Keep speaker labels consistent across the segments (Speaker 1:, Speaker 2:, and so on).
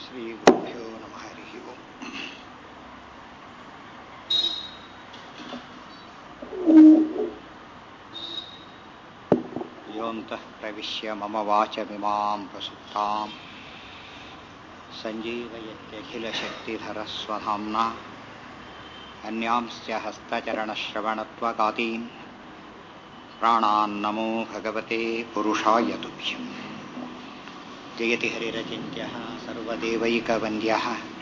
Speaker 1: श्रीगुरुभ्यो नमः हरिः ओम् योऽन्तः प्रविश्य मम वाचमिमां प्रसुप्ताम् सञ्जीवयत्यखिलशक्तिधरस्वधाम्ना अन्यांश्च हस्तचरणश्रवणत्वगादीन् प्राणान्नमो भगवते पुरुषाय तुभ्यम् जयति हरिरचिन्त्यः सर्वदेवैकवन्द्यः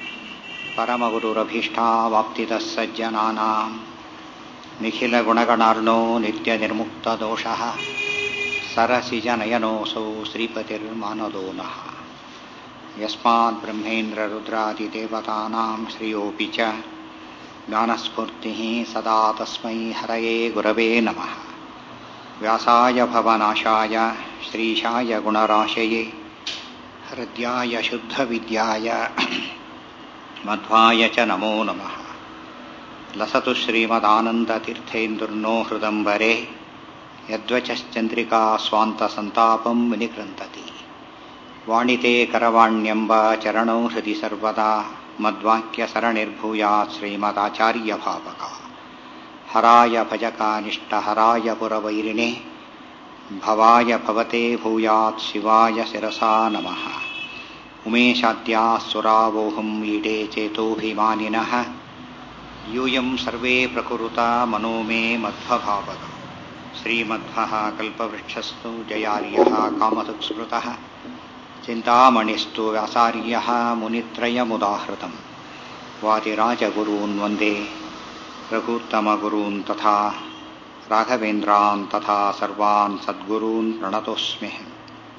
Speaker 1: परमगुरुरभीष्टावाप्तितः सज्जनानाम् निखिलगुणगणार्णो नित्यनिर्मुक्तदोषः सरसिजनयनोऽसौ श्रीपतिर्मानदो नः यस्मात् ब्रह्मेन्द्ररुद्रादिदेवतानां श्रियोऽपि च ज्ञानस्फूर्तिः सदा तस्मै हरये गुरवे नमः व्यासाय भवनाशाय श्रीशाय गुणराशये हृद्याय शुद्धविद्याय मध्वाय च नमो नमः लसतु श्रीमदानन्दतीर्थेन्दुर्नो हृदम्बरे यद्वचश्चन्द्रिका स्वान्तसन्तापं विनिकृन्तति वाणिते करवाण्यम्ब चरणौ हृदि सर्वदा मद्वाक्यसरणिर्भूयात् श्रीमदाचार्यभावका हराय भजकानिष्टहराय पुरवैरिणे भवाय भवते भूयात् शिवाय शिरसा नमः उमेशाद्याः सुरावोहम् ईडे चेतोऽभिमानिनः यूयं सर्वे प्रकुरुता मनो मे मध्वभावक श्रीमध्वः कल्पवृक्षस्तु जयार्यः कामधुक्स्मृतः चिन्तामणिस्तु व्यासार्यः मुनित्रयमुदाहृतम् वादिराजगुरून् वन्दे रघुत्तमगुरून् तथा राघवेन्द्रान् तथा सर्वान् सद्गुरून् प्रणतोऽस्म्यहम्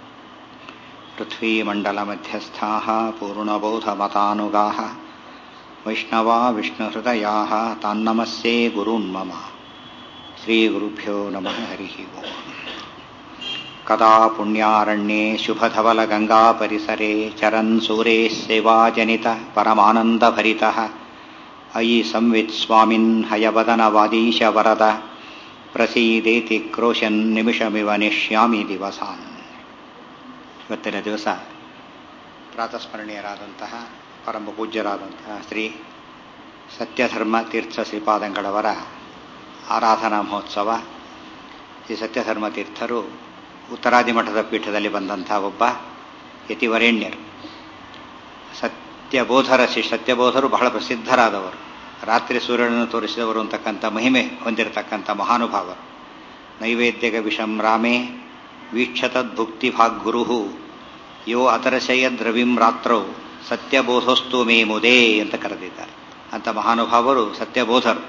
Speaker 1: पृथ्वीमण्डलमध्यस्थाः पूर्णबोधमतानुगाः वैष्णवा विष्णुहृदयाः तान्नमस्ये गुरून् मम श्रीगुरुभ्यो नमः हरिः ओम् कदा पुण्यारण्ये शुभधवलगङ्गापरिसरे चरन् सूरेः सेवाजनितः परमानन्दभरितः अयि संवित् स्वामिन् हयवदनवादीश वरद ಪ್ರಸೀದೇತಿ ಕ್ರೋಶನ್ ನಿಮಿಷಮಿವ ನಿಶ್ಯಾಮಿ ದಿವಸಾನ್ ಇವತ್ತಿನ ದಿವಸ ಪ್ರಾತಸ್ಮರಣೀಯರಾದಂತಹ ಪರಮ ಪೂಜ್ಯರಾದಂತಹ ಶ್ರೀ ಸತ್ಯಧರ್ಮ ತೀರ್ಥ ಶ್ರೀಪಾದಂಗಳವರ ಆರಾಧನಾ ಮಹೋತ್ಸವ ಶ್ರೀ ಸತ್ಯಧರ್ಮ ತೀರ್ಥರು ಉತ್ತರಾದಿ ಮಠದ ಪೀಠದಲ್ಲಿ ಬಂದಂತಹ ಒಬ್ಬ ಯತಿವರೇಣ್ಯರು ಸತ್ಯಬೋಧರ ಶ್ರೀ ಸತ್ಯಬೋಧರು ಬಹಳ ಪ್ರಸಿದ್ಧರಾದವರು ರಾತ್ರಿ ಸೂರ್ಯನನ್ನು ತೋರಿಸಿದವರು ಅಂತಕ್ಕಂಥ ಮಹಿಮೆ ಹೊಂದಿರತಕ್ಕಂಥ ಮಹಾನುಭಾವರು ನೈವೇದ್ಯಗ ವಿಷಂ ರಾಮೇ ವೀಕ್ಷತದ್ಭುಕ್ತಿ ಭಾಗ್ಗುರು ಯೋ ಅತರಶಯದ್ ರವಿಂ ರಾತ್ರೌ ಸತ್ಯಬೋಧೋಸ್ತು ಮೇ ಮುದೇ ಅಂತ ಕರೆದಿದ್ದಾರೆ ಅಂತ ಮಹಾನುಭಾವರು ಸತ್ಯಬೋಧರು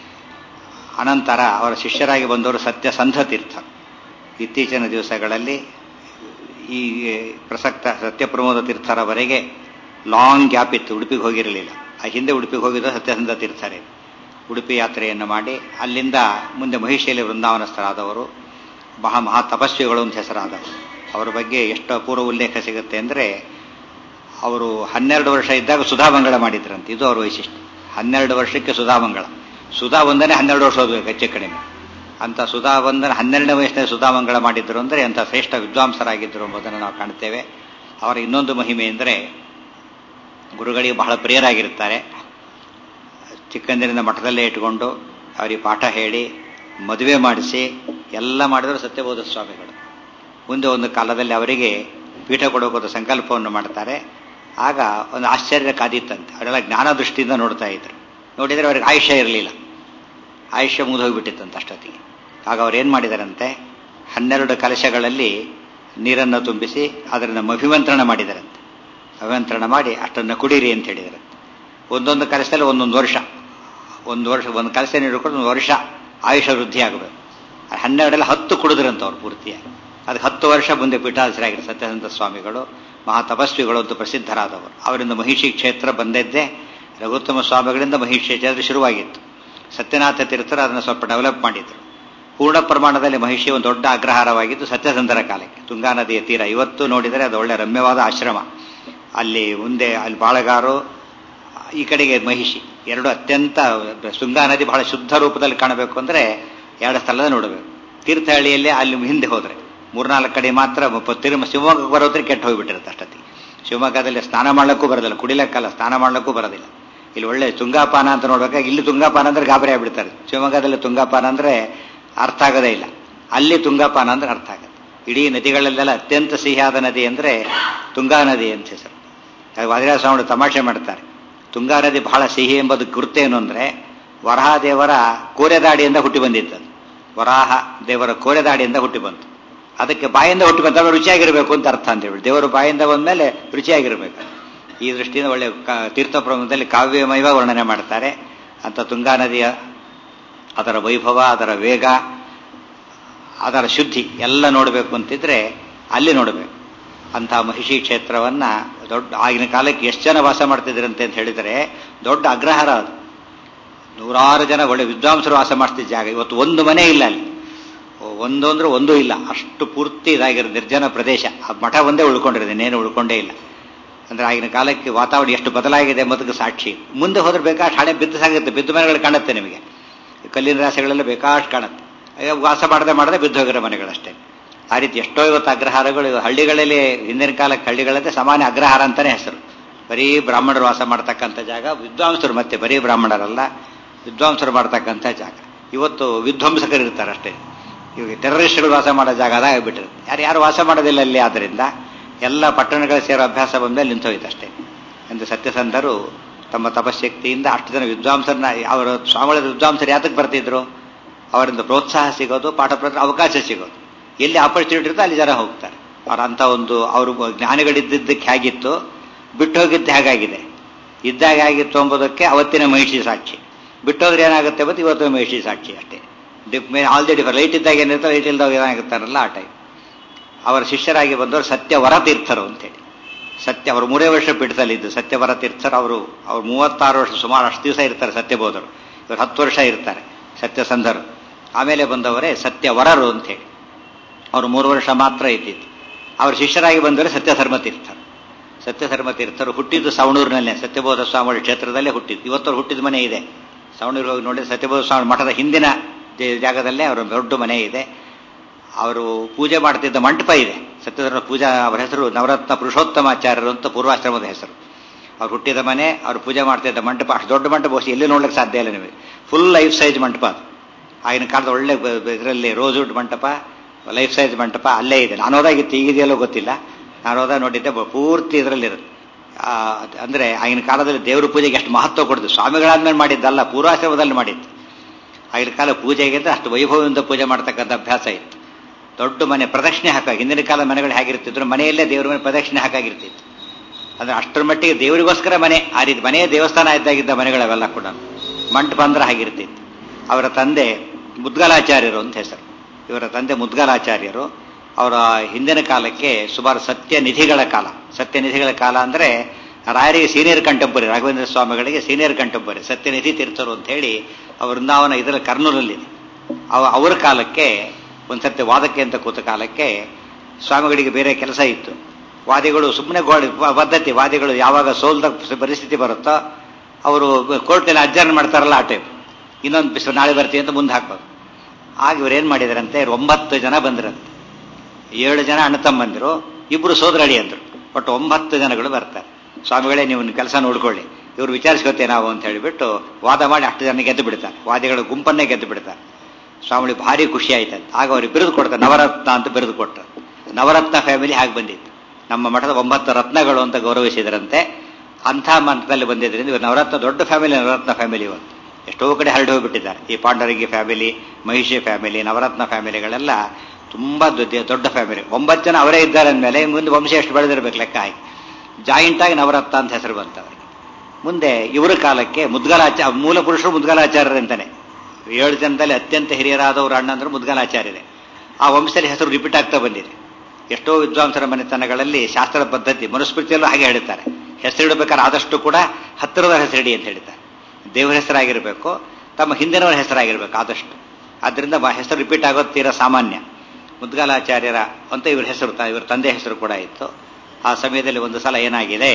Speaker 1: ಅನಂತರ ಅವರ ಶಿಷ್ಯರಾಗಿ ಬಂದವರು ಸತ್ಯಸಂಧ ತೀರ್ಥ ಇತ್ತೀಚಿನ ದಿವಸಗಳಲ್ಲಿ ಈ ಪ್ರಸಕ್ತ ಸತ್ಯಪ್ರಮೋದ ತೀರ್ಥರವರೆಗೆ ಲಾಂಗ್ ಗ್ಯಾಪ್ ಇತ್ತು ಉಡುಪಿಗೆ ಹೋಗಿರಲಿಲ್ಲ ಆ ಹಿಂದೆ ಉಡುಪಿಗೆ ಹೋಗಿದ್ದು ಸತ್ಯಸಂಧ ತೀರ್ಥರೇ ಉಡುಪಿ ಯಾತ್ರೆಯನ್ನು ಮಾಡಿ ಅಲ್ಲಿಂದ ಮುಂದೆ ಮಹಿಷಿಯಲ್ಲಿ ವೃಂದಾವನಸ್ಥರಾದವರು ಮಹಾ ಮಹಾ ತಪಸ್ವಿಗಳು ಅಂತ ಹೆಸರಾದವರು ಅವರ ಬಗ್ಗೆ ಎಷ್ಟು ಅಪೂರ್ವ ಉಲ್ಲೇಖ ಸಿಗುತ್ತೆ ಅಂದರೆ ಅವರು ಹನ್ನೆರಡು ವರ್ಷ ಇದ್ದಾಗ ಸುಧಾಮಂಗಳ ಮಾಡಿದ್ರಂತೆ ಇದು ಅವರ ವೈಶಿಷ್ಟ್ಯ ಹನ್ನೆರಡು ವರ್ಷಕ್ಕೆ ಸುಧಾಮಂಗಳ ಸುಧಾ ಒಂದನೇ ಹನ್ನೆರಡು ವರ್ಷ ಓದಬೇಕು ಹೆಚ್ಚು ಕಡಿಮೆ ಅಂತ ಸುಧಾ ಒಂದನ ಹನ್ನೆರಡನೇ ವಯಸ್ಸಿನ ಸುಧಾಮಂಗಳ ಮಾಡಿದ್ರು ಅಂದರೆ ಅಂಥ ಶ್ರೇಷ್ಠ ವಿದ್ವಾಂಸರಾಗಿದ್ದರು ಎಂಬುದನ್ನು ನಾವು ಕಾಣ್ತೇವೆ ಅವರ ಇನ್ನೊಂದು ಮಹಿಮೆ ಅಂದರೆ ಗುರುಗಳಿಗೆ ಬಹಳ ಪ್ರಿಯರಾಗಿರ್ತಾರೆ ಚಿಕ್ಕಂದಿನಿಂದ ಮಠದಲ್ಲೇ ಇಟ್ಕೊಂಡು ಅವರಿಗೆ ಪಾಠ ಹೇಳಿ ಮದುವೆ ಮಾಡಿಸಿ ಎಲ್ಲ ಮಾಡಿದರು ಸತ್ಯಬೋಧ ಸ್ವಾಮಿಗಳು ಮುಂದೆ ಒಂದು ಕಾಲದಲ್ಲಿ ಅವರಿಗೆ ಪೀಠ ಕೊಡೋಕೋದ ಸಂಕಲ್ಪವನ್ನು ಮಾಡ್ತಾರೆ ಆಗ ಒಂದು ಆಶ್ಚರ್ಯ ಕಾದಿತ್ತಂತೆ ಅವರೆಲ್ಲ ಜ್ಞಾನ ದೃಷ್ಟಿಯಿಂದ ನೋಡ್ತಾ ಇದ್ರು ನೋಡಿದರೆ ಅವ್ರಿಗೆ ಆಯುಷ್ಯ ಇರಲಿಲ್ಲ ಆಯುಷ್ಯ ಮುಗಿದೋಗ್ಬಿಟ್ಟಿತ್ತಂತೆ ಅಷ್ಟೊತ್ತಿಗೆ ಆಗ ಅವ್ರು ಏನು ಮಾಡಿದಾರಂತೆ ಹನ್ನೆರಡು ಕಲಶಗಳಲ್ಲಿ ನೀರನ್ನು ತುಂಬಿಸಿ ಅದರಿಂದ ಅಭಿಮಂತ್ರಣ ಮಾಡಿದಾರಂತೆ ಅಭಿಮಂತ್ರಣ ಮಾಡಿ ಅಷ್ಟನ್ನು ಕುಡೀರಿ ಅಂತ ಹೇಳಿದಾರಂತೆ ಒಂದೊಂದು ಕಲಸದಲ್ಲಿ ಒಂದೊಂದು ವರ್ಷ ಒಂದು ವರ್ಷ ಒಂದು ಕಲಸ ನೀಡಿಕೊಂಡು ಒಂದು ವರ್ಷ ಆಯುಷ ವೃದ್ಧಿ ಆಗಬೇಕು ಹನ್ನೆರಡಲ್ಲಿ ಹತ್ತು ಕುಡಿದ್ರಂತ ಅವ್ರು ಪೂರ್ತಿಯಾಗಿ ಅದಕ್ಕೆ ಹತ್ತು ವರ್ಷ ಮುಂದೆ ಪೀಠಾಧೀಶರಾಗಿರೋ ಸತ್ಯಾನಂದ ಸ್ವಾಮಿಗಳು ಮಹಾ ತಪಸ್ವಿಗಳು ಅಂತ ಪ್ರಸಿದ್ಧರಾದವರು ಅವರಿಂದ ಮಹಿಷಿ ಕ್ಷೇತ್ರ ಬಂದಿದ್ದೇ ರಘುತ್ತಮ ಸ್ವಾಮಿಗಳಿಂದ ಮಹಿಷಿ ಕ್ಷೇತ್ರ ಶುರುವಾಗಿತ್ತು ಸತ್ಯನಾಥ ತೀರ್ಥರು ಅದನ್ನು ಸ್ವಲ್ಪ ಡೆವಲಪ್ ಮಾಡಿದ್ರು ಪೂರ್ಣ ಪ್ರಮಾಣದಲ್ಲಿ ಮಹಿಷಿ ಒಂದು ದೊಡ್ಡ ಅಗ್ರಹಾರವಾಗಿದ್ದು ಸತ್ಯಸಂಧರ ಕಾಲಕ್ಕೆ ತುಂಗಾ ನದಿಯ ತೀರ ಇವತ್ತು ನೋಡಿದರೆ ಅದು ಒಳ್ಳೆ ರಮ್ಯವಾದ ಆಶ್ರಮ ಅಲ್ಲಿ ಮುಂದೆ ಅಲ್ಲಿ ಬಾಳಗಾರು ಈ ಕಡೆಗೆ ಮಹಿಷಿ ಎರಡು ಅತ್ಯಂತ ತುಂಗಾ ನದಿ ಬಹಳ ಶುದ್ಧ ರೂಪದಲ್ಲಿ ಕಾಣಬೇಕು ಅಂದರೆ ಎರಡು ಸ್ಥಳದ ನೋಡಬೇಕು ತೀರ್ಥಹಳ್ಳಿಯಲ್ಲಿ ಅಲ್ಲಿ ಹಿಂದೆ ಹೋದರೆ ಮೂರ್ನಾಲ್ಕು ಕಡೆ ಮಾತ್ರ ತಿರುಮ ಶಿವಮೊಗ್ಗಕ್ಕೆ ಬರೋದ್ರೆ ಕೆಟ್ಟು ಹೋಗ್ಬಿಟ್ಟಿರುತ್ತೆ ಅಷ್ಟೊತ್ತಿಗೆ ಶಿವಮೊಗ್ಗದಲ್ಲಿ ಸ್ನಾನ ಮಾಡ್ಲಿಕ್ಕೂ ಬರೋದಿಲ್ಲ ಕುಡಿಲಕ್ಕಲ್ಲ ಸ್ನಾನ ಮಾಡ್ಲಿಕ್ಕೂ ಬರೋದಿಲ್ಲ ಇಲ್ಲಿ ಒಳ್ಳೆ ತುಂಗಾಪಾನ ಅಂತ ನೋಡ್ಬೇಕಾಗ ಇಲ್ಲಿ ತುಂಗಾಪಾನ ಅಂದ್ರೆ ಗಾಬರಿ ಆಗ್ಬಿಡ್ತಾರೆ ಶಿವಮೊಗ್ಗದಲ್ಲಿ ತುಂಗಾಪಾನ ಅಂದ್ರೆ ಅರ್ಥ ಆಗೋದೇ ಇಲ್ಲ ಅಲ್ಲಿ ತುಂಗಾಪಾನ ಅಂದ್ರೆ ಅರ್ಥ ಆಗುತ್ತೆ ಇಡೀ ನದಿಗಳಲ್ಲೆಲ್ಲ ಅತ್ಯಂತ ಸಿಹಿಯಾದ ನದಿ ಅಂದ್ರೆ ತುಂಗಾ ನದಿ ಅಂತ ಹೆಸರು ವಾದಿರಾಜ ಸ್ವಾಮಿ ತಮಾಷೆ ಮಾಡ್ತಾರೆ ತುಂಗಾ ನದಿ ಬಹಳ ಸಿಹಿ ಎಂಬುದು ಗುರುತೇನು ಅಂದ್ರೆ ವರಹ ದೇವರ ಕೋರೆದಾಡಿಯಿಂದ ಹುಟ್ಟಿ ಬಂದಿದ್ದದು ವರಾಹ ದೇವರ ಕೋರೆದಾಡಿಯಿಂದ ಹುಟ್ಟಿ ಬಂತು ಅದಕ್ಕೆ ಬಾಯಿಂದ ಹುಟ್ಟಿ ಬಂದಾಗ ರುಚಿಯಾಗಿರಬೇಕು ಅಂತ ಅರ್ಥ ಅಂತ ಹೇಳಿ ದೇವರು ಬಾಯಿಂದ ಬಂದ್ಮೇಲೆ ರುಚಿಯಾಗಿರಬೇಕು ಈ ದೃಷ್ಟಿಯಿಂದ ಒಳ್ಳೆ ತೀರ್ಥ ಪ್ರಬಂಧದಲ್ಲಿ ಕಾವ್ಯಮಯವ ವರ್ಣನೆ ಮಾಡ್ತಾರೆ ಅಂತ ತುಂಗಾ ನದಿಯ ಅದರ ವೈಭವ ಅದರ ವೇಗ ಅದರ ಶುದ್ಧಿ ಎಲ್ಲ ನೋಡಬೇಕು ಅಂತಿದ್ರೆ ಅಲ್ಲಿ ನೋಡಬೇಕು ಅಂಥ ಮಹಿಷಿ ಕ್ಷೇತ್ರವನ್ನ ದೊಡ್ಡ ಆಗಿನ ಕಾಲಕ್ಕೆ ಎಷ್ಟು ಜನ ವಾಸ ಮಾಡ್ತಿದ್ರಂತೆ ಅಂತ ಹೇಳಿದರೆ ದೊಡ್ಡ ಅಗ್ರಹಾರ ಅದು ನೂರಾರು ಜನ ಒಳ್ಳೆ ವಿದ್ವಾಂಸರು ವಾಸ ಮಾಡ್ತಿದ್ದ ಜಾಗ ಇವತ್ತು ಒಂದು ಮನೆ ಇಲ್ಲ ಅಲ್ಲಿ ಒಂದು ಅಂದ್ರೆ ಒಂದೂ ಇಲ್ಲ ಅಷ್ಟು ಪೂರ್ತಿ ಇದಾಗಿರೋ ನಿರ್ಜನ ಪ್ರದೇಶ ಆ ಮಠ ಒಂದೇ ಉಳ್ಕೊಂಡಿರೋದು ಇನ್ನೇನು ಉಳ್ಕೊಂಡೇ ಇಲ್ಲ ಅಂದ್ರೆ ಆಗಿನ ಕಾಲಕ್ಕೆ ವಾತಾವರಣ ಎಷ್ಟು ಬದಲಾಗಿದೆ ಎಂಬುದಕ್ಕೆ ಸಾಕ್ಷಿ ಮುಂದೆ ಹೋದ್ರೆ ಬೇಕಾಷ್ಟು ಹಣೆ ಬಿದ್ದು ಸಾಗುತ್ತೆ ಬಿದ್ದು ಮನೆಗಳು ಕಾಣುತ್ತೆ ನಿಮಗೆ ಕಲ್ಲಿನ ರಾಸಗಳೆಲ್ಲ ಬೇಕಾಷ್ಟು ಕಾಣುತ್ತೆ ವಾಸ ಮಾಡದೆ ಮಾಡದೆ ಬಿದ್ದು ಹೋಗಿರೋ ಮನೆಗಳಷ್ಟೇ ಆ ರೀತಿ ಎಷ್ಟೋ ಇವತ್ತು ಅಗ್ರಹಾರಗಳು ಹಳ್ಳಿಗಳಲ್ಲಿ ಹಿಂದಿನ ಕಾಲಕ್ಕೆ ಹಳ್ಳಿಗಳಂತೆ ಸಾಮಾನ್ಯ ಅಗ್ರಹಾರ ಅಂತಾನೆ ಹೆಸರು ಬರೀ ಬ್ರಾಹ್ಮಣರು ವಾಸ ಮಾಡ್ತಕ್ಕಂಥ ಜಾಗ ವಿದ್ವಾಂಸರು ಮತ್ತೆ ಬರೀ ಬ್ರಾಹ್ಮಣರಲ್ಲ ವಿದ್ವಾಂಸರು ಮಾಡ್ತಕ್ಕಂಥ ಜಾಗ ಇವತ್ತು ವಿಧ್ವಂಸಕರು ಇರ್ತಾರೆ ಅಷ್ಟೇ ಇವಾಗ ಟೆರರಿಸ್ಟ್ಗಳು ವಾಸ ಮಾಡೋ ಜಾಗ ಅದಾಗ್ಬಿಟ್ಟಿರುತ್ತೆ ಯಾರು ಯಾರು ವಾಸ ಮಾಡೋದಿಲ್ಲ ಅಲ್ಲಿ ಆದ್ದರಿಂದ ಎಲ್ಲ ಪಟ್ಟಣಗಳ ಸೇರೋ ಅಭ್ಯಾಸ ಬಂದ್ಮೇಲೆ ನಿಂತೋಯ್ತು ಅಷ್ಟೇ ಎಂದು ಸತ್ಯಸಂಧರು ತಮ್ಮ ತಪಶಕ್ತಿಯಿಂದ ಅಷ್ಟು ಜನ ವಿದ್ವಾಂಸರನ್ನ ಅವರ ಸ್ವಾಮಿಗಳ ವಿದ್ವಾಂಸರು ಯಾತಕ್ಕೆ ಬರ್ತಿದ್ರು ಅವರಿಂದ ಪ್ರೋತ್ಸಾಹ ಸಿಗೋದು ಪಾಠ ಪ್ರತ್ರ ಅವಕಾಶ ಸಿಗೋದು ಎಲ್ಲಿ ಆಪರ್ಚುನಿಟಿ ಇರುತ್ತೋ ಅಲ್ಲಿ ಜನ ಹೋಗ್ತಾರೆ ಅವ್ರ ಅಂತ ಒಂದು ಅವರು ಜ್ಞಾನಿಗಳಿದ್ದಕ್ಕೆ ಹೇಗಿತ್ತು ಬಿಟ್ಟು ಹೋಗಿದ್ದು ಹೇಗಾಗಿದೆ ಇದ್ದಾಗ ಆಗಿತ್ತು ಎಂಬುದಕ್ಕೆ ಅವತ್ತಿನ ಮಹಿಷಿ ಸಾಕ್ಷಿ ಬಿಟ್ಟೋದ್ರೆ ಏನಾಗುತ್ತೆ ಮತ್ತು ಇವತ್ತು ಮಹಿಷಿ ಸಾಕ್ಷಿ ಅಷ್ಟೇ ಆಲ್ ದಿ ಡಿಫರ್ ಲೈಟ್ ಇದ್ದಾಗ ಏನಿರುತ್ತೆ ಲೈಟ್ ಇಲ್ದಾಗ ಏನಾಗುತ್ತಾರಲ್ಲ ಆ ಟೈಮ್ ಅವರ ಶಿಷ್ಯರಾಗಿ ಬಂದವರು ಸತ್ಯವರ ತೀರ್ಥರು ಅಂತೇಳಿ ಸತ್ಯ ಅವರು ಮೂರೇ ವರ್ಷ ಪೀಠದಲ್ಲಿದ್ದು ಸತ್ಯವರ ತೀರ್ಥರು ಅವರು ಅವ್ರು ಮೂವತ್ತಾರು ವರ್ಷ ಸುಮಾರು ಅಷ್ಟು ದಿವಸ ಇರ್ತಾರೆ ಸತ್ಯಬೋಧರು ಇವರು ಹತ್ತು ವರ್ಷ ಇರ್ತಾರೆ ಸತ್ಯಸಂಧರು ಆಮೇಲೆ ಬಂದವರೇ ಸತ್ಯವರರು ಅಂತೇಳಿ ಅವರು ಮೂರು ವರ್ಷ ಮಾತ್ರ ಇದ್ದಿದ್ದು ಅವ್ರ ಶಿಷ್ಯರಾಗಿ ಬಂದವರೇ ಸತ್ಯಧರ್ಮ ತೀರ್ಥರು ಸತ್ಯಧರ್ಮ ತೀರ್ಥರು ಹುಟ್ಟಿದ್ದು ಸವಣೂರಿನಲ್ಲೇ ಸತ್ಯಬೋಧ ಸ್ವಾಮಿ ಕ್ಷೇತ್ರದಲ್ಲೇ ಹುಟ್ಟಿದ್ದು ಇವತ್ತವ್ರು ಹುಟ್ಟಿದ ಮನೆ ಇದೆ ಸವಣೂರು ಹೋಗಿ ನೋಡಿ ಸತ್ಯಬೋಧ ಸ್ವಾಮಿ ಮಠದ ಹಿಂದಿನ ಜಾಗದಲ್ಲೇ ಅವರ ದೊಡ್ಡ ಮನೆ ಇದೆ ಅವರು ಪೂಜೆ ಮಾಡ್ತಿದ್ದ ಮಂಟಪ ಇದೆ ಸತ್ಯಧರ್ಮ ಪೂಜಾ ಅವರ ಹೆಸರು ನವರತ್ನ ಪುರುಷೋತ್ತಮಾಚಾರ್ಯರು ಅಂತ ಪೂರ್ವಾಶ್ರಮದ ಹೆಸರು ಅವ್ರು ಹುಟ್ಟಿದ ಮನೆ ಅವ್ರು ಪೂಜೆ ಮಾಡ್ತಿದ್ದ ಮಂಟಪ ಅಷ್ಟು ದೊಡ್ಡ ಮಂಟಪ ಬಹುಶಃ ಎಲ್ಲಿ ನೋಡ್ಲಿಕ್ಕೆ ಸಾಧ್ಯ ಇಲ್ಲ ನಿಮಗೆ ಫುಲ್ ಲೈಫ್ ಸೈಜ್ ಮಂಟಪ ಅದು ಆಗಿನ ಕಾಲದ ಒಳ್ಳೆ ಇದರಲ್ಲಿ ರೋಸ್ವುಡ್ ಮಂಟಪ ಲೈಫ್ ಸೈಜ್ ಮಂಟಪ ಅಲ್ಲೇ ಇದೆ ನಾನು ಹೋದಾಗಿತ್ತು ಈಗಿದೆಯಲ್ಲೋ ಗೊತ್ತಿಲ್ಲ ನಾನು ಹೋದಾಗ ನೋಡಿದ್ದೆ ಪೂರ್ತಿ ಇದರಲ್ಲಿರುತ್ತೆ ಅಂದ್ರೆ ಆಗಿನ ಕಾಲದಲ್ಲಿ ದೇವ್ರ ಪೂಜೆಗೆ ಎಷ್ಟು ಮಹತ್ವ ಕೊಡ್ತು ಸ್ವಾಮಿಗಳಾದ್ಮೇಲೆ ಮಾಡಿದ್ದಲ್ಲ ಪೂರ್ವಾಶ್ರಮದಲ್ಲಿ ಮಾಡಿದ್ದು ಆಗಿನ ಕಾಲ ಪೂಜೆಗೆ ಅಂದ್ರೆ ಅಷ್ಟು ವೈಭವದಿಂದ ಪೂಜೆ ಮಾಡ್ತಕ್ಕಂಥ ಅಭ್ಯಾಸ ಇತ್ತು ದೊಡ್ಡ ಮನೆ ಪ್ರದಕ್ಷಿಣೆ ಹಾಕಾಗಿ ಹಿಂದಿನ ಕಾಲ ಮನೆಗಳು ಹೇಗಿರ್ತಿದ್ರು ಮನೆಯಲ್ಲೇ ದೇವ್ರ ಮನೆ ಪ್ರದಕ್ಷಿಣೆ ಹಾಕಾಗಿರ್ತಿತ್ತು ಅಂದ್ರೆ ಅಷ್ಟರ ಮಟ್ಟಿಗೆ ದೇವರಿಗೋಸ್ಕರ ಮನೆ ಆ ರೀತಿ ಮನೆ ದೇವಸ್ಥಾನ ಇದ್ದಾಗಿದ್ದ ಮನೆಗಳವೆಲ್ಲ ಕೂಡ ಮಂಟಪ ಅಂದ್ರೆ ಹಾಗಿರ್ತಿತ್ತು ಅವರ ತಂದೆ ಮುದ್ಗಲಾಚಾರ್ಯರು ಅಂತ ಹೆಸರು ಇವರ ತಂದೆ ಮುದ್ಗಲಾಚಾರ್ಯರು ಅವರ ಹಿಂದಿನ ಕಾಲಕ್ಕೆ ಸುಮಾರು ಸತ್ಯ ನಿಧಿಗಳ ಕಾಲ ಸತ್ಯ ನಿಧಿಗಳ ಕಾಲ ಅಂದ್ರೆ ರಾಯರಿಗೆ ಸೀನಿಯರ್ ಕಂಟೆಂಪರಿ ರಾಘವೇಂದ್ರ ಸ್ವಾಮಿಗಳಿಗೆ ಸೀನಿಯರ್ ಕಂಟೆಂಪರಿ ಸತ್ಯನಿಧಿ ತೀರ್ಥರು ಅಂತ ಹೇಳಿ ಅವ್ರ ವೃಂದಾವನ ಇದರ ಕರ್ನೂಲಲ್ಲಿದೆ ಅವರ ಕಾಲಕ್ಕೆ ಒಂದ್ಸರ್ತಿ ವಾದಕ್ಕೆ ಅಂತ ಕೂತ ಕಾಲಕ್ಕೆ ಸ್ವಾಮಿಗಳಿಗೆ ಬೇರೆ ಕೆಲಸ ಇತ್ತು ವಾದಿಗಳು ಸುಮ್ಮನೆ ಪದ್ಧತಿ ವಾದಿಗಳು ಯಾವಾಗ ಸೋಲ್ದ ಪರಿಸ್ಥಿತಿ ಬರುತ್ತೋ ಅವರು ಕೋರ್ಟ್ನಲ್ಲಿ ಅಜ್ಜಾರಣ ಮಾಡ್ತಾರಲ್ಲ ಆ ಟೈಪ್ ಇನ್ನೊಂದು ಬಿಸ್ ನಾಳೆ ಬರ್ತೀವಿ ಅಂತ ಮುಂದೆ ಹಾಕೋದು ಆಗ ಇವ್ರು ಏನ್ ಮಾಡಿದಾರಂತೆ ಒಂಬತ್ತು ಜನ ಬಂದ್ರಂತೆ ಏಳು ಜನ ಅಣ್ಣ ತಮ್ಮಂದಿರು ಇಬ್ರು ಸೋದರಳಿ ಅಂದ್ರು ಒಟ್ಟು ಒಂಬತ್ತು ಜನಗಳು ಬರ್ತಾರೆ ಸ್ವಾಮಿಗಳೇ ನೀವು ಕೆಲಸ ನೋಡ್ಕೊಳ್ಳಿ ಇವ್ರು ವಿಚಾರಿಸ್ಕೊತೇ ನಾವು ಅಂತ ಹೇಳಿಬಿಟ್ಟು ವಾದ ಮಾಡಿ ಅಷ್ಟು ಜನ ಗೆದ್ದು ಬಿಡ್ತಾರೆ ವಾದಿಗಳ ಗುಂಪನ್ನೇ ಗೆದ್ದು ಬಿಡ್ತಾರೆ ಸ್ವಾಮಿಗಳಿಗೆ ಭಾರಿ ಖುಷಿ ಆಯ್ತಂತೆ ಆಗ ಅವ್ರಿಗೆ ಬಿರುದು ಕೊಡ್ತಾರೆ ನವರತ್ನ ಅಂತ ಬಿರುದು ಕೊಟ್ಟರು ನವರತ್ನ ಫ್ಯಾಮಿಲಿ ಹಾಗೆ ಬಂದಿತ್ತು ನಮ್ಮ ಮಠದ ಒಂಬತ್ತು ರತ್ನಗಳು ಅಂತ ಗೌರವಿಸಿದ್ರಂತೆ ಅಂಥ ಮಠದಲ್ಲಿ ಬಂದಿದ್ರಿಂದ ಇವರು ನವರತ್ನ ದೊಡ್ಡ ಫ್ಯಾಮಿಲಿ ನವರತ್ನ ಫ್ಯಾಮಿಲಿ ಇವತ್ತು ಎಷ್ಟೋ ಕಡೆ ಹರಡಿ ಹೋಗ್ಬಿಟ್ಟಿದ್ದಾರೆ ಈ ಪಾಂಡರಂಗಿ ಫ್ಯಾಮಿಲಿ ಮಹಿಷಿ ಫ್ಯಾಮಿಲಿ ನವರತ್ನ ಫ್ಯಾಮಿಲಿಗಳೆಲ್ಲ ತುಂಬಾ ದೊಡ್ಡ ಫ್ಯಾಮಿಲಿ ಒಂಬತ್ತು ಜನ ಅವರೇ ಇದ್ದಾರೆ ಅಂದಮೇಲೆ ಮುಂದೆ ವಂಶ ಎಷ್ಟು ಬೆಳೆದಿರ್ಬೇಕು ಲೆಕ್ಕ ಹಾಕಿ ಜಾಯಿಂಟ್ ಆಗಿ ನವರತ್ನ ಅಂತ ಹೆಸರು ಬಂತ ಅವರಿಗೆ ಮುಂದೆ ಇವರ ಕಾಲಕ್ಕೆ ಮುದ್ಗಲಾಚಾರ ಮೂಲ ಪುರುಷರು ಮುದ್ಗಲಾಚಾರ್ಯರು ಅಂತಾನೆ ಏಳು ಜನದಲ್ಲಿ ಅತ್ಯಂತ ಹಿರಿಯರಾದವರು ಅಣ್ಣ ಅಂದ್ರೆ ಮುದ್ಗಲಾಚಾರ್ಯರೇ ಆ ವಂಶದಲ್ಲಿ ಹೆಸರು ರಿಪೀಟ್ ಆಗ್ತಾ ಬಂದಿದೆ ಎಷ್ಟೋ ವಿದ್ವಾಂಸರ ಮನೆತನಗಳಲ್ಲಿ ಶಾಸ್ತ್ರದ ಪದ್ಧತಿ ಮನುಸ್ಮೃತಿಯಲ್ಲೂ ಹಾಗೆ ಹೇಳ್ತಾರೆ ಹೆಸರಿಡಬೇಕಾದ್ರೆ ಆದಷ್ಟು ಕೂಡ ಹತ್ತಿರದ ಹೆಸರಿಡಿ ಅಂತ ಹೇಳ್ತಾರೆ ದೇವರ ಹೆಸರಾಗಿರಬೇಕು ತಮ್ಮ ಹಿಂದಿನವರ ಹೆಸರಾಗಿರ್ಬೇಕು ಆದಷ್ಟು ಆದ್ರಿಂದ ಹೆಸರು ರಿಪೀಟ್ ಆಗೋದು ತೀರಾ ಸಾಮಾನ್ಯ ಮುದ್ಗಲಾಚಾರ್ಯರ ಅಂತ ಇವ್ರ ಹೆಸರು ಇವ್ರ ತಂದೆ ಹೆಸರು ಕೂಡ ಇತ್ತು ಆ ಸಮಯದಲ್ಲಿ ಒಂದು ಸಲ ಏನಾಗಿದೆ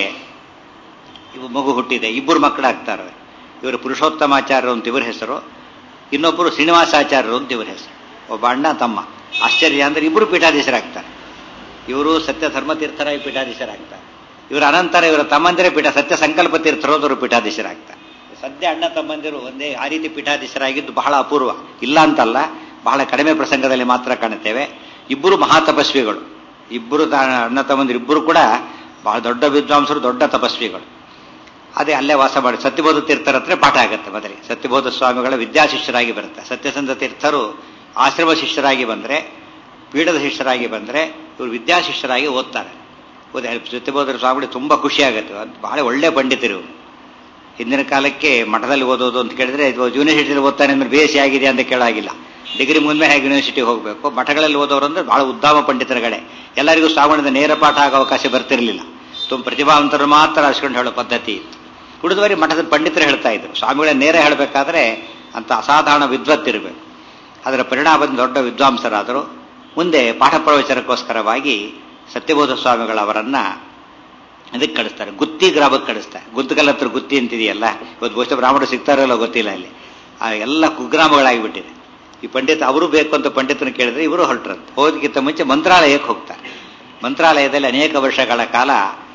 Speaker 1: ಇವು ಮಗು ಹುಟ್ಟಿದೆ ಇಬ್ಬರು ಮಕ್ಕಳಾಗ್ತಾರೆ ಇವರು ಪುರುಷೋತ್ತಮಾಚಾರ್ಯರು ಅಂತ ಇವ್ರ ಹೆಸರು ಇನ್ನೊಬ್ಬರು ಶ್ರೀನಿವಾಸಾಚಾರ್ಯರು ಅಂತ ಇವ್ರ ಹೆಸರು ಒಬ್ಬ ಅಣ್ಣ ತಮ್ಮ ಆಶ್ಚರ್ಯ ಅಂದ್ರೆ ಇಬ್ಬರು ಪೀಠಾಧೀಶರಾಗ್ತಾರೆ ಇವರು ಸತ್ಯ ಧರ್ಮತೀರ್ಥರಾಗಿ ಪೀಠಾಧೀಶರಾಗ್ತಾರೆ ಇವರ ಅನಂತರ ಇವರ ತಮ್ಮಂದಿರೇ ಪೀಠ ಸತ್ಯ ಸಂಕಲ್ಪ ತೀರ್ಥರೋದರು ಪೀಠಾಧೀಶರಾಗ್ತಾರೆ ಸದ್ಯ ಅಣ್ಣ ತಮ್ಮಂದಿರು ಒಂದೇ ಆ ರೀತಿ ಪೀಠಾಧೀಶರಾಗಿದ್ದು ಬಹಳ ಅಪೂರ್ವ ಇಲ್ಲ ಅಂತಲ್ಲ ಬಹಳ ಕಡಿಮೆ ಪ್ರಸಂಗದಲ್ಲಿ ಮಾತ್ರ ಕಾಣುತ್ತೇವೆ ಇಬ್ಬರು ಮಹಾತಪಸ್ವಿಗಳು ಇಬ್ಬರು ಅಣ್ಣ ತಮ್ಮಂದಿರು ಇಬ್ಬರು ಕೂಡ ಬಹಳ ದೊಡ್ಡ ವಿದ್ವಾಂಸರು ದೊಡ್ಡ ತಪಸ್ವಿಗಳು ಅದೇ ಅಲ್ಲೇ ವಾಸ ಮಾಡಿ ಸತ್ಯಬೋಧ ತೀರ್ಥರ ಹತ್ರ ಪಾಠ ಆಗುತ್ತೆ ಮೊದಲಿಗೆ ಸತ್ಯಬೋಧ ಸ್ವಾಮಿಗಳ ವಿದ್ಯಾಶಿಷ್ಯರಾಗಿ ಬರುತ್ತೆ ಸತ್ಯಸಂಧ ತೀರ್ಥರು ಆಶ್ರಮ ಶಿಷ್ಯರಾಗಿ ಬಂದರೆ ಪೀಠದ ಶಿಷ್ಯರಾಗಿ ಬಂದರೆ ಇವರು ವಿದ್ಯಾಶಿಷ್ಯರಾಗಿ ಓದ್ತಾರೆ ಓದಿ ಸತ್ಯಬೋಧರ ಸ್ವಾಮಿಗಳು ತುಂಬ ಖುಷಿಯಾಗುತ್ತೆ ಅದು ಬಹಳ ಒಳ್ಳೆ ಪಂಡಿತರು ಇವರು ಹಿಂದಿನ ಕಾಲಕ್ಕೆ ಮಠದಲ್ಲಿ ಓದೋದು ಅಂತ ಕೇಳಿದ್ರೆ ಯೂನಿವರ್ಸಿಟಿಯಲ್ಲಿ ಓದ್ತಾನೆ ಅಂದ್ರೆ ಬಿ ಎಸ್ ಸಿ ಆಗಿದೆ ಅಂತ ಕೇಳಾಗಿಲ್ಲ ಡಿಗ್ರಿ ಮುಂದೆ ಹೇಗೆ ಯೂನಿವರ್ಸಿಟಿಗೆ ಹೋಗಬೇಕು ಮಠಗಳಲ್ಲಿ ಓದೋರು ಅಂದ್ರೆ ಬಹಳ ಉದ್ದಾಮ ಪಂಡಿತರ ಕಡೆ ಎಲ್ಲರಿಗೂ ಶ್ರಾವಣದ ನೇರ ಪಾಠ ಆಗೋ ಅವಕಾಶ ಬರ್ತಿರಲಿಲ್ಲ ತುಂಬ ಪ್ರತಿಭಾವಂತರು ಮಾತ್ರ ಅರ್ಸ್ಕೊಂಡು ಹೇಳೋ ಪದ್ಧತಿ ಇತ್ತು ಉಳಿದವರಿ ಮಠದ ಪಂಡಿತರು ಹೇಳ್ತಾ ಇದ್ರು ಸ್ವಾಮಿಗಳ ನೇರ ಹೇಳಬೇಕಾದ್ರೆ ಅಂತ ಅಸಾಧಾರಣ ವಿದ್ವತ್ತಿರಬೇಕು ಅದರ ಪರಿಣಾಮದ ದೊಡ್ಡ ವಿದ್ವಾಂಸರಾದರು ಮುಂದೆ ಪಾಠ ಪ್ರವಚನಕ್ಕೋಸ್ಕರವಾಗಿ ಸತ್ಯಬೋಧ ಸ್ವಾಮಿಗಳವರನ್ನ ಅದಕ್ಕೆ ಕಳಿಸ್ತಾರೆ ಗುತ್ತಿ ಗ್ರಾಮಕ್ಕೆ ಕಳಿಸ್ತಾರೆ ಗುತ್ತಕಲ್ ಹತ್ರ ಗುತ್ತಿ ಅಂತಿದೆಯಲ್ಲ ಇವತ್ತು ಬಹುಶಃ ಬ್ರಾಹ್ಮಣರು ಸಿಗ್ತಾರಲ್ಲ ಗೊತ್ತಿಲ್ಲ ಅಲ್ಲಿ ಆ ಎಲ್ಲ ಕುಗ್ರಾಮಗಳಾಗಿಬಿಟ್ಟಿದೆ ಈ ಪಂಡಿತ ಅವರು ಬೇಕು ಅಂತ ಪಂಡಿತನ ಕೇಳಿದ್ರೆ ಇವರು ಹೊರಟ್ರಂತೆ ಹೋದಕ್ಕಿಂತ ಮುಂಚೆ ಮಂತ್ರಾಲಯಕ್ಕೆ ಹೋಗ್ತಾರೆ ಮಂತ್ರಾಲಯದಲ್ಲಿ ಅನೇಕ ವರ್ಷಗಳ ಕಾಲ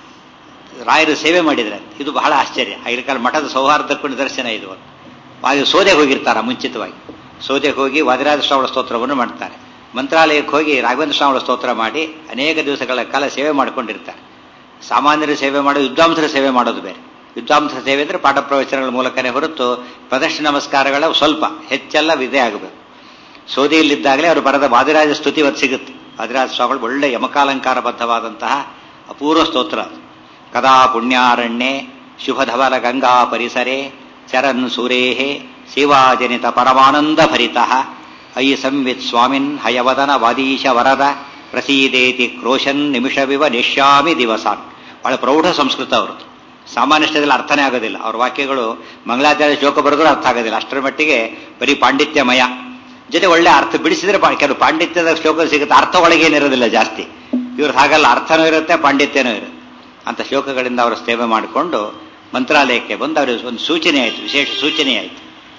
Speaker 1: ರಾಯರು ಸೇವೆ ಮಾಡಿದ್ರೆ ಇದು ಬಹಳ ಆಶ್ಚರ್ಯ ಆಗಿನ ಕಾಲ ಮಠದ ಸೌಹಾರ್ದಕ್ಕೂ ನಿದರ್ಶನ ಇದು ಹಾಗೆ ಸೋದೆಗೆ ಹೋಗಿರ್ತಾರ ಮುಂಚಿತವಾಗಿ ಸೋದೆಗೆ ಹೋಗಿ ವಾದಿರಾಜ ಶ್ರಾವಣ ಸ್ತೋತ್ರವನ್ನು ಮಾಡ್ತಾರೆ ಮಂತ್ರಾಲಯಕ್ಕೆ ಹೋಗಿ ರಾಘವೇಂದ್ರ ಶ್ರಾವಣ ಸ್ತೋತ್ರ ಮಾಡಿ ಅನೇಕ ದಿವಸಗಳ ಕಾಲ ಸೇವೆ ಮಾಡಿಕೊಂಡಿರ್ತಾರೆ ಸಾಮಾನ್ಯರ ಸೇವೆ ಮಾಡೋದು ವಿದ್ವಾಂಸರ ಸೇವೆ ಮಾಡೋದು ಬೇರೆ ವಿದ್ವಾಂಸರ ಸೇವೆ ಅಂದರೆ ಪಾಠ ಪ್ರವಚನಗಳ ಮೂಲಕನೇ ಹೊರತು ಪ್ರದರ್ಶನ ನಮಸ್ಕಾರಗಳ ಸ್ವಲ್ಪ ಹೆಚ್ಚೆಲ್ಲ ವಿಧೆ ಆಗಬೇಕು ಸೋದೆಯಲ್ಲಿದ್ದಾಗಲೇ ಅವರು ಬರೆದ ವಾದಿರಾಜ ಸ್ತುತಿ ಇವತ್ತು ಸಿಗುತ್ತೆ ವಾದಿರಾಜ ಸ್ವಾಮಿಗಳು ಒಳ್ಳೆ ಯಮಕಾಲಂಕಾರಬದ್ಧವಾದಂತಹ ಅಪೂರ್ವ ಸ್ತೋತ್ರ ಕದಾ ಪುಣ್ಯಾರಣ್ಯೆ ಶುಭಧವಲ ಗಂಗಾ ಪರಿಸರೆ ಚರನ್ ಸುರೇಹೆ ಶಿವಾಜನಿತ ಪರಮಾನಂದ ಭರಿತ ಅಯಿ ಸಂವಿತ್ ಸ್ವಾಮಿನ್ ಹಯವದನ ವಾದೀಶ ವರದ ಪ್ರಸೀದೇತಿ ಕ್ರೋಶನ್ ನಿಮಿಷವಿವ ನಿಶ್ಯಾಮಿ ದಿವಸಾನ್ ಬಹಳ ಪ್ರೌಢ ಸಂಸ್ಕೃತ ಅವ್ರದ್ದು ಸಾಮಾನ್ಯಷ್ಟದಲ್ಲಿ ಅರ್ಥನೇ ಆಗೋದಿಲ್ಲ ಅವ್ರ ವಾಕ್ಯಗಳು ಮಂಗಳಾಚಾರ್ಯ ಶ್ಲೋಕ ಬರೆದ್ರು ಅರ್ಥ ಆಗೋದಿಲ್ಲ ಅಷ್ಟರ ಮಟ್ಟಿಗೆ ಬರೀ ಪಾಂಡಿತ್ಯಮಯ ಜೊತೆ ಒಳ್ಳೆ ಅರ್ಥ ಬಿಡಿಸಿದ್ರೆ ಕೆಲವು ಪಾಂಡಿತ್ಯದ ಶ್ಲೋಕ ಸಿಗುತ್ತೆ ಅರ್ಥ ಒಳಗೇನಿರೋದಿಲ್ಲ ಜಾಸ್ತಿ ಇವ್ರದ್ದು ಹಾಗಲ್ಲ ಅರ್ಥನೂ ಇರುತ್ತೆ ಪಾಂಡಿತ್ಯನೂ ಇರುತ್ತೆ ಅಂತ ಶ್ಲೋಕಗಳಿಂದ ಅವರು ಸೇವೆ ಮಾಡಿಕೊಂಡು ಮಂತ್ರಾಲಯಕ್ಕೆ ಬಂದು ಅವರಿಗೆ ಒಂದು ಸೂಚನೆ ಆಯಿತು ವಿಶೇಷ ಸೂಚನೆ ಆಯಿತು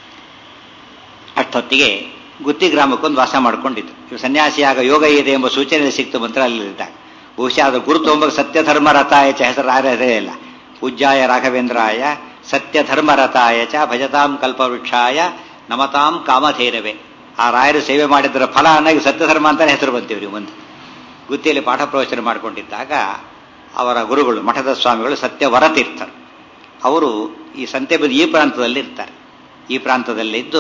Speaker 1: ಅಷ್ಟೊತ್ತಿಗೆ ಗುತ್ತಿ ಗ್ರಾಮಕ್ಕೊಂದು ವಾಸ ಮಾಡಿಕೊಂಡಿದ್ದು ಇವು ಸನ್ಯಾಸಿಯಾಗ ಯೋಗ ಇದೆ ಎಂಬ ಸೂಚನೆ ಸಿಕ್ತು ಮಂತ್ರಾಲಯದಲ್ಲಿದ್ದಾಗ ಬಹುಶಃ ಅದು ಗುರು ತೊಂಬ ಸತ್ಯಧರ್ಮ ರಥಾಯ ಚ ಹೆಸರು ಆರದೇ ಇಲ್ಲ ಪೂಜ್ಯಾಯ ರಾಘವೇಂದ್ರಾಯ ಸತ್ಯಧರ್ಮ ರಥಾಯ ಚ ಭಜತಾಂ ಕಲ್ಪವೃಕ್ಷಾಯ ನಮತಾಂ ಕಾಮಧೇರವೆ ಆ ರಾಯರು ಸೇವೆ ಮಾಡಿದ್ದರ ಫಲ ಅನ್ನಾಗಿ ಸತ್ಯಧರ್ಮ ಅಂತಾನೆ ಹೆಸರು ಬಂತೀವ್ರಿ ಮುಂದೆ ಗುತ್ತಿಯಲ್ಲಿ ಪಾಠ ಪ್ರವಚನ ಮಾಡಿಕೊಂಡಿದ್ದಾಗ ಅವರ ಗುರುಗಳು ಮಠದ ಸ್ವಾಮಿಗಳು ಸತ್ಯವರತೀರ್ಥರು ಅವರು ಈ ಸಂತೆ ಬದಿ ಈ ಪ್ರಾಂತದಲ್ಲಿ ಇರ್ತಾರೆ ಈ ಪ್ರಾಂತದಲ್ಲಿದ್ದು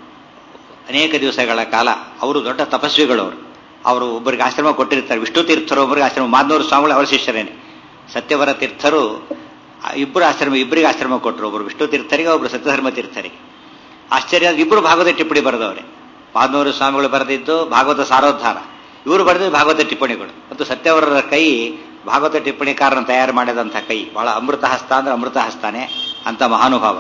Speaker 1: ಅನೇಕ ದಿವಸಗಳ ಕಾಲ ಅವರು ದೊಡ್ಡ ತಪಸ್ವಿಗಳು ಅವರು ಅವರು ಒಬ್ಬರಿಗೆ ಆಶ್ರಮ ಕೊಟ್ಟಿರ್ತಾರೆ ವಿಷ್ಣು ತೀರ್ಥರು ಒಬ್ಬರಿಗೆ ಆಶ್ರಮ ಮಾದನೂರು ಸ್ವಾಮಿಗಳು ಅವರ ಶಿಷ್ಯರೇನೆ ಸತ್ಯವರ ತೀರ್ಥರು ಇಬ್ಬರು ಆಶ್ರಮ ಇಬ್ಬರಿಗೆ ಆಶ್ರಮ ಕೊಟ್ಟರು ಒಬ್ಬರು ವಿಷ್ಣು ತೀರ್ಥರಿಗೆ ಒಬ್ಬರು ಸತ್ಯಧರ್ಮ ತೀರ್ಥರಿಗೆ ಆಶ್ಚರ್ಯ ಇಬ್ಬರು ಭಾಗವತ ಟಿಪ್ಪಣಿ ಬರೆದವರೇ ಮಾದನೂರು ಸ್ವಾಮಿಗಳು ಬರೆದಿದ್ದು ಭಾಗವತ ಸಾರೋದ್ಧಾರ ಇವರು ಬರೆದಿದ್ದು ಭಾಗವತ ಟಿಪ್ಪಣಿಗಳು ಮತ್ತು ಸತ್ಯವರರ ಕೈ ಭಾಗವತ ಟಿಪ್ಪಣಿಕಾರನ ತಯಾರು ಮಾಡಿದಂಥ ಕೈ ಬಹಳ ಅಮೃತ ಹಸ್ತ ಅಂದ್ರೆ ಅಮೃತ ಹಸ್ತಾನೆ ಅಂತ ಮಹಾನುಭಾವ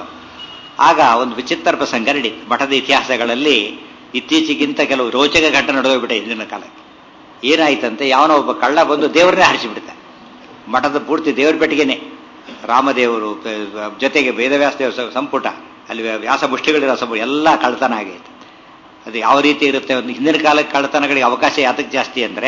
Speaker 1: ಆಗ ಒಂದು ವಿಚಿತ್ರ ಪ್ರಸಂಗ ನಡೀತು ಮಠದ ಇತಿಹಾಸಗಳಲ್ಲಿ ಇತ್ತೀಚೆಗಿಂತ ಕೆಲವು ರೋಚಕ ಘಟನೆ ನಡೆದೋಗ್ಬಿಟ್ಟೆ ಇಂದಿನ ಕಾಲಕ್ಕೆ ಏನಾಯ್ತಂತೆ ಯಾವನೋ ಒಬ್ಬ ಕಳ್ಳ ಬಂದು ದೇವರನ್ನೇ ಹರಿಸಿಬಿಡ್ತಾನೆ ಮಠದ ಪೂರ್ತಿ ದೇವರ ಪೆಟ್ಟಿಗೆನೆ ರಾಮದೇವರು ಜೊತೆಗೆ ವೇದವ್ಯಾಸ ದೇವ ಸಂಪುಟ ಅಲ್ಲಿ ವ್ಯಾಸ ಮುಷ್ಟಿಗಳಿರೋ ಸಂಪುಟ ಎಲ್ಲ ಕಳ್ತನ ಆಗೈತೆ ಅದು ಯಾವ ರೀತಿ ಇರುತ್ತೆ ಒಂದು ಹಿಂದಿನ ಕಾಲಕ್ಕೆ ಕಳ್ಳತನಗಳಿಗೆ ಅವಕಾಶ ಯಾತಕ್ಕೆ ಜಾಸ್ತಿ ಅಂದರೆ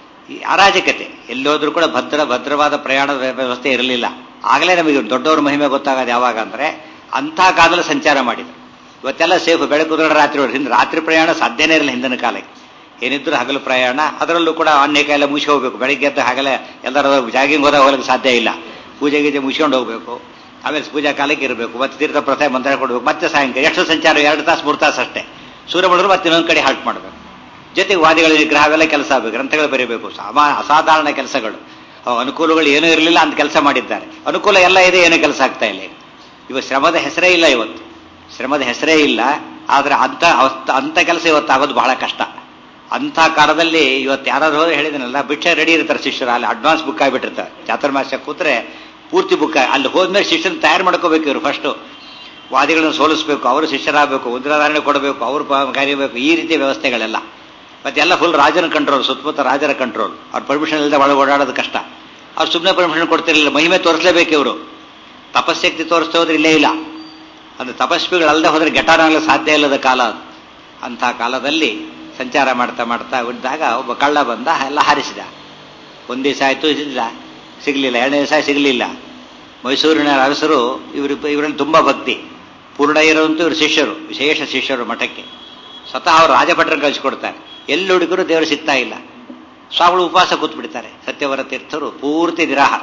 Speaker 1: ಅರಾಜಕತೆ ಎಲ್ಲೋದ್ರೂ ಕೂಡ ಭದ್ರ ಭದ್ರವಾದ ಪ್ರಯಾಣದ ವ್ಯವಸ್ಥೆ ಇರಲಿಲ್ಲ ಆಗಲೇ ನಮಗೆ ದೊಡ್ಡವ್ರ ಮಹಿಮೆ ಗೊತ್ತಾಗೋದು ಯಾವಾಗ ಅಂದರೆ ಅಂಥ ಕಾಲದಲ್ಲಿ ಸಂಚಾರ ಮಾಡಿದ್ರು ಇವತ್ತೆಲ್ಲ ಸೇಫ್ ಬೆಳಕು ರಾತ್ರಿ ಹಿಂದೆ ರಾತ್ರಿ ಪ್ರಯಾಣ ಸಾಧ್ಯನೇ ಇರಲಿಲ್ಲ ಹಿಂದಿನ ಕಾಲಕ್ಕೆ ಏನಿದ್ರು ಹಗಲು ಪ್ರಯಾಣ ಅದರಲ್ಲೂ ಕೂಡ ಅನೇಕ ಎಲ್ಲ ಮುಗಿಸಿ ಹೋಗ್ಬೇಕು ಬೆಳಗ್ಗೆ ಎದ್ದು ಹಾಗಲೇ ಎಲ್ಲರ ಜಾಗಿಂಗ್ ಹೋದಾಗ ಹೋಗಲಿಕ್ಕೆ ಸಾಧ್ಯ ಇಲ್ಲ ಪೂಜೆ ಗೀಜೆ ಮುಗಿಸ್ಕೊಂಡು ಹೋಗ್ಬೇಕು ಆಮೇಲೆ ಪೂಜಾ ಕಾಲಕ್ಕೆ ಇರಬೇಕು ಮತ್ತೆ ತೀರ್ಥ ಪ್ರಸಾದ ಮಂತ್ರ ಕೊಡಬೇಕು ಮತ್ತೆ ಸಾಯಂಕಾಲ ಎಷ್ಟು ಸಂಚಾರ ಎರಡು ತಾಸು ಮೂರು ತಾಸು ಅಷ್ಟೇ ಸೂರ್ಯ ಮಾಡಿದ್ರು ಮತ್ತೆ ಇನ್ನೊಂದು ಕಡೆ ಹಾಲ್ಟ್ ಮಾಡಬೇಕು ಜೊತೆಗೆ ವಾದಿಗಳ ವಿಗ್ರಹ ಅವೆಲ್ಲ ಕೆಲಸ ಆಗಬೇಕು ಗ್ರಂಥಗಳು ಬರೀಬೇಕು ಸಾಮಾ ಅಸಾಧಾರಣ ಕೆಲಸಗಳು ಅನುಕೂಲಗಳು ಏನೂ ಇರಲಿಲ್ಲ ಅಂತ ಕೆಲಸ ಮಾಡಿದ್ದಾರೆ ಅನುಕೂಲ ಎಲ್ಲ ಇದೆ ಏನೂ ಕೆಲಸ ಆಗ್ತಾ ಇಲ್ಲ ಇವ ಶ್ರಮದ ಹೆಸರೇ ಇಲ್ಲ ಇವತ್ತು ಶ್ರಮದ ಹೆಸರೇ ಇಲ್ಲ ಆದರೆ ಅಂಥ ಅಂಥ ಕೆಲಸ ಇವತ್ತು ಆಗೋದು ಬಹಳ ಕಷ್ಟ ಅಂಥ ಕಾಲದಲ್ಲಿ ಇವತ್ತು ಯಾರಾದ್ರೂ ಹೋದ್ರೆ ಹೇಳಿದನಲ್ಲ ಭಿಕ್ಷೆ ರೆಡಿ ಇರ್ತಾರೆ ಶಿಷ್ಯರು ಅಲ್ಲಿ ಅಡ್ವಾನ್ಸ್ ಬುಕ್ ಆಗಿಬಿಟ್ಟಿರ್ತಾರೆ ಚಾತುರ್ಮಾಸ್ಯ ಕೂತ್ರೆ ಪೂರ್ತಿ ಬುಕ್ ಅಲ್ಲಿ ಹೋದ್ಮೇಲೆ ಶಿಷ್ಯನ ತಯಾರು ಮಾಡ್ಕೋಬೇಕು ಇವರು ಫಸ್ಟು ವಾದಿಗಳನ್ನು ಸೋಲಿಸಬೇಕು ಅವರು ಶಿಷ್ಯರಾಗಬೇಕು ಉದ್ರಾಧಾರಣೆ ಕೊಡಬೇಕು ಅವರು ಕರಿಬೇಕು ಈ ರೀತಿಯ ವ್ಯವಸ್ಥೆಗಳೆಲ್ಲ ಮತ್ತೆಲ್ಲ ಫುಲ್ ರಾಜನ ಕಂಟ್ರೋಲ್ ಸುತ್ತಮುತ್ತ ರಾಜರ ಕಂಟ್ರೋಲ್ ಅವ್ರ ಪರ್ಮಿಷನ್ ಇಲ್ಲದೆ ಒಳಗೆ ಓಡಾಡೋದು ಕಷ್ಟ ಅವ್ರು ಸುಮ್ಮನೆ ಪರ್ಮಿಷನ್ ಕೊಡ್ತಿರಲಿಲ್ಲ ಮಹಿಮೆ ತೋರಿಸಲೇಬೇಕು ಇವರು ತಪಶಕ್ತಿ ತೋರಿಸ್ತಾ ಹೋದ್ರೆ ಇಲ್ಲೇ ಇಲ್ಲ ಅದು ತಪಸ್ವಿಗಳಲ್ಲದೆ ಹೋದ್ರೆ ಘಟಾನಾಗಲು ಸಾಧ್ಯ ಇಲ್ಲದ ಕಾಲ ಅದು ಅಂಥ ಕಾಲದಲ್ಲಿ ಸಂಚಾರ ಮಾಡ್ತಾ ಮಾಡ್ತಾ ಇದ್ದಾಗ ಒಬ್ಬ ಕಳ್ಳ ಬಂದ ಎಲ್ಲ ಹಾರಿಸಿದ ಒಂದು ದಿವಸ ಆಯ್ತು ಇಲ್ಲ ಸಿಗಲಿಲ್ಲ ಎರಡನೇ ದಿವಸ ಸಿಗಲಿಲ್ಲ ಮೈಸೂರಿನ ಅರಸರು ಇವರು ಇವರಲ್ಲಿ ತುಂಬ ಭಕ್ತಿ ಪೂರ್ಣ ಇರುವಂತೂ ಇವರು ಶಿಷ್ಯರು ವಿಶೇಷ ಶಿಷ್ಯರು ಮಠಕ್ಕೆ ಸ್ವತಃ ಅವರು ರಾಜಭಟ್ರನ್ನು ಕಳಿಸ್ಕೊಡ್ತಾರೆ ಎಲ್ಲಿ ಹುಡುಗರು ದೇವರು ಸಿಗ್ತಾ ಇಲ್ಲ ಸ್ವಾಮಿಗಳು ಉಪವಾಸ ಕೂತ್ಬಿಡ್ತಾರೆ ಸತ್ಯವರ ತೀರ್ಥರು ಪೂರ್ತಿ ನಿರಾಹಾರ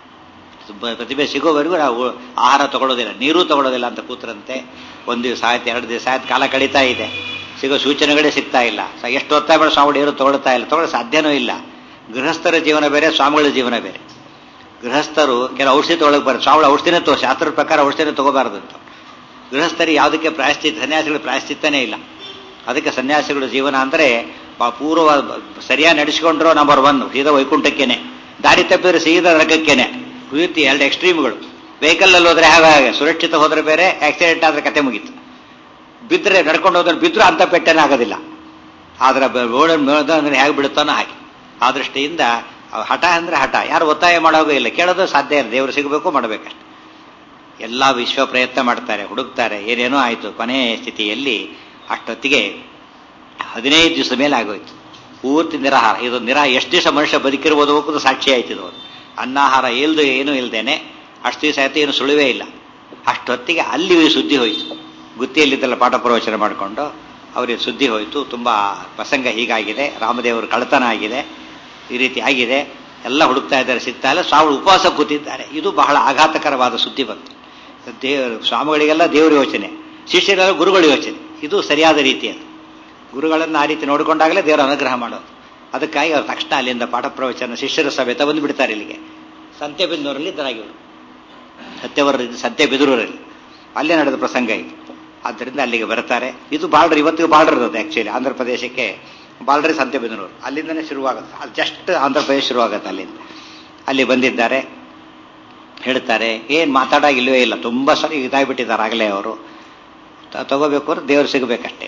Speaker 1: ಪ್ರತಿಭೆ ಸಿಗೋವರೆಗೂ ನಾವು ಆಹಾರ ತಗೊಳ್ಳೋದಿಲ್ಲ ನೀರು ತಗೊಳ್ಳೋದಿಲ್ಲ ಅಂತ ಕೂತ್ರಂತೆ ಒಂದು ದಿವಸ ಆಯ್ತು ಎರಡು ದಿವಸ ಆಯ್ತು ಕಾಲ ಕಳೀತಾ ಇದೆ ಸಿಗೋ ಸೂಚನೆಗಳೇ ಸಿಗ್ತಾ ಇಲ್ಲ ಎಷ್ಟು ಹೊತ್ತಾಗ ಬೇಡ ಸ್ವಾಮಿಗಳು ಏನು ತಗೊಳ್ತಾ ಇಲ್ಲ ತಗೊಳ್ಳೋ ಸಾಧ್ಯನೂ ಇಲ್ಲ ಗೃಹಸ್ಥರ ಜೀವನ ಬೇರೆ ಸ್ವಾಮಿಗಳ ಜೀವನ ಬೇರೆ ಗೃಹಸ್ಥರು ಕೆಲವು ಔಷಧಿ ತೊಗೊಳಕ್ ಬರುತ್ತೆ ಸ್ವಾಮಿಗಳು ಔಷಧಿನೇ ತೋ ಶಾಸ್ತ್ರದ ಪ್ರಕಾರ ಔಷಧಿನೇ ತಗೋಬಾರದು ಅಂತ ಗೃಹಸ್ಥರಿಗೆ ಯಾವುದಕ್ಕೆ ಪ್ರಾಯಶ್ಚಿತ್ತ ಸನ್ಯಾಸಿಗಳ ಪ್ರಾಯಶ್ಚಿತ್ತನೇ ಇಲ್ಲ ಅದಕ್ಕೆ ಸನ್ಯಾಸಿಗಳ ಜೀವನ ಅಂದರೆ ಪೂರ್ವ ಸರಿಯಾಗಿ ನಡೆಸಿಕೊಂಡ್ರು ನಂಬರ್ ಒನ್ ಸೀದಾ ವೈಕುಂಠಕ್ಕೇನೆ ದಾರಿ ತಪ್ಪಿದ್ರೆ ಸೀದಾ ನರಕಕ್ಕೇನೆ ಪೂರ್ತಿ ಎರಡು ಎಕ್ಸ್ಟ್ರೀಮ್ಗಳು ವೆಹಿಕಲ್ ಹೋದ್ರೆ ಹಾಗೆ ಸುರಕ್ಷಿತ ಹೋದ್ರೆ ಬೇರೆ ಆಕ್ಸಿಡೆಂಟ್ ಆದ್ರೆ ಕತೆ ಮುಗೀತು ಬಿದ್ದರೆ ನಡ್ಕೊಂಡು ಹೋದ್ರೆ ಬಿದ್ದರೂ ಅಂತ ಪೆಟ್ಟೇನೆ ಆಗೋದಿಲ್ಲ ಆದ್ರೆ ಅಂದ್ರೆ ಹೇಗೆ ಬಿಡುತ್ತಾನೋ ಹಾಗೆ ಆ ದೃಷ್ಟಿಯಿಂದ ಹಠ ಅಂದ್ರೆ ಹಠ ಯಾರು ಒತ್ತಾಯ ಮಾಡೋಗೂ ಇಲ್ಲ ಕೇಳೋದು ಸಾಧ್ಯ ಇಲ್ಲ ದೇವರು ಸಿಗಬೇಕು ಮಾಡಬೇಕಷ್ಟೆ ಎಲ್ಲ ವಿಶ್ವ ಪ್ರಯತ್ನ ಮಾಡ್ತಾರೆ ಹುಡುಕ್ತಾರೆ ಏನೇನೋ ಆಯಿತು ಕೊನೆಯ ಸ್ಥಿತಿಯಲ್ಲಿ ಅಷ್ಟೊತ್ತಿಗೆ ಹದಿನೈದು ದಿವಸ ಮೇಲೆ ಆಗೋಯ್ತು ಪೂರ್ತಿ ನಿರಾಹಾರ ಇದು ನಿರಾ ಎಷ್ಟು ದಿವಸ ಮನುಷ್ಯ ಬದುಕಿರ್ಬೋದು ಹೋಗೋದು ಸಾಕ್ಷಿ ಆಯ್ತು ಇದು ಅನ್ನಾಹಾರ ಇಲ್ದು ಏನೂ ಇಲ್ದೇನೆ ಅಷ್ಟು ದಿವಸ ಆಯ್ತು ಏನು ಸುಳಿವೇ ಇಲ್ಲ ಅಷ್ಟೊತ್ತಿಗೆ ಅಲ್ಲಿ ಸುದ್ದಿ ಹೋಯಿತು ಗುತ್ತಿಯಲ್ಲಿದ್ದಲ್ಲ ಪಾಠ ಪ್ರವಚನ ಮಾಡಿಕೊಂಡು ಅವರಿಗೆ ಸುದ್ದಿ ಹೋಯಿತು ತುಂಬ ಪ್ರಸಂಗ ಹೀಗಾಗಿದೆ ರಾಮದೇವರು ಕಳತನ ಆಗಿದೆ ಈ ರೀತಿ ಆಗಿದೆ ಎಲ್ಲ ಹುಡುಕ್ತಾ ಇದ್ದಾರೆ ಸಿಗ್ತಾ ಇಲ್ಲ ಸ್ವಾಮಿಗಳು ಉಪವಾಸ ಕೂತಿದ್ದಾರೆ ಇದು ಬಹಳ ಆಘಾತಕರವಾದ ಸುದ್ದಿ ಬಂತು ದೇವರು ಸ್ವಾಮಿಗಳಿಗೆಲ್ಲ ದೇವರ ಯೋಚನೆ ಶಿಷ್ಯರೆಲ್ಲ ಗುರುಗಳ ಯೋಚನೆ ಇದು ಸರಿಯಾದ ರೀತಿಯದು ಗುರುಗಳನ್ನು ಆ ರೀತಿ ನೋಡಿಕೊಂಡಾಗಲೇ ದೇವರ ಅನುಗ್ರಹ ಮಾಡೋದು ಅದಕ್ಕಾಗಿ ಅವ್ರು ತಕ್ಷಣ ಅಲ್ಲಿಂದ ಪಾಠ ಪ್ರವಚನ ಶಿಷ್ಯರ ಸಮೇತ ಬಂದು ಬಿಡ್ತಾರೆ ಇಲ್ಲಿಗೆ ಸಂತೆಬೆನ್ನೂರಲ್ಲಿ ಇದ್ದರಾಗಿವರು ಸತ್ಯವರ ಸಂತೆಬೆದೂರಲ್ಲಿ ಅಲ್ಲೇ ನಡೆದ ಪ್ರಸಂಗ ಇದು ಆದ್ದರಿಂದ ಅಲ್ಲಿಗೆ ಬರ್ತಾರೆ ಇದು ಬಾರ್ಡರ್ ಇವತ್ತಿಗೂ ಬಾರ್ಡರ್ ಇರೋದು ಆ್ಯಕ್ಚುಲಿ ಆಂಧ್ರ ಪ್ರದೇಶಕ್ಕೆ ಬಾರ್ಡರ್ ಸಂತೆಬೆನ್ನೂರು ಅಲ್ಲಿಂದನೇ ಶುರುವಾಗುತ್ತೆ ಅಲ್ಲಿ ಜಸ್ಟ್ ಆಂಧ್ರ ಪ್ರದೇಶ ಶುರುವಾಗುತ್ತೆ ಅಲ್ಲಿಂದ ಅಲ್ಲಿ ಬಂದಿದ್ದಾರೆ ಹೇಳ್ತಾರೆ ಏನು ಮಾತಾಡಾಗಿಲ್ವೇ ಇಲ್ಲ ತುಂಬ ಸರಿ ಇದಾಗ್ಬಿಟ್ಟಿದ್ದಾರೆ ಆಗಲೇ ಅವರು ತಗೋಬೇಕು ಅಂದ್ರೆ ದೇವರು ಸಿಗಬೇಕಷ್ಟೇ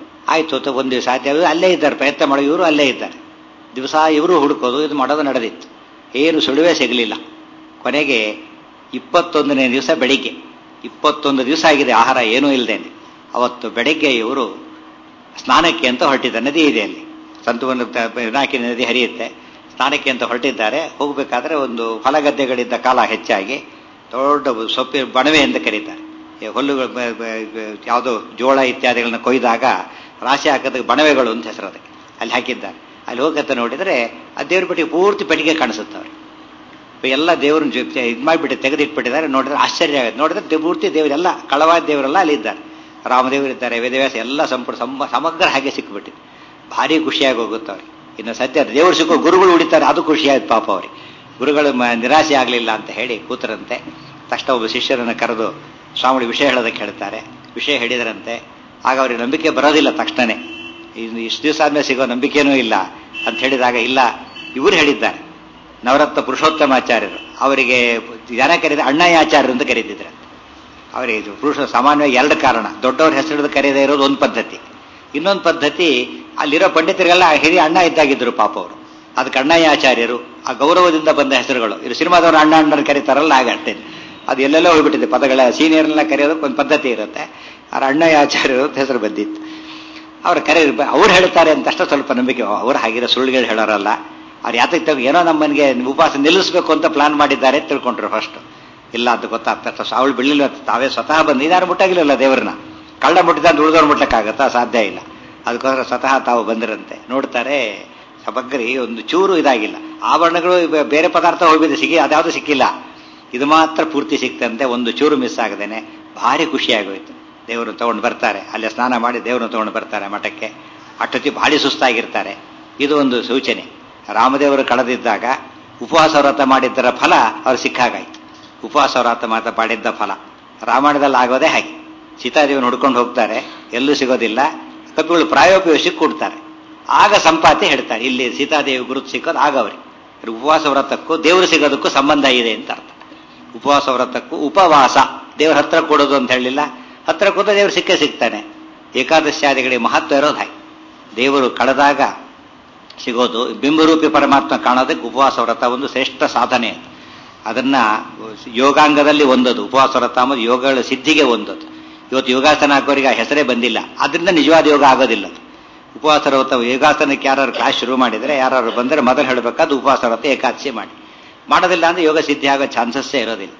Speaker 1: ಆಯ್ತು ಒಂದು ದಿವಸ ಆಯ್ತು ಅಲ್ಲೇ ಇದ್ದಾರೆ ಪ್ರಯತ್ನ ಮಾಡೋ ಇವರು ಅಲ್ಲೇ ಇದ್ದಾರೆ ದಿವಸ ಇವರು ಹುಡುಕೋದು ಇದು ಮಾಡೋದು ನಡೆದಿತ್ತು ಏನು ಸುಳಿವೇ ಸಿಗಲಿಲ್ಲ ಕೊನೆಗೆ ಇಪ್ಪತ್ತೊಂದನೇ ದಿವಸ ಬೆಳಿಗ್ಗೆ ಇಪ್ಪತ್ತೊಂದು ದಿವಸ ಆಗಿದೆ ಆಹಾರ ಏನೂ ಇಲ್ಲದೇನೆ ಅವತ್ತು ಬೆಳಗ್ಗೆ ಇವರು ಸ್ನಾನಕ್ಕೆ ಅಂತ ಹೊರಟಿದ್ದಾರೆ ನದಿ ಇದೆ ಅಲ್ಲಿ ಸಂತುವನ್ನು ನಾಕಿ ನದಿ ಹರಿಯುತ್ತೆ ಸ್ನಾನಕ್ಕೆ ಅಂತ ಹೊರಟಿದ್ದಾರೆ ಹೋಗಬೇಕಾದ್ರೆ ಒಂದು ಫಲಗದ್ದೆಗಳಿದ್ದ ಕಾಲ ಹೆಚ್ಚಾಗಿ ದೊಡ್ಡ ಸೊಪ್ಪಿ ಬಣವೆ ಎಂದು ಕರೀತಾರೆ ಹುಲ್ಲುಗಳು ಯಾವುದೋ ಜೋಳ ಇತ್ಯಾದಿಗಳನ್ನ ಕೊಯ್ದಾಗ ರಾಶಿ ಹಾಕೋದಕ್ಕೆ ಬಣವೆಗಳು ಅಂತ ಹೆಸರು ಅದಕ್ಕೆ ಅಲ್ಲಿ ಹಾಕಿದ್ದಾರೆ ಅಲ್ಲಿ ಹೋಗತ್ತ ನೋಡಿದರೆ ಆ ದೇವ್ರ ಪೆಟ್ಟಿಗೆ ಪೂರ್ತಿ ಪೆಟ್ಟಿಗೆ ಕಾಣಿಸುತ್ತೆ ಅವ್ರಿಗೆ ಎಲ್ಲ ದೇವ್ರನ್ನ ಇದು ಮಾಡಿಬಿಟ್ಟು ತೆಗೆದಿಟ್ಬಿಟ್ಟಿದ್ದಾರೆ ನೋಡಿದ್ರೆ ಆಶ್ಚರ್ಯ ಆಗುತ್ತೆ ನೋಡಿದ್ರೆ ಪೂರ್ತಿ ದೇವರೆಲ್ಲ ಕಳವಾದ ದೇವರೆಲ್ಲ ಅಲ್ಲಿ ಇದ್ದಾರೆ ರಾಮದೇವರಿದ್ದಾರೆ ವೇದವ್ಯಾಸ ಎಲ್ಲ ಸಂಪೂರ್ಣ ಸಮಗ್ರ ಹಾಗೆ ಸಿಕ್ಬಿಟ್ಟಿದೆ ಭಾರಿ ಖುಷಿಯಾಗಿ ಹೋಗುತ್ತೆ ಅವ್ರಿಗೆ ಇನ್ನು ಸದ್ಯ ದೇವರು ಸಿಕ್ಕೋ ಗುರುಗಳು ಉಳಿತಾರೆ ಅದು ಖುಷಿಯಾಯ್ತು ಪಾಪ ಅವ್ರಿಗೆ ಗುರುಗಳು ನಿರಾಸೆ ಆಗಲಿಲ್ಲ ಅಂತ ಹೇಳಿ ಕೂತರಂತೆ ತಕ್ಷಣ ಒಬ್ಬ ಶಿಷ್ಯರನ್ನು ಕರೆದು ಸ್ವಾಮಿಗಳು ವಿಷಯ ಹೇಳೋದಕ್ಕೆ ಹೇಳ್ತಾರೆ ವಿಷಯ ಹೇಳಿದರಂತೆ ಆಗ ಅವ್ರಿಗೆ ನಂಬಿಕೆ ಬರೋದಿಲ್ಲ ತಕ್ಷಣನೇ ಇನ್ನು ಇಷ್ಟು ದಿವಸ ಆದ್ಮೇಲೆ ಸಿಗೋ ನಂಬಿಕೆನೂ ಇಲ್ಲ ಅಂತ ಹೇಳಿದಾಗ ಇಲ್ಲ ಇವರು ಹೇಳಿದ್ದಾರೆ ನವರತ್ನ ಪುರುಷೋತ್ತಮಾಚಾರ್ಯರು ಅವರಿಗೆ ಜನ ಕರೀದ ಅಣ್ಣಯ್ಯಾಚಾರ್ಯರು ಅಂತ ಕರೀತಿದ್ರು ಅವರಿಗೆ ಇದು ಪುರುಷ ಸಾಮಾನ್ಯವಾಗಿ ಎರಡು ಕಾರಣ ದೊಡ್ಡವ್ರ ಹೆಸರು ಕರೆಯದೇ ಇರೋದು ಒಂದು ಪದ್ಧತಿ ಇನ್ನೊಂದು ಪದ್ಧತಿ ಅಲ್ಲಿರೋ ಪಂಡಿತರಿಗೆಲ್ಲ ಹಿರಿಯ ಅಣ್ಣ ಇದ್ದಾಗಿದ್ರು ಪಾಪ ಅವರು ಅದಕ್ಕೆ ಅಣ್ಣಯ್ಯಾಚಾರ್ಯರು ಆ ಗೌರವದಿಂದ ಬಂದ ಹೆಸರುಗಳು ಇದು ಸಿನಿಮಾದವರು ಅಣ್ಣ ಅಣ್ಣನ ಕರೀತಾರಲ್ಲ ಹಾಗೆ ಅಷ್ಟೇ ಅದು ಎಲ್ಲೆಲ್ಲೋ ಹೋಗ್ಬಿಟ್ಟಿದೆ ಪದಗಳ ಸೀನಿಯರ್ನೆಲ್ಲ ಕರೆಯೋದಕ್ಕೆ ಒಂದು ಪದ್ಧತಿ ಇರುತ್ತೆ ಅವ್ರ ಅಣ್ಣಯ್ಯಾಚಾರ್ಯರು ಅಂತ ಹೆಸರು ಬಂದಿತ್ತು ಅವ್ರ ಕರೆ ಅವ್ರು ಹೇಳ್ತಾರೆ ಅಂತಷ್ಟ ಸ್ವಲ್ಪ ನಂಬಿಕೆ ಅವ್ರು ಹಾಗಿರೋ ಸುಳ್ಳುಗಳು ಹೇಳೋರಲ್ಲ ಅವ್ರು ಯಾತಕ್ಕೆ ಏನೋ ನಮ್ಮನಿಗೆ ಉಪವಾಸ ನಿಲ್ಲಿಸಬೇಕು ಅಂತ ಪ್ಲಾನ್ ಮಾಡಿದ್ದಾರೆ ತಿಳ್ಕೊಂಡ್ರು ಫಸ್ಟ್ ಇಲ್ಲ ಅಂತ ಗೊತ್ತಾದ ತಕ್ಷಣ ಸಾವಳು ಬೀಳಿಲ್ಲ ತಾವೇ ಸ್ವತಃ ಬಂದು ಇದಾರು ಮುಟ್ಟಾಗಿಲ್ಲ ದೇವ್ರನ್ನ ಕಳ್ಳ ಮುಟ್ಟಿದ ಉಳಿದವ್ರು ಮುಟ್ಲಕ್ಕಾಗತ್ತಾ ಸಾಧ್ಯ ಇಲ್ಲ ಅದಕ್ಕೋಸ್ಕರ ಸ್ವತಃ ತಾವು ಬಂದಿರಂತೆ ನೋಡ್ತಾರೆ ಸಮಗ್ರಿ ಒಂದು ಚೂರು ಇದಾಗಿಲ್ಲ ಆಭರಣಗಳು ಬೇರೆ ಪದಾರ್ಥ ಹೋಗಿದ್ದು ಸಿಗಿ ಅದ್ಯಾವುದು ಸಿಕ್ಕಿಲ್ಲ ಇದು ಮಾತ್ರ ಪೂರ್ತಿ ಸಿಕ್ತಂತೆ ಒಂದು ಚೂರು ಮಿಸ್ ಆಗದೇನೆ ಭಾರಿ ಖುಷಿಯಾಗೋಯ್ತು ದೇವರು ತಗೊಂಡು ಬರ್ತಾರೆ ಅಲ್ಲೇ ಸ್ನಾನ ಮಾಡಿ ದೇವ್ರನ್ನ ತಗೊಂಡು ಬರ್ತಾರೆ ಮಠಕ್ಕೆ ಅಷ್ಟೊತ್ತಿ ಭಾರಿ ಸುಸ್ತಾಗಿರ್ತಾರೆ ಇದು ಒಂದು ಸೂಚನೆ ರಾಮದೇವರು ಕಳೆದಿದ್ದಾಗ ಉಪವಾಸ ವ್ರತ ಮಾಡಿದ್ದರ ಫಲ ಅವ್ರು ಸಿಕ್ಕಾಗಾಯ್ತು ಉಪವಾಸ ವ್ರತ ಮಾತ್ರ ಮಾಡಿದ್ದ ಫಲ ರಾಮಾಯಣದಲ್ಲಿ ಆಗೋದೇ ಹಾಗೆ ಸೀತಾದೇವಿನ ಹುಡ್ಕೊಂಡು ಹೋಗ್ತಾರೆ ಎಲ್ಲೂ ಸಿಗೋದಿಲ್ಲ ಕಪಿಗಳು ಪ್ರಾಯೋಪಯೋಗ ಕೊಡ್ತಾರೆ ಆಗ ಸಂಪಾತಿ ಹೇಳ್ತಾರೆ ಇಲ್ಲಿ ಸೀತಾದೇವಿ ಗುರುತು ಸಿಕ್ಕೋದು ಆಗ ಅವ್ರಿಗೆ ಉಪವಾಸ ವ್ರತಕ್ಕೂ ದೇವರು ಸಿಗೋದಕ್ಕೂ ಸಂಬಂಧ ಇದೆ ಅಂತ ಅರ್ಥ ಉಪವಾಸ ವ್ರತಕ್ಕೂ ಉಪವಾಸ ದೇವ್ರ ಹತ್ರ ಕೊಡೋದು ಅಂತ ಹೇಳಿಲ್ಲ ಹತ್ರ ಕೂತ ದೇವರು ಸಿಕ್ಕೇ ಸಿಗ್ತಾನೆ ಏಕಾದಶಾದಿಗಳಿಗೆ ಮಹತ್ವ ಇರೋದು ಹಾಗೆ ದೇವರು ಕಳೆದಾಗ ಸಿಗೋದು ಬಿಂಬರೂಪಿ ಪರಮಾತ್ಮ ಕಾಣೋದಕ್ಕೆ ಉಪವಾಸ ವ್ರತ ಒಂದು ಶ್ರೇಷ್ಠ ಸಾಧನೆ ಅದನ್ನ ಯೋಗಾಂಗದಲ್ಲಿ ಒಂದದು ಉಪವಾಸ ವ್ರತ ಅನ್ನೋದು ಯೋಗಗಳ ಸಿದ್ಧಿಗೆ ಒಂದದು ಇವತ್ತು ಯೋಗಾಸನ ಹಾಕೋರಿಗೆ ಆ ಹೆಸರೇ ಬಂದಿಲ್ಲ ಅದರಿಂದ ನಿಜವಾದ ಯೋಗ ಆಗೋದಿಲ್ಲ ಉಪವಾಸ ವ್ರತ ಯೋಗಾಸನಕ್ಕೆ ಯಾರು ಕ್ಲಾಸ್ ಶುರು ಮಾಡಿದರೆ ಯಾರು ಬಂದರೆ ಮೊದಲು ಹೇಳಬೇಕಾದ ಉಪವಾಸ ವ್ರತ ಏಕಾದಶಿ ಮಾಡಿ ಮಾಡೋದಿಲ್ಲ ಅಂದ್ರೆ ಯೋಗ ಸಿದ್ಧಿ ಆಗೋ ಚಾನ್ಸಸ್ಸೇ ಇರೋದಿಲ್ಲ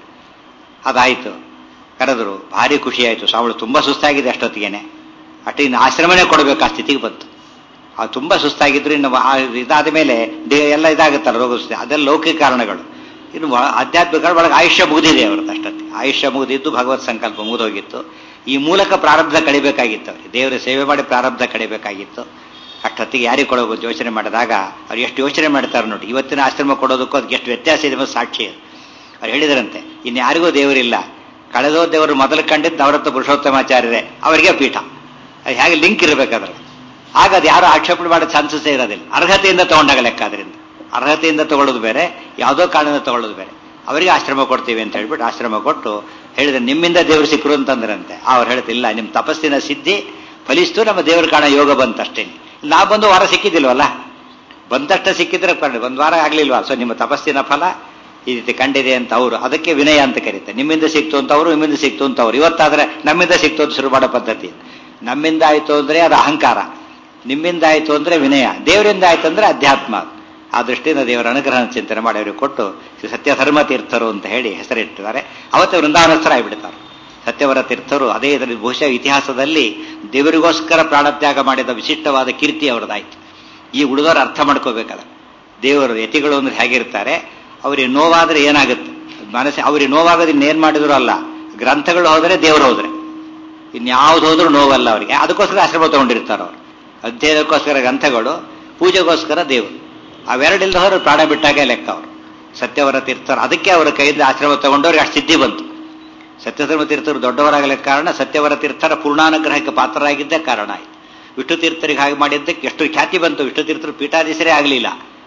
Speaker 1: ಅದಾಯಿತು ಕರೆದ್ರು ಭಾರಿ ಖುಷಿ ಆಯಿತು ಸಾವಳು ತುಂಬ ಸುಸ್ತಾಗಿದೆ ಅಷ್ಟೊತ್ತಿಗೆನೆ ಅಟ್ಟು ಇನ್ನು ಆಶ್ರಮನೇ ಕೊಡಬೇಕು ಆ ಸ್ಥಿತಿಗೆ ಬಂತು ಅದು ತುಂಬ ಸುಸ್ತಾಗಿದ್ರು ಇನ್ನು ಆ ಇದಾದ ಮೇಲೆ ದೇ- ಎಲ್ಲ ಇದಾಗುತ್ತಲ್ಲ ರೋಗ ಸುಸ್ತಿ ಅದೆಲ್ಲ ಲೌಕಿಕ ಕಾರಣಗಳು ಇನ್ನು ಒಳ- ಆಧ್ಯಾತ್ಮಿಕ ಒಳಗೆ ಆಯುಷ್ಯ ಮುಗಿದಿದೆ ಅವ್ರದ್ದು ಅಷ್ಟೊತ್ತಿಗೆ ಆಯುಷ್ಯ ಮುಗಿದಿದ್ದು ಭಗವತ್ ಸಂಕಲ್ಪ ಮುಗಿದೋಗಿತ್ತು ಈ ಮೂಲಕ ಪ್ರಾರಬ್ಧ ಕಳಿಬೇಕಾಗಿತ್ತು ಅವ್ರಿಗೆ ದೇವರ ಸೇವೆ ಮಾಡಿ ಪ್ರಾರಬ್ಧ ಕಳಿಬೇಕಾಗಿತ್ತು ಅಷ್ಟೊತ್ತಿಗೆ ಯಾರಿಗೆ ಕೊಡೋದು ಯೋಚನೆ ಮಾಡಿದಾಗ ಅವ್ರು ಎಷ್ಟು ಯೋಚನೆ ಮಾಡ್ತಾರೆ ನೋಡಿ ಇವತ್ತಿನ ಆಶ್ರಮ ಕೊಡೋದಕ್ಕೂ ಅದಕ್ಕೆ ಎಷ್ಟು ವ್ಯತ್ಯಾಸ ಇದೆ ಎಂಬುದು ಸಾಕ್ಷಿ ಅದು ಅವ್ರು ಹೇಳಿದ್ರಂತೆ ಇನ್ನು ಯಾರಿಗೂ ದೇವರಿಲ್ಲ ಕಳೆದೋ ದೇವರು ಮೊದಲು ಕಂಡಿದ್ದು ನವರತ್ನ ಪುರುಷೋತ್ತಮಾಚಾರ್ಯರೇ ಅವರಿಗೆ ಪೀಠ ಅದು ಹೇಗೆ ಲಿಂಕ್ ಇರಬೇಕಾದ್ರೆ ಆಗ ಅದು ಯಾರು ಆಕ್ಷೇಪಣೆ ಮಾಡೋ ಚಾನ್ಸಸ್ಸೇ ಇರೋದಿಲ್ಲ ಅರ್ಹತೆಯಿಂದ ತಗೊಂಡಾಗ ಲೆಕ್ಕ ಅದರಿಂದ ಅರ್ಹತೆಯಿಂದ ತಗೊಳ್ಳೋದು ಬೇರೆ ಯಾವುದೋ ಕಾರಣದಿಂದ ತಗೊಳ್ಳೋದು ಬೇರೆ ಅವರಿಗೆ ಆಶ್ರಮ ಕೊಡ್ತೀವಿ ಅಂತ ಹೇಳ್ಬಿಟ್ಟು ಆಶ್ರಮ ಕೊಟ್ಟು ಹೇಳಿದ್ರೆ ನಿಮ್ಮಿಂದ ದೇವರು ಸಿಕ್ಕರು ಅಂತಂದ್ರಂತೆ ಅವ್ರು ಹೇಳ್ತಿಲ್ಲ ನಿಮ್ಮ ತಪಸ್ಸಿನ ಸಿದ್ಧಿ ಫಲಿಸ್ತು ನಮ್ಮ ದೇವ್ರ ಕಾಣ ಯೋಗ ಬಂತಷ್ಟೇ ನಾ ಬಂದು ವಾರ ಸಿಕ್ಕಿದಿಲ್ವಲ್ಲ ಬಂದಷ್ಟ ಸಿಕ್ಕಿದ್ರೆ ಪರ್ಣ ಒಂದು ವಾರ ಆಗ್ಲಿಲ್ವಾ ಸೊ ನಿಮ್ಮ ತಪಸ್ಸಿನ ಫಲ ಈ ರೀತಿ ಕಂಡಿದೆ ಅಂತ ಅವರು ಅದಕ್ಕೆ ವಿನಯ ಅಂತ ಕರೀತಾರೆ ನಿಮ್ಮಿಂದ ಸಿಕ್ತು ಅಂತ ಅವರು ನಿಮ್ಮಿಂದ ಸಿಕ್ತು ಅಂತ ಅವರು ಇವತ್ತಾದ್ರೆ ನಮ್ಮಿಂದ ಸಿಕ್ತು ಅಂತ ಶುರು ಮಾಡೋ ಪದ್ಧತಿ ನಮ್ಮಿಂದ ಆಯ್ತು ಅಂದ್ರೆ ಅದು ಅಹಂಕಾರ ನಿಮ್ಮಿಂದ ಆಯ್ತು ಅಂದ್ರೆ ವಿನಯ ದೇವರಿಂದ ಆಯ್ತು ಅಂದ್ರೆ ಅಧ್ಯಾತ್ಮ ಆ ದೃಷ್ಟಿಯಿಂದ ದೇವರ ಅನುಗ್ರಹ ಚಿಂತನೆ ಮಾಡಿ ಅವರಿಗೆ ಕೊಟ್ಟು ಶ್ರೀ ಸತ್ಯಧರ್ಮ ತೀರ್ಥರು ಅಂತ ಹೇಳಿ ಹೆಸರಿಟ್ಟಿದ್ದಾರೆ ಅವತ್ತು ವೃಂದಾವನಸ್ಥರ ಆಗಿಬಿಡ್ತಾರೆ ಸತ್ಯವರ ತೀರ್ಥರು ಅದೇ ಇದರಲ್ಲಿ ಬಹುಶಃ ಇತಿಹಾಸದಲ್ಲಿ ದೇವರಿಗೋಸ್ಕರ ಪ್ರಾಣತ್ಯಾಗ ಮಾಡಿದ ವಿಶಿಷ್ಟವಾದ ಕೀರ್ತಿ ಅವರದಾಯ್ತು ಈ ಉಳಿದವರು ಅರ್ಥ ಮಾಡ್ಕೋಬೇಕಲ್ಲ ದೇವರು ಯತಿಗಳು ಅಂದ್ರೆ ಹೇಗಿರ್ತಾರೆ ಅವರಿಗೆ ನೋವಾದ್ರೆ ಏನಾಗುತ್ತೆ ಮನಸ್ಸು ಅವ್ರಿಗೆ ನೋವಾಗೋದು ಇನ್ನೇನ್ ಮಾಡಿದ್ರು ಅಲ್ಲ ಗ್ರಂಥಗಳು ಹೋದರೆ ದೇವರು ಹೋದ್ರೆ ಇನ್ಯಾವ್ದು ಹೋದ್ರೂ ನೋವಲ್ಲ ಅವರಿಗೆ ಅದಕ್ಕೋಸ್ಕರ ಆಶ್ರಮ ತಗೊಂಡಿರ್ತಾರೆ ಅವರು ಅಧ್ಯಯನಕ್ಕೋಸ್ಕರ ಗ್ರಂಥಗಳು ಪೂಜೆಗೋಸ್ಕರ ದೇವರು ಅವೆರಡಿಲ್ದ ಹೋದ್ರೆ ಪ್ರಾಣ ಬಿಟ್ಟಾಗೆ ಲೆಕ್ಕ ಅವರು ಸತ್ಯವರ ತೀರ್ಥರು ಅದಕ್ಕೆ ಅವರ ಕೈಯಿಂದ ಆಶ್ರಮ ತಗೊಂಡವ್ರಿಗೆ ಅಷ್ಟು ಸಿದ್ಧಿ ಬಂತು ಸತ್ಯಧರ್ಮ ತೀರ್ಥರು ದೊಡ್ಡವರಾಗಲಿಕ್ಕೆ ಕಾರಣ ಸತ್ಯವರ ತೀರ್ಥರ ಪೂರ್ಣಾನುಗ್ರಹಕ್ಕೆ ಪಾತ್ರರಾಗಿದ್ದೇ ಕಾರಣ ಆಯಿತು ವಿಷ್ಣು ತೀರ್ಥರಿಗೆ ಹಾಗೆ ಮಾಡಿದ್ದಕ್ಕೆ ಎಷ್ಟು ಖ್ಯಾತಿ ಬಂತು ವಿಷ್ಣು ತೀರ್ಥರು ಪೀಠಾಧೀಶರೇ ಆಗಲಿಲ್ಲ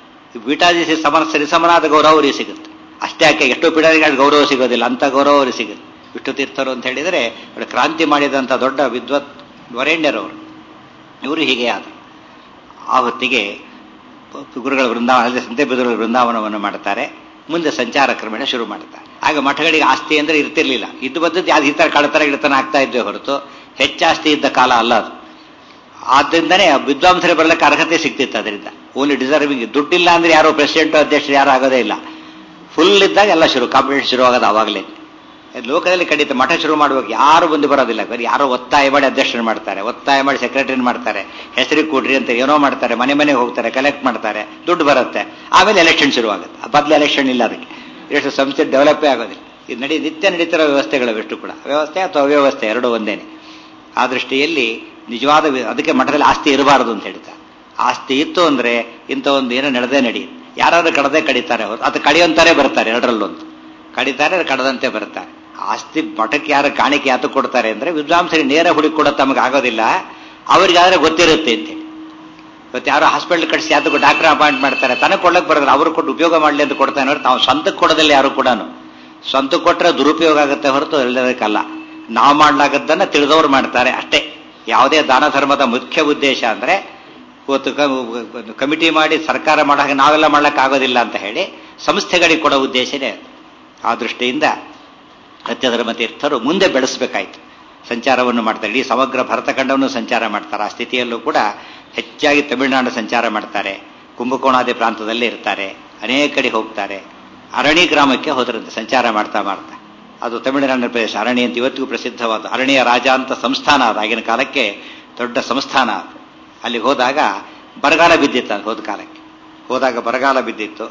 Speaker 1: ಪೀಠಾಧೀಶ ಸಮರ ಸರಿಸಮನಾದ ಗೌರವ ಅವರಿಗೆ ಸಿಗುತ್ತೆ ಅಷ್ಟೇ ಯಾಕೆ ಎಷ್ಟೋ ಪೀಠಾಧಿಕಾರಿ ಗೌರವ ಸಿಗೋದಿಲ್ಲ ಅಂತ ಗೌರವ ಅವರಿಗೆ ಸಿಗುತ್ತೆ ವಿಷ್ಣು ತೀರ್ಥರು ಅಂತ ಹೇಳಿದರೆ ಅವರು ಕ್ರಾಂತಿ ಮಾಡಿದಂಥ ದೊಡ್ಡ ವಿದ್ವತ್ ವರೇಣ್ಯರವರು ಇವರು ಹೀಗೆ ಆದರು ಆ ಹೊತ್ತಿಗೆ ಗುರುಗಳ ವೃಂದಾವನ ಅಲ್ಲದೆ ಸಂತೆ ಬಿದುರುಗಳ ವೃಂದಾವನವನ್ನು ಮಾಡ್ತಾರೆ ಮುಂದೆ ಸಂಚಾರ ಕ್ರಮೇಣ ಶುರು ಮಾಡ್ತಾರೆ ಆಗ ಮಠಗಳಿಗೆ ಆಸ್ತಿ ಅಂದ್ರೆ ಇರ್ತಿರ್ಲಿಲ್ಲ ಇದು ಬಂದದ್ದು ಯಾವ್ದು ಈ ತರ ಕಳತರ ಗಿಡತನ ಆಗ್ತಾ ಇದ್ವಿ ಹೊರತು ಹೆಚ್ಚಾಸ್ತಿ ಇದ್ದ ಕಾಲ ಅಲ್ಲ ಅದು ಆದ್ರಿಂದನೇ ವಿದ್ವಾಂಸರಿಗೆ ಬರಲಿಕ್ಕೆ ಅರ್ಹತೆ ಸಿಗ್ತಿತ್ತು ಅದರಿಂದ ಓನ್ಲಿ ಡಿಸರ್ವಿಂಗ್ ದುಡ್ಡಿಲ್ಲ ಅಂದ್ರೆ ಯಾರೋ ಪ್ರೆಸಿಡೆಂಟ್ ಅಧ್ಯಕ್ಷರು ಯಾರು ಆಗೋದೇ ಇಲ್ಲ ಫುಲ್ ಇದ್ದಾಗ ಎಲ್ಲ ಶುರು ಕಾಂಪಿಟೇಷನ್ ಶುರು ಆಗೋದು ಅವಾಗಲೇ ಲೋಕದಲ್ಲಿ ಖಂಡಿತ ಮಠ ಶುರು ಮಾಡುವಾಗ ಯಾರು ಬಂದು ಬರೋದಿಲ್ಲ ಬರೀ ಯಾರೋ ಒತ್ತಾಯ ಮಾಡಿ ಅಧ್ಯಕ್ಷರು ಮಾಡ್ತಾರೆ ಒತ್ತಾಯ ಮಾಡಿ ಸೆಕ್ರೆಟರಿ ಮಾಡ್ತಾರೆ ಹೆಸರಿಗೆ ಕೊಡ್ರಿ ಅಂತ ಏನೋ ಮಾಡ್ತಾರೆ ಮನೆ ಮನೆಗೆ ಹೋಗ್ತಾರೆ ಕಲೆಕ್ಟ್ ಮಾಡ್ತಾರೆ ದುಡ್ಡು ಬರುತ್ತೆ ಆಮೇಲೆ ಎಲೆಕ್ಷನ್ ಶುರುವಾಗುತ್ತೆ ಬದಲು ಎಲೆಕ್ಷನ್ ಇಲ್ಲ ಅದಕ್ಕೆ ಎಷ್ಟು ಸಂಸ್ಥೆ ಡೆವಲಪೇ ಆಗೋದಿಲ್ಲ ಇದು ನಡಿ ನಿತ್ಯ ನಡೀತಿರೋ ವ್ಯವಸ್ಥೆಗಳು ಎಷ್ಟು ಕೂಡ ವ್ಯವಸ್ಥೆ ಅಥವಾ ಅವ್ಯವಸ್ಥೆ ಎರಡು ಒಂದೇನೆ ಆ ದೃಷ್ಟಿಯಲ್ಲಿ ನಿಜವಾದ ವಿ- ಅದಕ್ಕೆ ಮಠದಲ್ಲಿ ಆಸ್ತಿ ಇರಬಾರದು ಅಂತ ಹೇಳ್ತಾರೆ ಆಸ್ತಿ ಇತ್ತು ಅಂದ್ರೆ ಇಂಥ ಒಂದು ಏನೋ ನಡೆದೇ ನಡೆಯುತ್ತೆ ಯಾರಾದ್ರೂ ಕಡದೆ ಕಡಿತಾರೆ ಅವರು ಅದು ಕಡಿಯಂತಾರೆ ಬರ್ತಾರೆ ಎರಡರಲ್ಲೊಂದು ಕಡಿತಾರೆ ಕಡದಂತೆ ಬರ್ತಾರೆ ಆಸ್ತಿ ಮಠಕ್ಕೆ ಯಾರು ಕಾಣಿಕೆ ಯಾತು ಕೊಡ್ತಾರೆ ಅಂದ್ರೆ ವಿದ್ವಾಂಸರಿಗೆ ನೇರ ಹುಡುಕಿ ಕೊಡೋದು ತಮಗೆ ಆಗೋದಿಲ್ಲ ಅವರಿಗಾದ್ರೆ ಗೊತ್ತಿರುತ್ತೆ ಅಂತೇಳಿ ಇವತ್ತು ಯಾರೋ ಹಾಸ್ಪಿಟಲ್ ಕಳಿಸಿ ಯಾತಕ್ಕೂ ಡಾಕ್ಟರ್ ಅಪಾಯಿಂಟ್ ಮಾಡ್ತಾರೆ ತನಗೆ ಕೊಡ್ಲಕ್ಕೆ ಬರೋದಿಲ್ಲ ಅವರು ಕೊಟ್ಟು ಉಪಯೋಗ ಮಾಡಲಿ ಅಂತ ಕೊಡ್ತಾನೆ ಹೊರತು ತಾವು ಸ್ವಂತಕ್ಕೆ ಕೊಡೋದಿಲ್ಲ ಯಾರು ಕೂಡ ಸ್ವಂತಕ್ಕೆ ಕೊಟ್ಟರೆ ದುರುಪಯೋಗ ಆಗುತ್ತೆ ಹೊರತು ಎಲ್ಲದಕ್ಕಲ್ಲ ನಾವು ಮಾಡ್ಲಾಗದ್ದನ್ನ ತಿಳಿದವ್ರು ಮಾಡ್ತಾರೆ ಅಷ್ಟೇ ಯಾವುದೇ ದಾನ ಧರ್ಮದ ಮುಖ್ಯ ಉದ್ದೇಶ ಅಂದ್ರೆ ಇವತ್ತು ಕ- ಕಮಿಟಿ ಮಾಡಿ ಸರ್ಕಾರ ಮಾಡೋ ಹಾಗೆ ನಾವೆಲ್ಲ ಮಾಡ್ಲಕ್ಕೆ ಆಗೋದಿಲ್ಲ ಅಂತ ಹೇಳಿ ಸಂಸ್ಥೆಗಳಿಗೆ ಕೊಡೋ ಉದ್ದೇಶನೇ ಅದು. ಆ ದೃಷ್ಟಿಯಿಂದ ಸತ್ಯಧರ್ಮ ತೀರ್ಥರು ಮುಂದೆ ಬೆಳೆಸಬೇಕಾಯ್ತು ಸಂಚಾರವನ್ನು ಮಾಡ್ತಾರೆ ಇಡೀ ಸಮಗ್ರ ಭರತಖಂಡವನ್ನು ಸಂಚಾರ ಮಾಡ್ತಾರೆ ಆ ಸ್ಥಿತಿಯಲ್ಲೂ ಕೂಡ ಹೆಚ್ಚಾಗಿ ತಮಿಳುನಾಡು ಸಂಚಾರ ಮಾಡ್ತಾರೆ ಕುಂಭಕೋಣಾದಿ ಪ್ರಾಂತದಲ್ಲೇ ಇರ್ತಾರೆ ಅನೇಕ ಕಡೆ ಹೋಗ್ತಾರೆ ಅರಣಿ ಗ್ರಾಮಕ್ಕೆ ಹೋದ್ರಂತೆ ಸಂಚಾರ ಮಾಡ್ತಾ ಮಾಡ್ತಾ ಅದು ತಮಿಳುನಾಡಿನ ಪ್ರದೇಶ ಅರಣಿ ಅಂತ ಇವತ್ತಿಗೂ ಪ್ರಸಿದ್ಧವಾದ ಅರಣ್ಯ ರಾಜ ಅಂತ ಸಂಸ್ಥಾನ ಅದು ಆಗಿನ ಕಾಲಕ್ಕೆ ದೊಡ್ಡ ಸಂಸ್ಥಾನ ಅದು ಅಲ್ಲಿ ಹೋದಾಗ ಬರಗಾಲ ಬಿದ್ದಿತ್ತು ಅದು ಹೋದ ಕಾಲಕ್ಕೆ ಹೋದಾಗ ಬರಗಾಲ ಬಿದ್ದಿತ್ತು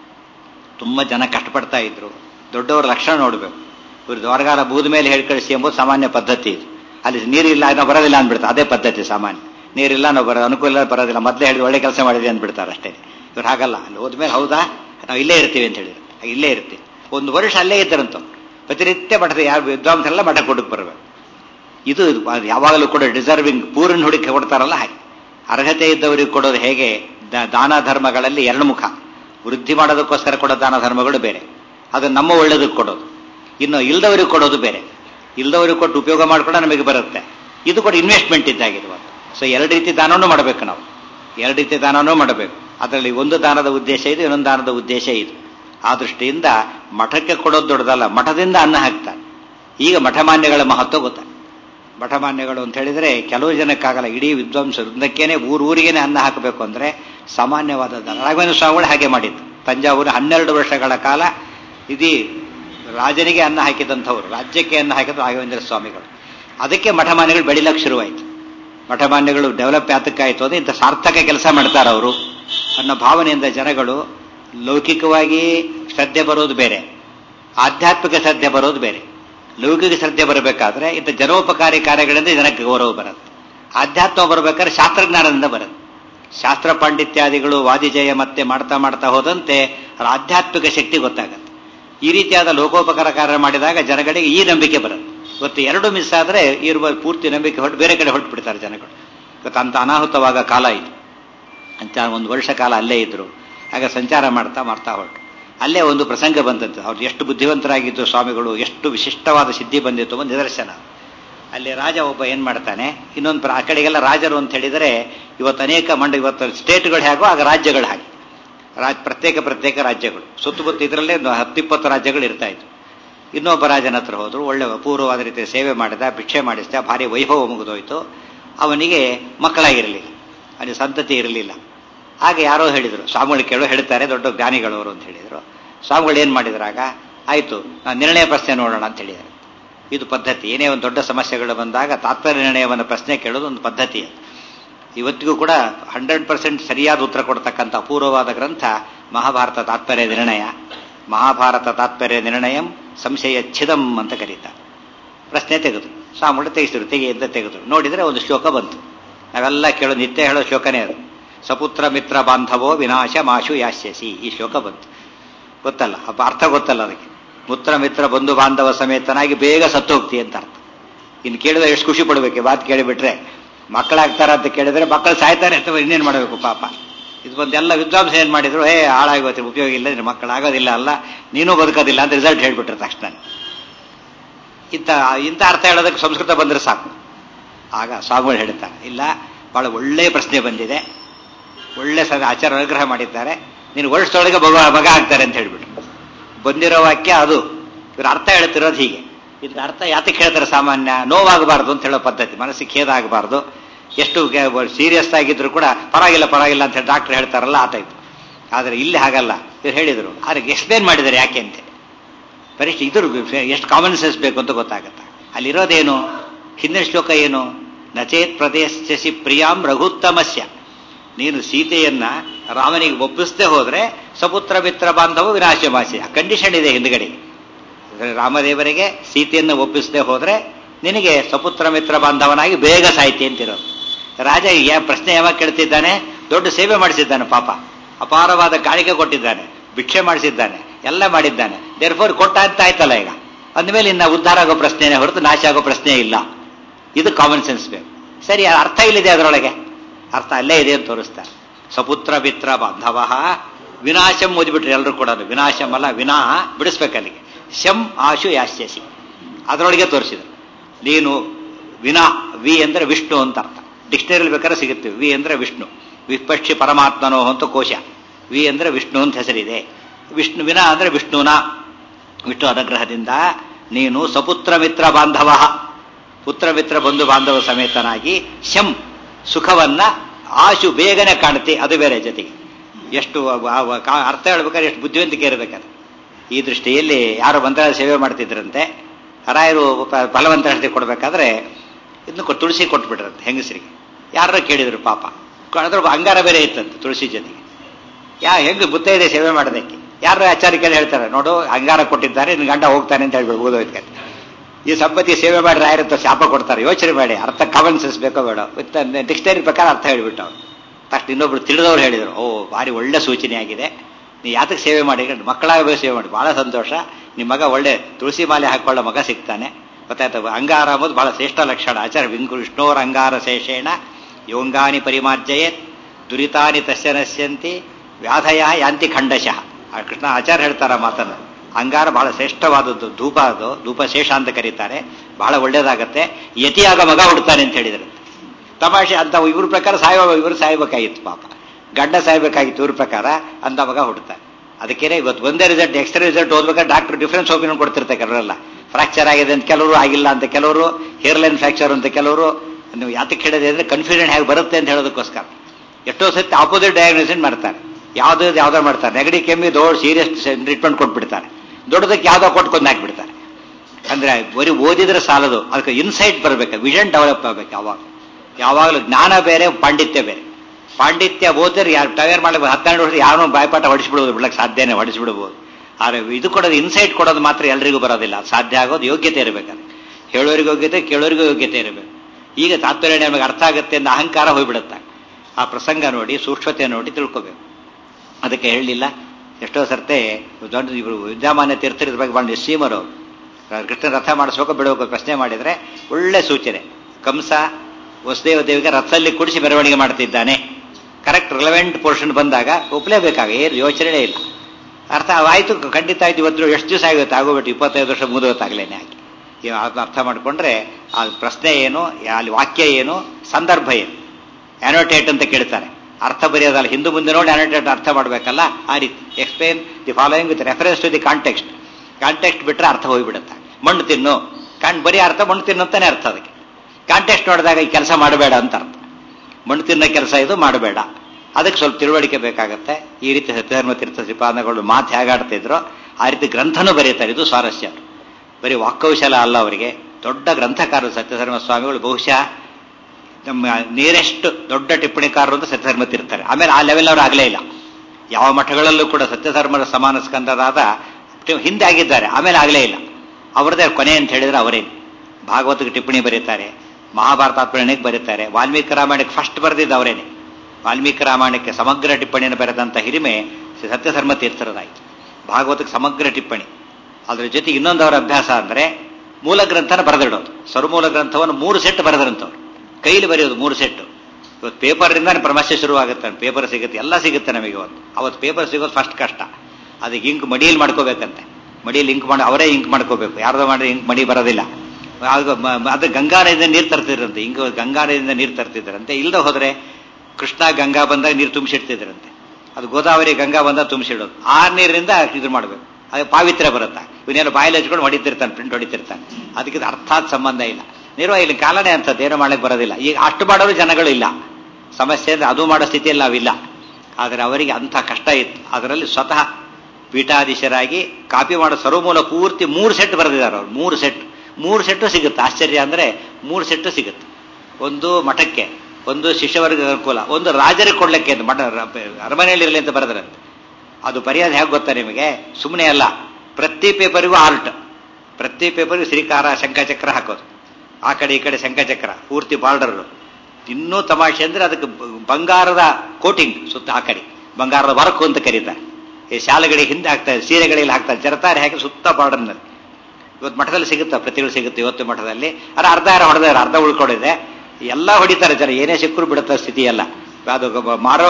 Speaker 1: ತುಂಬ ಜನ ಕಷ್ಟಪಡ್ತಾ ಇದ್ರು ದೊಡ್ಡವರ ಲಕ್ಷಣ ನೋಡಬೇಕು ಇವರು ಬರಗಾಲ ಬೂದ ಮೇಲೆ ಹೇಳಿ ಕಳಿಸಿ ಎಂಬುದು ಸಾಮಾನ್ಯ ಪದ್ಧತಿ ಇದು ಅಲ್ಲಿ ನೀರಿಲ್ಲ ನಾವು ಬರೋದಿಲ್ಲ ಅಂದ್ಬಿಡ್ತಾರೆ ಅದೇ ಪದ್ಧತಿ ಸಾಮಾನ್ಯ ನೀರಿಲ್ಲ ನಾವು ಬರೋ ಅನುಕೂಲ ಇಲ್ಲ, ಬರೋದಿಲ್ಲ ಮೊದಲೇ ಹೇಳಿದ್ರು ಒಳ್ಳೆ ಕೆಲಸ ಮಾಡಿದೆ ಅಂದ್ಬಿಡ್ತಾರೆ ಅಷ್ಟೇ ಇವ್ರು ಹಾಗಲ್ಲ ಅಲ್ಲಿ ಹೋದ್ಮೇಲೆ ಹೌದಾ ನಾವು ಇಲ್ಲೇ ಇರ್ತೀವಿ ಅಂತ ಹೇಳಿದ್ರು ಇಲ್ಲೇ ಇರ್ತೀವಿ ಒಂದು ವರ್ಷ ಅಲ್ಲೇ ಇದ್ದರಂತ ಪ್ರತಿನಿತ್ಯ ಮಠದ ಯಾರು ವಿದ್ವಾಂಸರೆಲ್ಲ ಮಠ ಕೊಡಕ್ಕೆ ಬರಬೇಕು ಇದು ಇದು ಅದು ಯಾವಾಗಲೂ ಕೂಡ ಡಿಸರ್ವಿಂಗ್ ಪೂರ್ಣ ಹುಡುಕಿ ಕೊಡ್ತಾರಲ್ಲ ಹಾಗೆ ಅರ್ಹತೆ ಇದ್ದವರಿಗೆ ಕೊಡೋದು ಹೇಗೆ ದ- ದಾನ ಧರ್ಮಗಳಲ್ಲಿ ಎರಡು ಮುಖ ವೃದ್ಧಿ ಮಾಡೋದಕ್ಕೋಸ್ಕರ ಕೊಡೋ ದಾನ ಧರ್ಮಗಳು ಬೇರೆ ಅದು ನಮ್ಮ ಒಳ್ಳೇದಕ್ಕೆ ಕೊಡೋದು ಇನ್ನು ಇಲ್ದವರಿಗೆ ಕೊಡೋದು ಬೇರೆ ಇಲ್ದವರಿಗೆ ಕೊಟ್ಟು ಉಪಯೋಗ ಮಾಡ್ಕೊಂಡು ನಮಗೆ ಬರುತ್ತೆ ಇದು ಕೂಡ ಇನ್ವೆಸ್ಟ್ಮೆಂಟ್ ಇದ್ದಾಗಿದೆ ಸೊ ಎರಡು ರೀತಿ ದಾನವನ್ನು ಮಾಡಬೇಕು ನಾವು ಎರಡು ರೀತಿ ದಾನವನ್ನು ಮಾಡಬೇಕು ಅದರಲ್ಲಿ ಒಂದು ದಾನದ ಉದ್ದೇಶ ಇದು ಇನ್ನೊಂದು ದಾನದ ಉದ್ದೇಶ ಇದು ಆ ದೃಷ್ಟಿಯಿಂದ ಮಠಕ್ಕೆ ಕೊಡೋದು ದೊಡ್ಡದಲ್ಲ ಮಠದಿಂದ ಅನ್ನ ಹಾಕ್ತಾರೆ ಈಗ ಮಠಮಾನ್ಯಗಳ ಮಹತ್ವ ಗೊತ್ತಾಗ್ತದೆ ಮಠಮಾನ್ಯಗಳು ಅಂತ ಹೇಳಿದ್ರೆ ಕೆಲವು ಜನಕ್ಕಾಗಲ್ಲ ಇಡೀ ವಿದ್ವಾಂಸರು ವೃಂದಕ್ಕೇನೆ ಊರು ಊರಿಗೇನೆ ಅನ್ನ ಹಾಕಬೇಕು ಅಂದ್ರೆ ಸಾಮಾನ್ಯವಾದ ದಾನ ರಾಘವೇಂದ್ರ ಸ್ವಾಮಿಗಳು ಹಾಗೆ ಮಾಡಿದ್ದು ತಂಜಾವೂರು ಹನ್ನೆರಡು ವರ್ಷಗಳ ಕಾಲ ಇಡೀ ರಾಜನಿಗೆ ಅನ್ನ ಹಾಕಿದಂಥವ್ರು ರಾಜ್ಯಕ್ಕೆ ಅನ್ನ ಹಾಕಿದ ರಾಘವೇಂದ್ರ ಸ್ವಾಮಿಗಳು ಅದಕ್ಕೆ ಮಠಮಾನ್ಯಗಳು ಬೆಳಿಲಕ್ಕೆ ಶುರುವಾಯಿತು ಮಠಮಾನ್ಯಗಳು ಡೆವಲಪ್ ಯಾತಕ್ಕಾಯಿತು ಅಂದ್ರೆ ಇಂಥ ಸಾರ್ಥಕ ಕೆಲಸ ಮಾಡ್ತಾರೆ ಅವರು ಅನ್ನೋ ಭಾವನೆಯಿಂದ ಜನಗಳು ಲೌಕಿಕವಾಗಿ ಶ್ರದ್ಧೆ ಬರೋದು ಬೇರೆ ಆಧ್ಯಾತ್ಮಿಕ ಶ್ರದ್ಧೆ ಬರೋದು ಬೇರೆ ಲೌಕಿಕ ಶ್ರದ್ಧೆ ಬರಬೇಕಾದ್ರೆ ಇಂಥ ಜನೋಪಕಾರಿ ಕಾರ್ಯಗಳಿಂದ ಜನಕ್ಕೆ ಗೌರವ ಬರುತ್ತೆ ಆಧ್ಯಾತ್ಮ ಬರಬೇಕಾದ್ರೆ ಶಾಸ್ತ್ರಜ್ಞಾನದಿಂದ ಬರುತ್ತೆ ಶಾಸ್ತ್ರ ಪಾಂಡಿತ್ಯಾದಿಗಳು ವಾದಿಜಯ ಮತ್ತೆ ಮಾಡ್ತಾ ಮಾಡ್ತಾ ಹೋದಂತೆ ಅದರ ಆಧ್ಯಾತ್ಮಿಕ ಶಕ್ತಿ ಗೊತ್ತಾಗತ್ತೆ ಈ ರೀತಿಯಾದ ಲೋಕೋಪಕಾರ ಕಾರ್ಯ ಮಾಡಿದಾಗ ಜನಗಳಿಗೆ ಈ ನಂಬಿಕೆ ಬರುತ್ತೆ ಇವತ್ತು ಎರಡು ಮಿಸ್ ಆದರೆ ಇರುವ ಪೂರ್ತಿ ನಂಬಿಕೆ ಹೊರಟು ಬೇರೆ ಕಡೆ ಹೊರಟು ಬಿಡ್ತಾರೆ ಜನಗಳು ಇವತ್ತು ಅಂತ ಅನಾಹುತವಾಗ ಕಾಲ ಇದು ಅಂತ ಒಂದು ವರ್ಷ ಕಾಲ ಅಲ್ಲೇ ಇದ್ರು ಆಗ ಸಂಚಾರ ಮಾಡ್ತಾ ಮಾಡ್ತಾ ಹೊರಟು ಅಲ್ಲೇ ಒಂದು ಪ್ರಸಂಗ ಬಂತಂತೆ ಅವ್ರು ಎಷ್ಟು ಬುದ್ಧಿವಂತರಾಗಿದ್ದು ಸ್ವಾಮಿಗಳು ಎಷ್ಟು ವಿಶಿಷ್ಟವಾದ ಸಿದ್ಧಿ ಬಂದಿತ್ತು ಒಂದು ನಿದರ್ಶನ ಅಲ್ಲಿ ರಾಜ ಒಬ್ಬ ಏನ್ ಮಾಡ್ತಾನೆ ಇನ್ನೊಂದು ಆ ಕಡೆಗೆಲ್ಲ ರಾಜರು ಅಂತ ಹೇಳಿದರೆ ಇವತ್ತು ಅನೇಕ ಮಂಡ ಇವತ್ತು ಸ್ಟೇಟ್ಗಳು ಹೇಗೋ ಆಗ ರಾಜ್ಯಗಳು ಹಾಗೆ ರಾಜ್ ಪ್ರತ್ಯೇಕ ಪ್ರತ್ಯೇಕ ರಾಜ್ಯಗಳು ಸುತ್ತಮುತ್ತ ಇದರಲ್ಲೇ ಹತ್ತಿಪ್ಪತ್ತು ರಾಜ್ಯಗಳು ಇರ್ತಾ ಇತ್ತು ಇನ್ನೊಬ್ಬ ರಾಜನ ಹತ್ರ ಹೋದ್ರು ಒಳ್ಳೆ ಅಪೂರ್ವವಾದ ರೀತಿಯ ಸೇವೆ ಮಾಡಿದ ಭಿಕ್ಷೆ ಮಾಡಿಸಿದ ಭಾರಿ ವೈಭವ ಮುಗಿದೋಯ್ತು ಅವನಿಗೆ ಮಕ್ಕಳಾಗಿರಲಿಲ್ಲ ಅವನಿಗೆ ಸಂತತಿ ಇರಲಿಲ್ಲ ಹಾಗೆ ಯಾರೋ ಹೇಳಿದರು ಸ್ವಾಮಿಗಳು ಕೇಳೋ ಹೇಳ್ತಾರೆ ದೊಡ್ಡ ಜ್ಞಾನಿಗಳವರು ಅಂತ ಹೇಳಿದರು ಸ್ವಾಮಿಗಳು ಏನು ಮಾಡಿದ್ರಾಗ ಆಯಿತು ನಾನು ನಿರ್ಣಯ ಪ್ರಶ್ನೆ ನೋಡೋಣ ಅಂತ ಹೇಳಿದ್ದಾರೆ ಇದು ಪದ್ಧತಿ ಏನೇ ಒಂದು ದೊಡ್ಡ ಸಮಸ್ಯೆಗಳು ಬಂದಾಗ ತಾತ್ಪರ್ಯ ನಿರ್ಣಯವನ್ನು ಪ್ರಶ್ನೆ ಕೇಳೋದು ಒಂದು ಪದ್ಧತಿ ಅದು ಇವತ್ತಿಗೂ ಕೂಡ ಹಂಡ್ರೆಡ್ ಪರ್ಸೆಂಟ್ ಸರಿಯಾದ ಉತ್ತರ ಕೊಡ್ತಕ್ಕಂಥ ಅಪೂರ್ವವಾದ ಗ್ರಂಥ ಮಹಾಭಾರತ ತಾತ್ಪರ್ಯ ನಿರ್ಣಯ ಮಹಾಭಾರತ ತಾತ್ಪರ್ಯ ನಿರ್ಣಯಂ ಸಂಶಯ ಛಿದಂ ಅಂತ ಕರೀತಾರೆ ಪ್ರಶ್ನೆ ತೆಗೆದು ಸ್ವಾಮಿಗಳು ತೆಗೆಸಿದ್ರು ತೆಗಿ ಅಂತ ತೆಗೆದ್ರು ನೋಡಿದ್ರೆ ಒಂದು ಶ್ಲೋಕ ಬಂತು ನಾವೆಲ್ಲ ಕೇಳೋ ನಿತ್ಯ ಹೇಳೋ ಶ್ಲೋಕನೇ ಅದು ಸಪುತ್ರ ಮಿತ್ರ ಬಾಂಧವೋ ವಿನಾಶ ಮಾಶು ಯಾಸ್ಯಸಿ ಈ ಶ್ಲೋಕ ಬಂತು ಗೊತ್ತಲ್ಲ ಅಪ್ಪ ಅರ್ಥ ಗೊತ್ತಲ್ಲ ಅದಕ್ಕೆ ಪುತ್ರ ಮಿತ್ರ ಬಂಧು ಬಾಂಧವ ಸಮೇತನಾಗಿ ಬೇಗ ಸತ್ತು ಹೋಗ್ತಿ ಅಂತ ಅರ್ಥ ಇನ್ನು ಕೇಳಿದ್ರೆ ಎಷ್ಟು ಖುಷಿ ಪಡ್ಬೇಕು ಮಾತು ಕೇಳಿಬಿಟ್ರೆ ಮಕ್ಕಳಾಗ್ತಾರ ಅಂತ ಕೇಳಿದ್ರೆ ಮಕ್ಕಳು ಸಾಯ್ತಾರೆ ಅಥವಾ ಇನ್ನೇನು ಮಾಡಬೇಕು ಪಾಪ ಇದು ಬಂದೆಲ್ಲ ವಿದ್ವಾಂಸ ಏನ್ ಮಾಡಿದ್ರು ಏ ಹಾಳಾಗೋತಿ ಉಪಯೋಗ ಇಲ್ಲ ನಿನ್ನ ಮಕ್ಕಳು ಆಗೋದಿಲ್ಲ ಅಲ್ಲ ನೀನು ಬದುಕೋದಿಲ್ಲ ಅಂತ ರಿಸಲ್ಟ್ ಹೇಳ್ಬಿಟ್ರೆ ತಕ್ಷಣ ಇಂಥ ಇಂಥ ಅರ್ಥ ಹೇಳೋದಕ್ಕೆ ಸಂಸ್ಕೃತ ಬಂದ್ರೆ ಸಾಕು ಆಗ ಸ್ವಾಮಿಗಳು ಹೇಳ್ತಾರೆ ಇಲ್ಲ ಬಹಳ ಒಳ್ಳೆಯ ಪ್ರಶ್ನೆ ಬಂದಿದೆ ಒಳ್ಳೆ ಸ ಆಚಾರ ಅನುಗ್ರಹ ಮಾಡಿದ್ದಾರೆ ನೀನು ವರ್ಷದೊಳಗೆ ಮಗ ಮಗ ಆಗ್ತಾರೆ ಅಂತ ಹೇಳ್ಬಿಟ್ಟು ಬಂದಿರೋ ವಾಕ್ಯ ಅದು ಇವ್ರ ಅರ್ಥ ಹೇಳ್ತಿರೋದು ಹೀಗೆ ಇಂಥ ಅರ್ಥ ಯಾತಕ್ಕೆ ಹೇಳ್ತಾರೆ ಸಾಮಾನ್ಯ ನೋವಾಗಬಾರ್ದು ಅಂತ ಹೇಳೋ ಪದ್ಧತಿ ಮನಸ್ಸಿಗೆ ಖೇದ ಆಗಬಾರ್ದು ಎಷ್ಟು ಸೀರಿಯಸ್ ಆಗಿದ್ರು ಕೂಡ ಪರವಾಗಿಲ್ಲ ಪರವಾಗಿಲ್ಲ ಅಂತ ಡಾಕ್ಟರ್ ಹೇಳ್ತಾರಲ್ಲ ಆ ಟೈಪ್ ಆದರೆ ಇಲ್ಲಿ ಹಾಗಲ್ಲ ಇವ್ರು ಹೇಳಿದರು ಆದ್ರೆ ಎಕ್ಸ್ಪ್ಲೇನ್ ಮಾಡಿದ್ದಾರೆ ಯಾಕೆ ಅಂತ ಪರೀಕ್ಷೆ ಇದ್ರ ಎಷ್ಟು ಕಾಮನ್ ಸೆನ್ಸ್ ಬೇಕು ಅಂತ ಗೊತ್ತಾಗತ್ತೆ ಅಲ್ಲಿರೋದೇನು ಹಿಂದಿನ ಶ್ಲೋಕ ಏನು ನಚೇತ್ ಪ್ರದೇಶಿ ಪ್ರಿಯಾಂ ರಘುತ್ತಮಸ್ಯ ನೀನು ಸೀತೆಯನ್ನ ರಾಮನಿಗೆ ಒಪ್ಪಿಸದೆ ಹೋದ್ರೆ ಸಪುತ್ರ ಮಿತ್ರ ಬಾಂಧವ ವಿನಾಶಮಾಸಿ ಆ ಕಂಡೀಷನ್ ಇದೆ ಹಿಂದ್ಗಡೆ ರಾಮದೇವರಿಗೆ ಸೀತೆಯನ್ನು ಒಪ್ಪಿಸದೆ ಹೋದ್ರೆ ನಿನಗೆ ಸಪುತ್ರ ಮಿತ್ರ ಬಾಂಧವನಾಗಿ ಬೇಗ ಸಾಯ್ತಿ ಅಂತಿರೋದು ರಾಜ ಯಾ ಪ್ರಶ್ನೆ ಯಾವಾಗ ಕೇಳ್ತಿದ್ದಾನೆ ದೊಡ್ಡ ಸೇವೆ ಮಾಡಿಸಿದ್ದಾನೆ ಪಾಪ ಅಪಾರವಾದ ಕಾಣಿಕೆ ಕೊಟ್ಟಿದ್ದಾನೆ ಭಿಕ್ಷೆ ಮಾಡಿಸಿದ್ದಾನೆ ಎಲ್ಲ ಮಾಡಿದ್ದಾನೆ ದೇರ್ಫೋರ್ ಕೊಟ್ಟ ಅಂತ ಆಯ್ತಲ್ಲ ಈಗ ಅಂದಮೇಲೆ ಇನ್ನ ಉದ್ಧಾರ ಆಗೋ ಪ್ರಶ್ನೆನೇ ಹೊರತು ನಾಶ ಆಗೋ ಪ್ರಶ್ನೆ ಇಲ್ಲ ಇದು ಕಾಮನ್ ಸೆನ್ಸ್ ಬೇಕು ಸರಿ ಅರ್ಥ ಇಲ್ಲಿದೆ ಅದರೊಳಗೆ ಅರ್ಥ ಅಲ್ಲೇ ಇದೆ ಅಂತ ತೋರಿಸ್ತಾರೆ ಸಪುತ್ರ ಮಿತ್ರ ಬಾಂಧವ ವಿನಾಶಂ ಓದಿಬಿಟ್ರೆ ಎಲ್ಲರೂ ಕೂಡ ವಿನಾಶಂ ಅಲ್ಲ ವಿನಾ ಬಿಡಿಸ್ಬೇಕಲ್ಲಿಗೆ ಶಂ ಆಶು ಯಾಸ್ಯಸಿ ಅದರೊಳಗೆ ತೋರಿಸಿದ್ರು ನೀನು ವಿನಾ ವಿ ಅಂದ್ರೆ ವಿಷ್ಣು ಅಂತ ಅರ್ಥ ಡಿಕ್ಷನರಿಯಲ್ಲಿ ಬೇಕಾದ್ರೆ ಸಿಗುತ್ತೆ ವಿ ಅಂದ್ರೆ ವಿಷ್ಣು ವಿಪಕ್ಷಿ ಪರಮಾತ್ಮನೋ ಅಂತ ಕೋಶ ವಿ ಅಂದ್ರೆ ವಿಷ್ಣು ಅಂತ ಹೆಸರಿದೆ ವಿಷ್ಣು ವಿನ ಅಂದ್ರೆ ವಿಷ್ಣುನ ವಿಷ್ಣು ಅನುಗ್ರಹದಿಂದ ನೀನು ಸಪುತ್ರ ಮಿತ್ರ ಬಾಂಧವ ಪುತ್ರ ಮಿತ್ರ ಬಂಧು ಬಾಂಧವ ಸಮೇತನಾಗಿ ಶಂ ಸುಖವನ್ನ ಆಶು ಬೇಗನೆ ಕಾಣುತ್ತೆ ಅದು ಬೇರೆ ಜೊತೆಗೆ ಎಷ್ಟು ಅರ್ಥ ಹೇಳ್ಬೇಕಾದ್ರೆ ಎಷ್ಟು ಬುದ್ಧಿವಂತಿಕೆ ಇರಬೇಕಾದ್ರೆ ಈ ದೃಷ್ಟಿಯಲ್ಲಿ ಯಾರು ಮಂತ್ರಾಲಯ ಸೇವೆ ಮಾಡ್ತಿದ್ರಂತೆ ರಾಯರು ಫಲವಂತ ಕೊಡ್ಬೇಕಾದ್ರೆ ಇದನ್ನು ತುಳಸಿ ಕೊಟ್ಬಿಟ್ರಂತೆ ಹೆಂಗಸರಿಗೆ ಯಾರ ಕೇಳಿದ್ರು ಪಾಪ ಅದ್ರ ಅಂಗಾರ ಬೇರೆ ಇತ್ತಂತೆ ತುಳಸಿ ಜೊತೆಗೆ ಯಾ ಹೆಂಗ್ ಬುತ್ತ ಇದೆ ಸೇವೆ ಮಾಡೋದಕ್ಕೆ ಯಾರು ಆಚಾರ್ಯ ಹೇಳ್ತಾರೆ ನೋಡು ಅಂಗಾರ ಕೊಟ್ಟಿದ್ದಾರೆ ನಿನ್ ಗಂಡ ಹೋಗ್ತಾನೆ ಅಂತ ಹೇಳ್ಬಿಟ್ಟು ಓದೋಯ್ತು ಈ ಸಂಪತ್ತಿ ಸೇವೆ ಮಾಡಿ ರಾಯರಂತ ಶಾಪ ಕೊಡ್ತಾರೆ ಯೋಚನೆ ಮಾಡಿ ಅರ್ಥ ಕಾಮನ್ ಸೆನ್ಸ್ ಬೇಕೋ ಬೇಡ ವಿತ್ ಡಿಕ್ಷನರಿ ಪ್ರಕಾರ ಅರ್ಥ ಹೇಳ್ಬಿಟ್ಟು ಅವ್ರು ತಕ್ಷಣ ಇನ್ನೊಬ್ರು ತಿಳಿದವ್ರು ಹೇಳಿದ್ರು ಓ ಭಾರಿ ಒಳ್ಳೆ ಸೂಚನೆ ಆಗಿದೆ ನೀ ಯಾತಕ್ಕೆ ಸೇವೆ ಮಾಡಿ ಮಕ್ಕಳಾಗ ಸೇವೆ ಮಾಡಿ ಬಹಳ ಸಂತೋಷ ನಿಮ್ಮ ಮಗ ಒಳ್ಳೆ ತುಳಸಿ ಮಾಲೆ ಹಾಕೊಳ್ಳೋ ಮಗ ಸಿಗ್ತಾನೆ ಗೊತ್ತಾಯ್ತು ಅಂಗಾರ ಅಂಬುದು ಬಹಳ ಶ್ರೇಷ್ಠ ಲಕ್ಷಣ ಆಚಾರ್ಯ ವಿಂಕು ವಿಷ್ಣೋರ ಅಂಗಾರ ಶೇಷೇಣ ಯೋಂಗಾನಿ ಪರಿಮಾರ್ಜಯೇತ್ ದುರಿತಾನಿ ತಸ್ಯ ನಶ್ಯಂತಿ ವ್ಯಾಧಯ ಯಾಂತಿ ಖಂಡಶಃ ಆ ಕೃಷ್ಣ ಆಚಾರ್ಯ ಹೇಳ್ತಾರ ಮಾತನ್ನು ಅಂಗಾರ ಬಹಳ ಶ್ರೇಷ್ಠವಾದದ್ದು ಧೂಪ ಅದು ಧೂಪ ಶೇಷ ಅಂತ ಕರೀತಾರೆ ಬಹಳ ಒಳ್ಳೇದಾಗತ್ತೆ ಯತಿಯಾಗ ಮಗ ಹುಡ್ತಾನೆ ಅಂತ ಹೇಳಿದ್ರು ತಮಾಷೆ ಅಂತ ಇವ್ರ ಪ್ರಕಾರ ಸಾಯೋ ಇವರು ಸಾಯ್ಬೇಕಾಗಿತ್ತು ಪಾಪ ಗಂಡ ಸಾಯ್ಬೇಕಾಗಿತ್ತು ಇವ್ರ ಪ್ರಕಾರ ಅಂತ ಮಗ ಹುಡ್ತಾರೆ ಅದಕ್ಕೇನೆ ಇವತ್ತು ಒಂದೇ ರಿಸಲ್ಟ್ ಎಕ್ಸ್ಟ್ರಾ ರಿಸಲ್ಟ್ ಓದ್ಬೇಕಾದ್ರೆ ಡಾಕ್ಟರ್ ಡಿಫ್ರೆನ್ಸ್ ಒಪಿನಿಯನ್ ಕೊಡ್ತಿರ್ತಾರೆ ಕೆಲವರೆಲ್ಲ ಫ್ರಾಕ್ಚರ್ ಆಗಿದೆ ಅಂತ ಕೆಲವರು ಆಗಿಲ್ಲ ಅಂತ ಕೆಲವರು ಹೇರ್ಲೈನ್ ಫ್ರಾಕ್ಚರ್ ಅಂತ ಕೆಲವರು ನೀವು ಯಾತಕ್ಕೆ ಹೇಳಿದೆ ಅಂದ್ರೆ ಕನ್ಫ್ಯೂಷನ್ ಹೇಗೆ ಬರುತ್ತೆ ಅಂತ ಹೇಳೋದಕ್ಕೋಸ್ಕರ ಎಷ್ಟೋ ಸತಿ ಆಪೋಸಿಟ್ ಡಯಾಗ್ನೋಸಿಸ್ ಮಾಡ್ತಾರೆ ಯಾವ್ದು ಯಾವ್ದೋ ಮಾಡ್ತಾರೆ ನೆಗಡಿ ಕೆಮ್ಮಿ ದೊಡ್ಡ ಸೀರಿಯಸ್ ಟ್ರೀಟ್ಮೆಂಟ್ ಕೊಟ್ಬಿಡ್ತಾರೆ ದೊಡ್ಡದಕ್ಕೆ ಯಾವ್ದೋ ಕೊಟ್ಕೊಂಡು ಹಾಕ್ಬಿಡ್ತಾರೆ ಅಂದ್ರೆ ಬರೀ ಓದಿದ್ರೆ ಸಾಲದು ಅದಕ್ಕೆ ಇನ್ಸೈಟ್ ಬರಬೇಕು ವಿಷನ್ ಡೆವಲಪ್ ಆಗಬೇಕು ಯಾವಾಗ ಯಾವಾಗಲೂ ಜ್ಞಾನ ಬೇರೆ ಪಾಂಡಿತ್ಯ ಬೇರೆ ಪಾಂಡಿತ್ಯ ಓದಿದ್ರೆ ಯಾರು ಟೈರ್ ಮಾಡಬೇಕು ಹತ್ತೆರಡು ವರ್ಷ ಯಾರನ್ನೂ ಬಾಯ್ಪಾಠ ಹೊಡಿಸ್ಬಿಡ್ಬೋದು ಬಿಡಕ್ಕೆ ಸಾಧ್ಯನೇ ಹೊಡಿಸ್ಬಿಡ್ಬೋದು ಆದರೆ ಇದು ಕೊಡೋದು ಇನ್ಸೈಟ್ ಕೊಡೋದು ಮಾತ್ರ ಎಲ್ರಿಗೂ ಬರೋದಿಲ್ಲ ಸಾಧ್ಯ ಆಗೋದು ಯೋಗ್ಯತೆ ಇರಬೇಕಾದ್ರೆ ಹೇಳೋರಿಗೂ ಯೋಗ್ಯತೆ ಕೇಳೋರಿಗೂ ಯೋಗ್ಯತೆ ಇರಬೇಕು ಈಗ ತಾತ್ಪರ್ಯ ನಮಗೆ ಅರ್ಥ ಆಗುತ್ತೆ ಅಂತ ಅಹಂಕಾರ ಹೋಗ್ಬಿಡುತ್ತೆ ಆ ಪ್ರಸಂಗ ನೋಡಿ ಸೂಕ್ಷ್ಮತೆ ನೋಡಿ ತಿಳ್ಕೋಬೇಕು ಅದಕ್ಕೆ ಹೇಳಲಿಲ್ಲ ಎಷ್ಟೋ ಸರ್ತೆ ದೊಡ್ಡ ಇವರು ವಿದ್ಯಾಮಾನ್ಯ ತೀರ್ಥರ ಬಗ್ಗೆ ಬಂದು ಸೀಮರು ಕೃಷ್ಣ ರಥ ಮಾಡಿಸ್ಬೇಕು ಬಿಡಬೇಕು ಪ್ರಶ್ನೆ ಮಾಡಿದ್ರೆ ಒಳ್ಳೆ ಸೂಚನೆ ಕಂಸ ವಸುದೇವ ದೇವಿಗೆ ರಥದಲ್ಲಿ ಕುಡಿಸಿ ಮೆರವಣಿಗೆ ಮಾಡ್ತಿದ್ದಾನೆ ಕರೆಕ್ಟ್ ರಿಲೆವೆಂಟ್ ಪೋರ್ಷನ್ ಬಂದಾಗ ಒಪ್ಪಲೇಬೇಕಾಗ ಏನು ಯೋಚನೆ ಇಲ್ಲ ಅರ್ಥ ಆಯ್ತು ಖಂಡಿತ ಆಯ್ತು ಇವತ್ತು ಎಷ್ಟು ದಿವಸ ಆಗುತ್ತೆ ಆಗೋಗ್ಬಿಟ್ಟು ಇಪ್ಪತ್ತೈದು ವರ್ಷ ಮುಗಿದೋತ್ತಾಗಲೇನೆ ಹಾಕಿ ಅರ್ಥ ಮಾಡ್ಕೊಂಡ್ರೆ ಆ ಪ್ರಶ್ನೆ ಏನು ಅಲ್ಲಿ ವಾಕ್ಯ ಏನು ಸಂದರ್ಭ ಏನು ಆನೋಟೇಟ್ ಅಂತ ಕೇಳ್ತಾರೆ ಅರ್ಥ ಬರೆಯೋದಲ್ಲ ಹಿಂದೂ ಮುಂದೆ ನೋಡಿ ಆನೋಟೇಟ್ ಅರ್ಥ ಮಾಡಬೇಕಲ್ಲ ಆ ರೀತಿ explain the following with reference to the context context ಬಿಟ್ಟರೆ ಅರ್ಥ ಹೋಗಿಬಿಡುತ್ತೆ ಮಣ್ಣು ತಿನ್ನು ಕಾಣ್ ಬರೀ ಅರ್ಥ ಮಣ್ಣು ತಿನ್ನು ಅಂತಾನೆ ಅರ್ಥ ಅದಕ್ಕೆ ಕಾಂಟೆಕ್ಸ್ಟ್ ನೋಡಿದಾಗ ಈ ಕೆಲಸ ಮಾಡಬೇಡ ಅಂತ ಅರ್ಥ ಮಣ್ಣು ತಿನ್ನೋ ಕೆಲಸ ಇದು ಮಾಡಬೇಡ ಅದಕ್ಕೆ ಸ್ವಲ್ಪ ತಿಳುವಳಿಕೆ ಬೇಕಾಗತ್ತೆ ಈ ರೀತಿ ಸತ್ಯಧರ್ಮ ತೀರ್ಥ ಶ್ರೀಪಾದಗಳು ಮಾತು ಹೇಗಾಡ್ತಿದ್ರು ಆ ರೀತಿ ಗ್ರಂಥನೂ ಬರೀತಾರೆ ಇದು ಸ್ವಾರಸ್ಯ ಬರೀ ವಾಕ್ಕೌಶಲ ಅಲ್ಲ ಅವರಿಗೆ ದೊಡ್ಡ ಗ್ರಂಥಕಾರರು ಸತ್ಯಧರ್ಮ ಸ್ವಾಮಿಗಳು ಬಹುಶಃ ನಮ್ಮ ನಿಯರೆಸ್ಟ್ ದೊಡ್ಡ ಟಿಪ್ಪಣಿಕಾರರು ಅಂತ ಸತ್ಯಧರ್ಮ ತೀರ್ತಾರೆ ಆಮೇಲೆ ಆ ಲೆವೆಲ್ ಅವರು ಆಗಲೇ ಇಲ್ಲ ಯಾವ ಮಠಗಳಲ್ಲೂ ಕೂಡ ಸತ್ಯಧರ್ಮದ ಸಮಾನ ಸ್ಕಂದರಾದ ಹಿಂದೆ ಆಗಿದ್ದಾರೆ ಆಮೇಲೆ ಆಗಲೇ ಇಲ್ಲ ಅವರದೇ ಕೊನೆ ಅಂತ ಹೇಳಿದ್ರೆ ಅವರೇನು ಭಾಗವತಕ್ಕೆ ಟಿಪ್ಪಣಿ ಬರೀತಾರೆ ಮಹಾಭಾರತಾತ್ಮರಣೆಗೆ ಬರೀತಾರೆ ವಾಲ್ಮೀಕಿ ರಾಮಾಯಣಕ್ಕೆ ಫಸ್ಟ್ ಬರೆದಿದ್ದು ಅವರೇನೆ ವಾಲ್ಮೀಕಿ ರಾಮಾಯಣಕ್ಕೆ ಸಮಗ್ರ ಟಿಪ್ಪಣಿಯನ್ನು ಬರೆದಂಥ ಹಿರಿಮೆ ಸತ್ಯಧರ್ಮ ತೀರ್ಥರದಾಯಿತು ಭಾಗವತಕ್ಕೆ ಸಮಗ್ರ ಟಿಪ್ಪಣಿ ಅದರ ಜೊತೆಗೆ ಇನ್ನೊಂದು ಅವರ ಅಭ್ಯಾಸ ಅಂದರೆ ಮೂಲ ಗ್ರಂಥನ ಬರೆದಿಡೋದು ಸರ್ಮೂಲ ಗ್ರಂಥವನ್ನು ಮೂರು ಸೆಟ್ ಬರೆದ್ರಂಥವ್ರು ಕೈಲಿ ಬರೆಯೋದು ಮೂರು ಸೆಟ್ಟು ಇವತ್ತು ಪೇಪರ್ನಿಂದ ಪ್ರಮಸ್ಯೆ ಶುರುವಾಗುತ್ತೆ ಪೇಪರ್ ಸಿಗುತ್ತೆ ಎಲ್ಲ ಸಿಗುತ್ತೆ ನಮಗೆ ಇವತ್ತು ಅವತ್ತು ಪೇಪರ್ ಸಿಗೋದು ಫಸ್ಟ್ ಕಷ್ಟ ಅದಕ್ಕೆ ಇಂಕ್ ಮಡಿಯಲ್ಲಿ ಮಾಡ್ಕೋಬೇಕಂತೆ ಮಡಿಯಲ್ಲಿ ಇಂಕ್ ಮಾಡಿ ಅವರೇ ಇಂಕ್ ಮಾಡ್ಕೋಬೇಕು ಯಾರ್ದೋ ಮಾಡಿ ಇಂಕ್ ಮಡಿ ಬರೋದಿಲ್ಲ ಅದು ಗಂಗಾ ನದಿಯಿಂದ ನೀರು ತರ್ತಿದ್ರಂತೆ ಇಂಕ್ ಗಂಗಾ ನದಿಯಿಂದ ನೀರು ತರ್ತಿದ್ರಂತೆ ಇಲ್ಲದೆ ಹೋದ್ರೆ ಕೃಷ್ಣ ಗಂಗಾ ಬಂದಾಗ ನೀರು ತುಂಬಿಸಿಡ್ತಿದ್ರಂತೆ ಅದು ಗೋದಾವರಿ ಗಂಗಾ ಬಂದಾಗ ತುಂಬಿಸಿಡೋದು ಆ ನೀರಿನಿಂದ ಇದು ಮಾಡಬೇಕು ಅದು ಪಾವಿತ್ರ್ಯ ಬರುತ್ತಾ ಇವನ್ನೆಲ್ಲ ಬಾಯಲ್ಲಿ ಹಚ್ಕೊಂಡು ಹೊಡಿತಿರ್ತಾನೆ ಪ್ರಿಂಟ್ ಹೊಡಿತಿರ್ತಾನೆ ಅದಕ್ಕೆ ಅರ್ಥಾತ್ ಸಂಬಂಧ ಇಲ್ಲ ನೀರು ಇಲ್ಲಿ ಕಾಲನೇ ಅಂತದ್ದು ಏನೋ ಮಾಡಕ್ಕೆ ಬರೋದಿಲ್ಲ ಈಗ ಅಷ್ಟು ಮಾಡೋರು ಜನಗಳು ಇಲ್ಲ ಸಮಸ್ಯೆ ಅಂದ್ರೆ ಅದು ಮಾಡೋ ಸ್ಥಿತಿಯಲ್ಲಿ ನಾವಿಲ್ಲ ಆದರೆ ಅವರಿಗೆ ಅಂಥ ಕಷ್ಟ ಇತ್ತು ಅದರಲ್ಲಿ ಸ್ವತಃ ಪೀಠಾಧೀಶರಾಗಿ ಕಾಪಿ ಮಾಡೋ ಸರ್ವಮೂಲ ಪೂರ್ತಿ ಮೂರು ಸೆಟ್ ಬರೆದಿದ್ದಾರೆ ಅವರು ಮೂರು ಸೆಟ್ ಮೂರು ಸೆಟ್ಟು ಸಿಗುತ್ತೆ ಆಶ್ಚರ್ಯ ಅಂದ್ರೆ ಮೂರು ಸೆಟ್ಟು ಸಿಗುತ್ತೆ ಒಂದು ಮಠಕ್ಕೆ ಒಂದು ಶಿಷ್ಯವರ್ಗ ಅನುಕೂಲ ಒಂದು ರಾಜರಿಗೆ ಕೊಡ್ಲಿಕ್ಕೆ ಅಂತ ಮಠ ಅರಮನೆಯಲ್ಲಿರಲಿ ಅಂತ ಬರೆದ್ರಂತೆ ಅದು ಬರೆಯೋದು ಹೇಗೆ ಗೊತ್ತಾ ನಿಮಗೆ ಸುಮ್ಮನೆ ಅಲ್ಲ ಪ್ರತಿ ಪೇಪರಿಗೂ ಆರ್ಟ್ ಪ್ರತಿ ಪೇಪರ್ಗೂ ಶ್ರೀಕಾರ ಶಂಖಚಕ್ರ ಹಾಕೋದು ಆ ಕಡೆ ಈ ಕಡೆ ಶಂಖಚಕ್ರ ಪೂರ್ತಿ ಬಾರ್ಡರ್ ಇನ್ನೂ ತಮಾಷೆ ಅಂದ್ರೆ ಅದಕ್ಕೆ ಬಂಗಾರದ ಕೋಟಿಂಗ್ ಸುತ್ತ ಆ ಕಡೆ ಬಂಗಾರದ ವರ್ಕ್ ಅಂತ ಕರೀತಾರೆ ಈ ಶಾಲೆಗಳಿಗೆ ಹಿಂದೆ ಹಾಕ್ತಾರೆ ಸೀರೆಗಳಿಗೆ ಹಾಕ್ತಾರೆ ಜರತಾರೆ ಹಾಕಿ ಸುತ್ತ ಬಾರ್ಡರ್ನಲ್ಲಿ ಇವತ್ತು ಮಠದಲ್ಲಿ ಸಿಗುತ್ತಾ ಪ್ರತಿಗಳು ಸಿಗುತ್ತೆ ಇವತ್ತು ಮಠದಲ್ಲಿ ಅದ್ರ ಅರ್ಧ ಯಾರು ಹೊಡೆದಾರೆ ಅರ್ಧ ಉಳ್ಕೊಂಡಿದೆ ಎಲ್ಲ ಹೊಡಿತಾರೆ ಜನ ಏನೇ ಸಿಕ್ಕರು ಬಿಡುತ್ತೆ ಸ್ಥಿತಿ ಎಲ್ಲ ಅದು ಮಾರೋ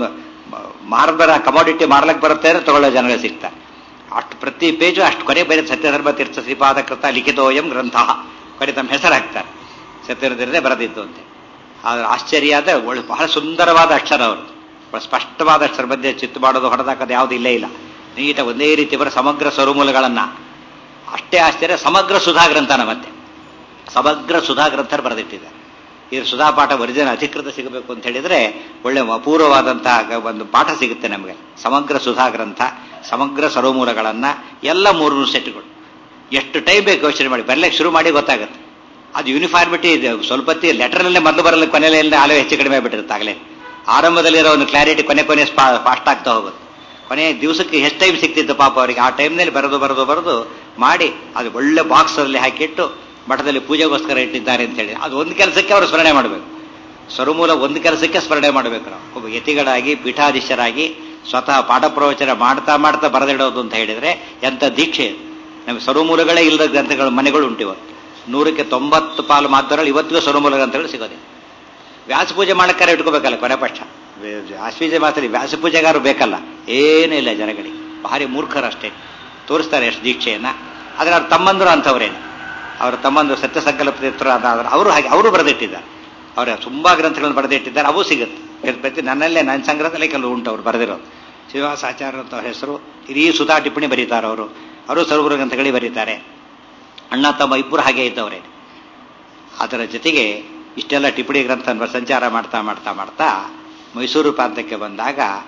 Speaker 1: ಮಾರಬರ ಕಮಾಡಿಟಿ ಮಾರ್ಲಕ್ಕೆ ಬರುತ್ತೆ ಅಂದ್ರೆ ತಗೊಳ್ಳೋ ಜನಗಳು ಸಿಗ್ತಾರೆ ಅಷ್ಟು ಪ್ರತಿ ಪೇಜು ಅಷ್ಟು ಕೊನೆ ಬೇರೆ ಸತ್ಯಧರ್ಮ ತೀರ್ಥ ಶ್ರೀಪಾದಕೃತ ಲಿಖಿತೋಯಂ ಗ್ರಂಥ ಕೊನೆ ತಮ್ಮ ಹೆಸರು ಹಾಕ್ತಾರೆ ಸತ್ಯಧರ್ಮದೇ ಬರೆದಿದ್ದು ಅಂತೆ ಆದ್ರೆ ಆಶ್ಚರ್ಯ ಆದರೆ ಒಳ್ಳೆ ಬಹಳ ಸುಂದರವಾದ ಅಕ್ಷರ ಅವರು ಬಹಳ ಸ್ಪಷ್ಟವಾದ ಅಕ್ಷರ ಮಧ್ಯೆ ಚಿತ್ತು ಮಾಡೋದು ಹೊಡೆದಾಕೋದು ಯಾವುದು ಇಲ್ಲೇ ಇಲ್ಲ ನೀಟ ಒಂದೇ ರೀತಿ ಬರೋ ಸಮಗ್ರ ಸ್ವರುಮೂಲಗಳನ್ನ ಅಷ್ಟೇ ಆಶ್ಚರ್ಯ ಸಮಗ್ರ ಸುಧಾ ಗ್ರಂಥನ ಮತ್ತೆ ಸಮಗ್ರ ಸುಧಾ ಗ್ರಂಥ ಬರೆದಿಟ್ಟಿದ್ದಾರೆ ಇದು ಸುಧಾ ಪಾಠ ಒರಿಜಿನ ಅಧಿಕೃತ ಸಿಗಬೇಕು ಅಂತ ಹೇಳಿದ್ರೆ ಒಳ್ಳೆ ಅಪೂರ್ವವಾದಂತಹ ಒಂದು ಪಾಠ ಸಿಗುತ್ತೆ ನಮಗೆ ಸಮಗ್ರ ಸುಧಾ ಗ್ರಂಥ ಸಮಗ್ರ ಸರ್ವಮೂಲಗಳನ್ನ ಎಲ್ಲ ಮೂರು ಮೂರು ಸೆಟ್ಗಳು ಎಷ್ಟು ಟೈಮ್ ಬೇಕು ಯೋಚನೆ ಮಾಡಿ ಬರ್ಲಿಕ್ಕೆ ಶುರು ಮಾಡಿ ಗೊತ್ತಾಗುತ್ತೆ ಅದು ಯೂನಿಫಾರ್ಮಿಟಿ ಇದೆ ಸ್ವಲ್ಪ ಲೆಟರ್ನಲ್ಲೇ ಮೊದಲು ಬರಲ್ಲ ಕೊನೆಯಲ್ಲಿ ಆಲೋ ಹೆಚ್ಚು ಕಡಿಮೆ ಆಗಿಬಿಟ್ಟಿರುತ್ತೆ ಆಗಲೇ ಆರಂಭದಲ್ಲಿರೋ ಒಂದು ಕ್ಲಾರಿಟಿ ಕೊನೆ ಕೊನೆ ಫಾಸ್ಟ್ ಆಗ್ತಾ ಹೋಗುತ್ತೆ ಕೊನೆ ದಿವಸಕ್ಕೆ ಎಷ್ಟು ಟೈಮ್ ಸಿಕ್ತಿತ್ತು ಪಾಪ ಅವರಿಗೆ ಆ ಟೈಮ್ನಲ್ಲಿ ಬರೆದು ಬರೆದು ಬರೆದು ಮಾಡಿ ಅದು ಒಳ್ಳೆ ಬಾಕ್ಸ್ ಅಲ್ಲಿ ಹಾಕಿಟ್ಟು ಮಠದಲ್ಲಿ ಪೂಜೆಗೋಸ್ಕರ ಇಟ್ಟಿದ್ದಾರೆ ಅಂತ ಹೇಳಿ ಅದು ಒಂದು ಕೆಲಸಕ್ಕೆ ಅವರು ಸ್ಮರಣೆ ಮಾಡಬೇಕು ಸ್ವರುಮೂಲ ಒಂದು ಕೆಲಸಕ್ಕೆ ಸ್ಮರಣೆ ಮಾಡಬೇಕು ನಾವು ಒಬ್ಬ ಯತಿಗಳಾಗಿ ಪೀಠಾಧೀಶರಾಗಿ ಸ್ವತಃ ಪಾಠ ಪ್ರವಚನ ಮಾಡ್ತಾ ಮಾಡ್ತಾ ಬರೆದಿಡೋದು ಅಂತ ಹೇಳಿದ್ರೆ ಎಂಥ ದೀಕ್ಷೆ ನಮಗೆ ಸರ್ವಮೂಲಗಳೇ ಇಲ್ಲದ ಗ್ರಂಥಗಳು ಮನೆಗಳು ಉಂಟು ಇವತ್ತು ನೂರಕ್ಕೆ ತೊಂಬತ್ತು ಪಾಲು ಮಾತ್ರಗಳು ಇವತ್ತಿಗೂ ಸರ್ವಮೂಲ ಗ್ರಂಥಗಳು ಸಿಗೋದಿಲ್ಲ ವ್ಯಾಸ ಪೂಜೆ ಮಾಡಕ್ಕಾರ ಇಟ್ಕೋಬೇಕಲ್ಲ ಕೊನೆ ಪಕ್ಷ ಆಶ್ವೀಜ ಮಾತ್ರ ವ್ಯಾಸ ಪೂಜೆಗಾರು ಬೇಕಲ್ಲ ಏನೂ ಇಲ್ಲ ಜನಗಳಿಗೆ ಭಾರಿ ಮೂರ್ಖರಷ್ಟೇ ತೋರಿಸ್ತಾರೆ ಎಷ್ಟು ದೀಕ್ಷೆಯನ್ನ ಆದರೆ ಅವ್ರ ತಮ್ಮಂದರು ಅಂಥವ್ರೇನು ಅವರ ತಮ್ಮಂದು ಸತ್ಯ ಸಂಕಲ್ಪ ತೀರ್ಥರಾದ ಅವರು ಹಾಗೆ ಅವರು ಬರೆದಿಟ್ಟಿದ್ದಾರೆ ಅವರ ತುಂಬಾ ಗ್ರಂಥಗಳನ್ನು ಬರೆದಿಟ್ಟಿದ್ದಾರೆ ಅವು ಸಿಗುತ್ತೆ ಪ್ರತಿ ನನ್ನಲ್ಲೇ ನನ್ನ ಸಂಗ್ರಹದಲ್ಲೇ ಕೆಲವು ಉಂಟು ಅವ್ರು ಬರೆದಿರೋದು ಶ್ರೀನಿವಾಸ ಆಚಾರ್ಯ ಅಂತ ಹೆಸರು ಇಡೀ ಸುಧಾ ಟಿಪ್ಪಣಿ ಬರೀತಾರೆ ಅವರು ಅವರು ಸರ್ವರ ಗ್ರಂಥಗಳಿಗೆ ಬರೀತಾರೆ ಅಣ್ಣ ತಮ್ಮ ಇಬ್ಬರು ಹಾಗೆ ಇದ್ದವರೇ ಅದರ ಜೊತೆಗೆ ಇಷ್ಟೆಲ್ಲ ಟಿಪ್ಪಣಿ ಗ್ರಂಥ ಸಂಚಾರ ಮಾಡ್ತಾ ಮಾಡ್ತಾ ಮಾಡ್ತಾ ಮೈಸೂರು ಪ್ರಾಂತಕ್ಕೆ ಬಂದಾಗ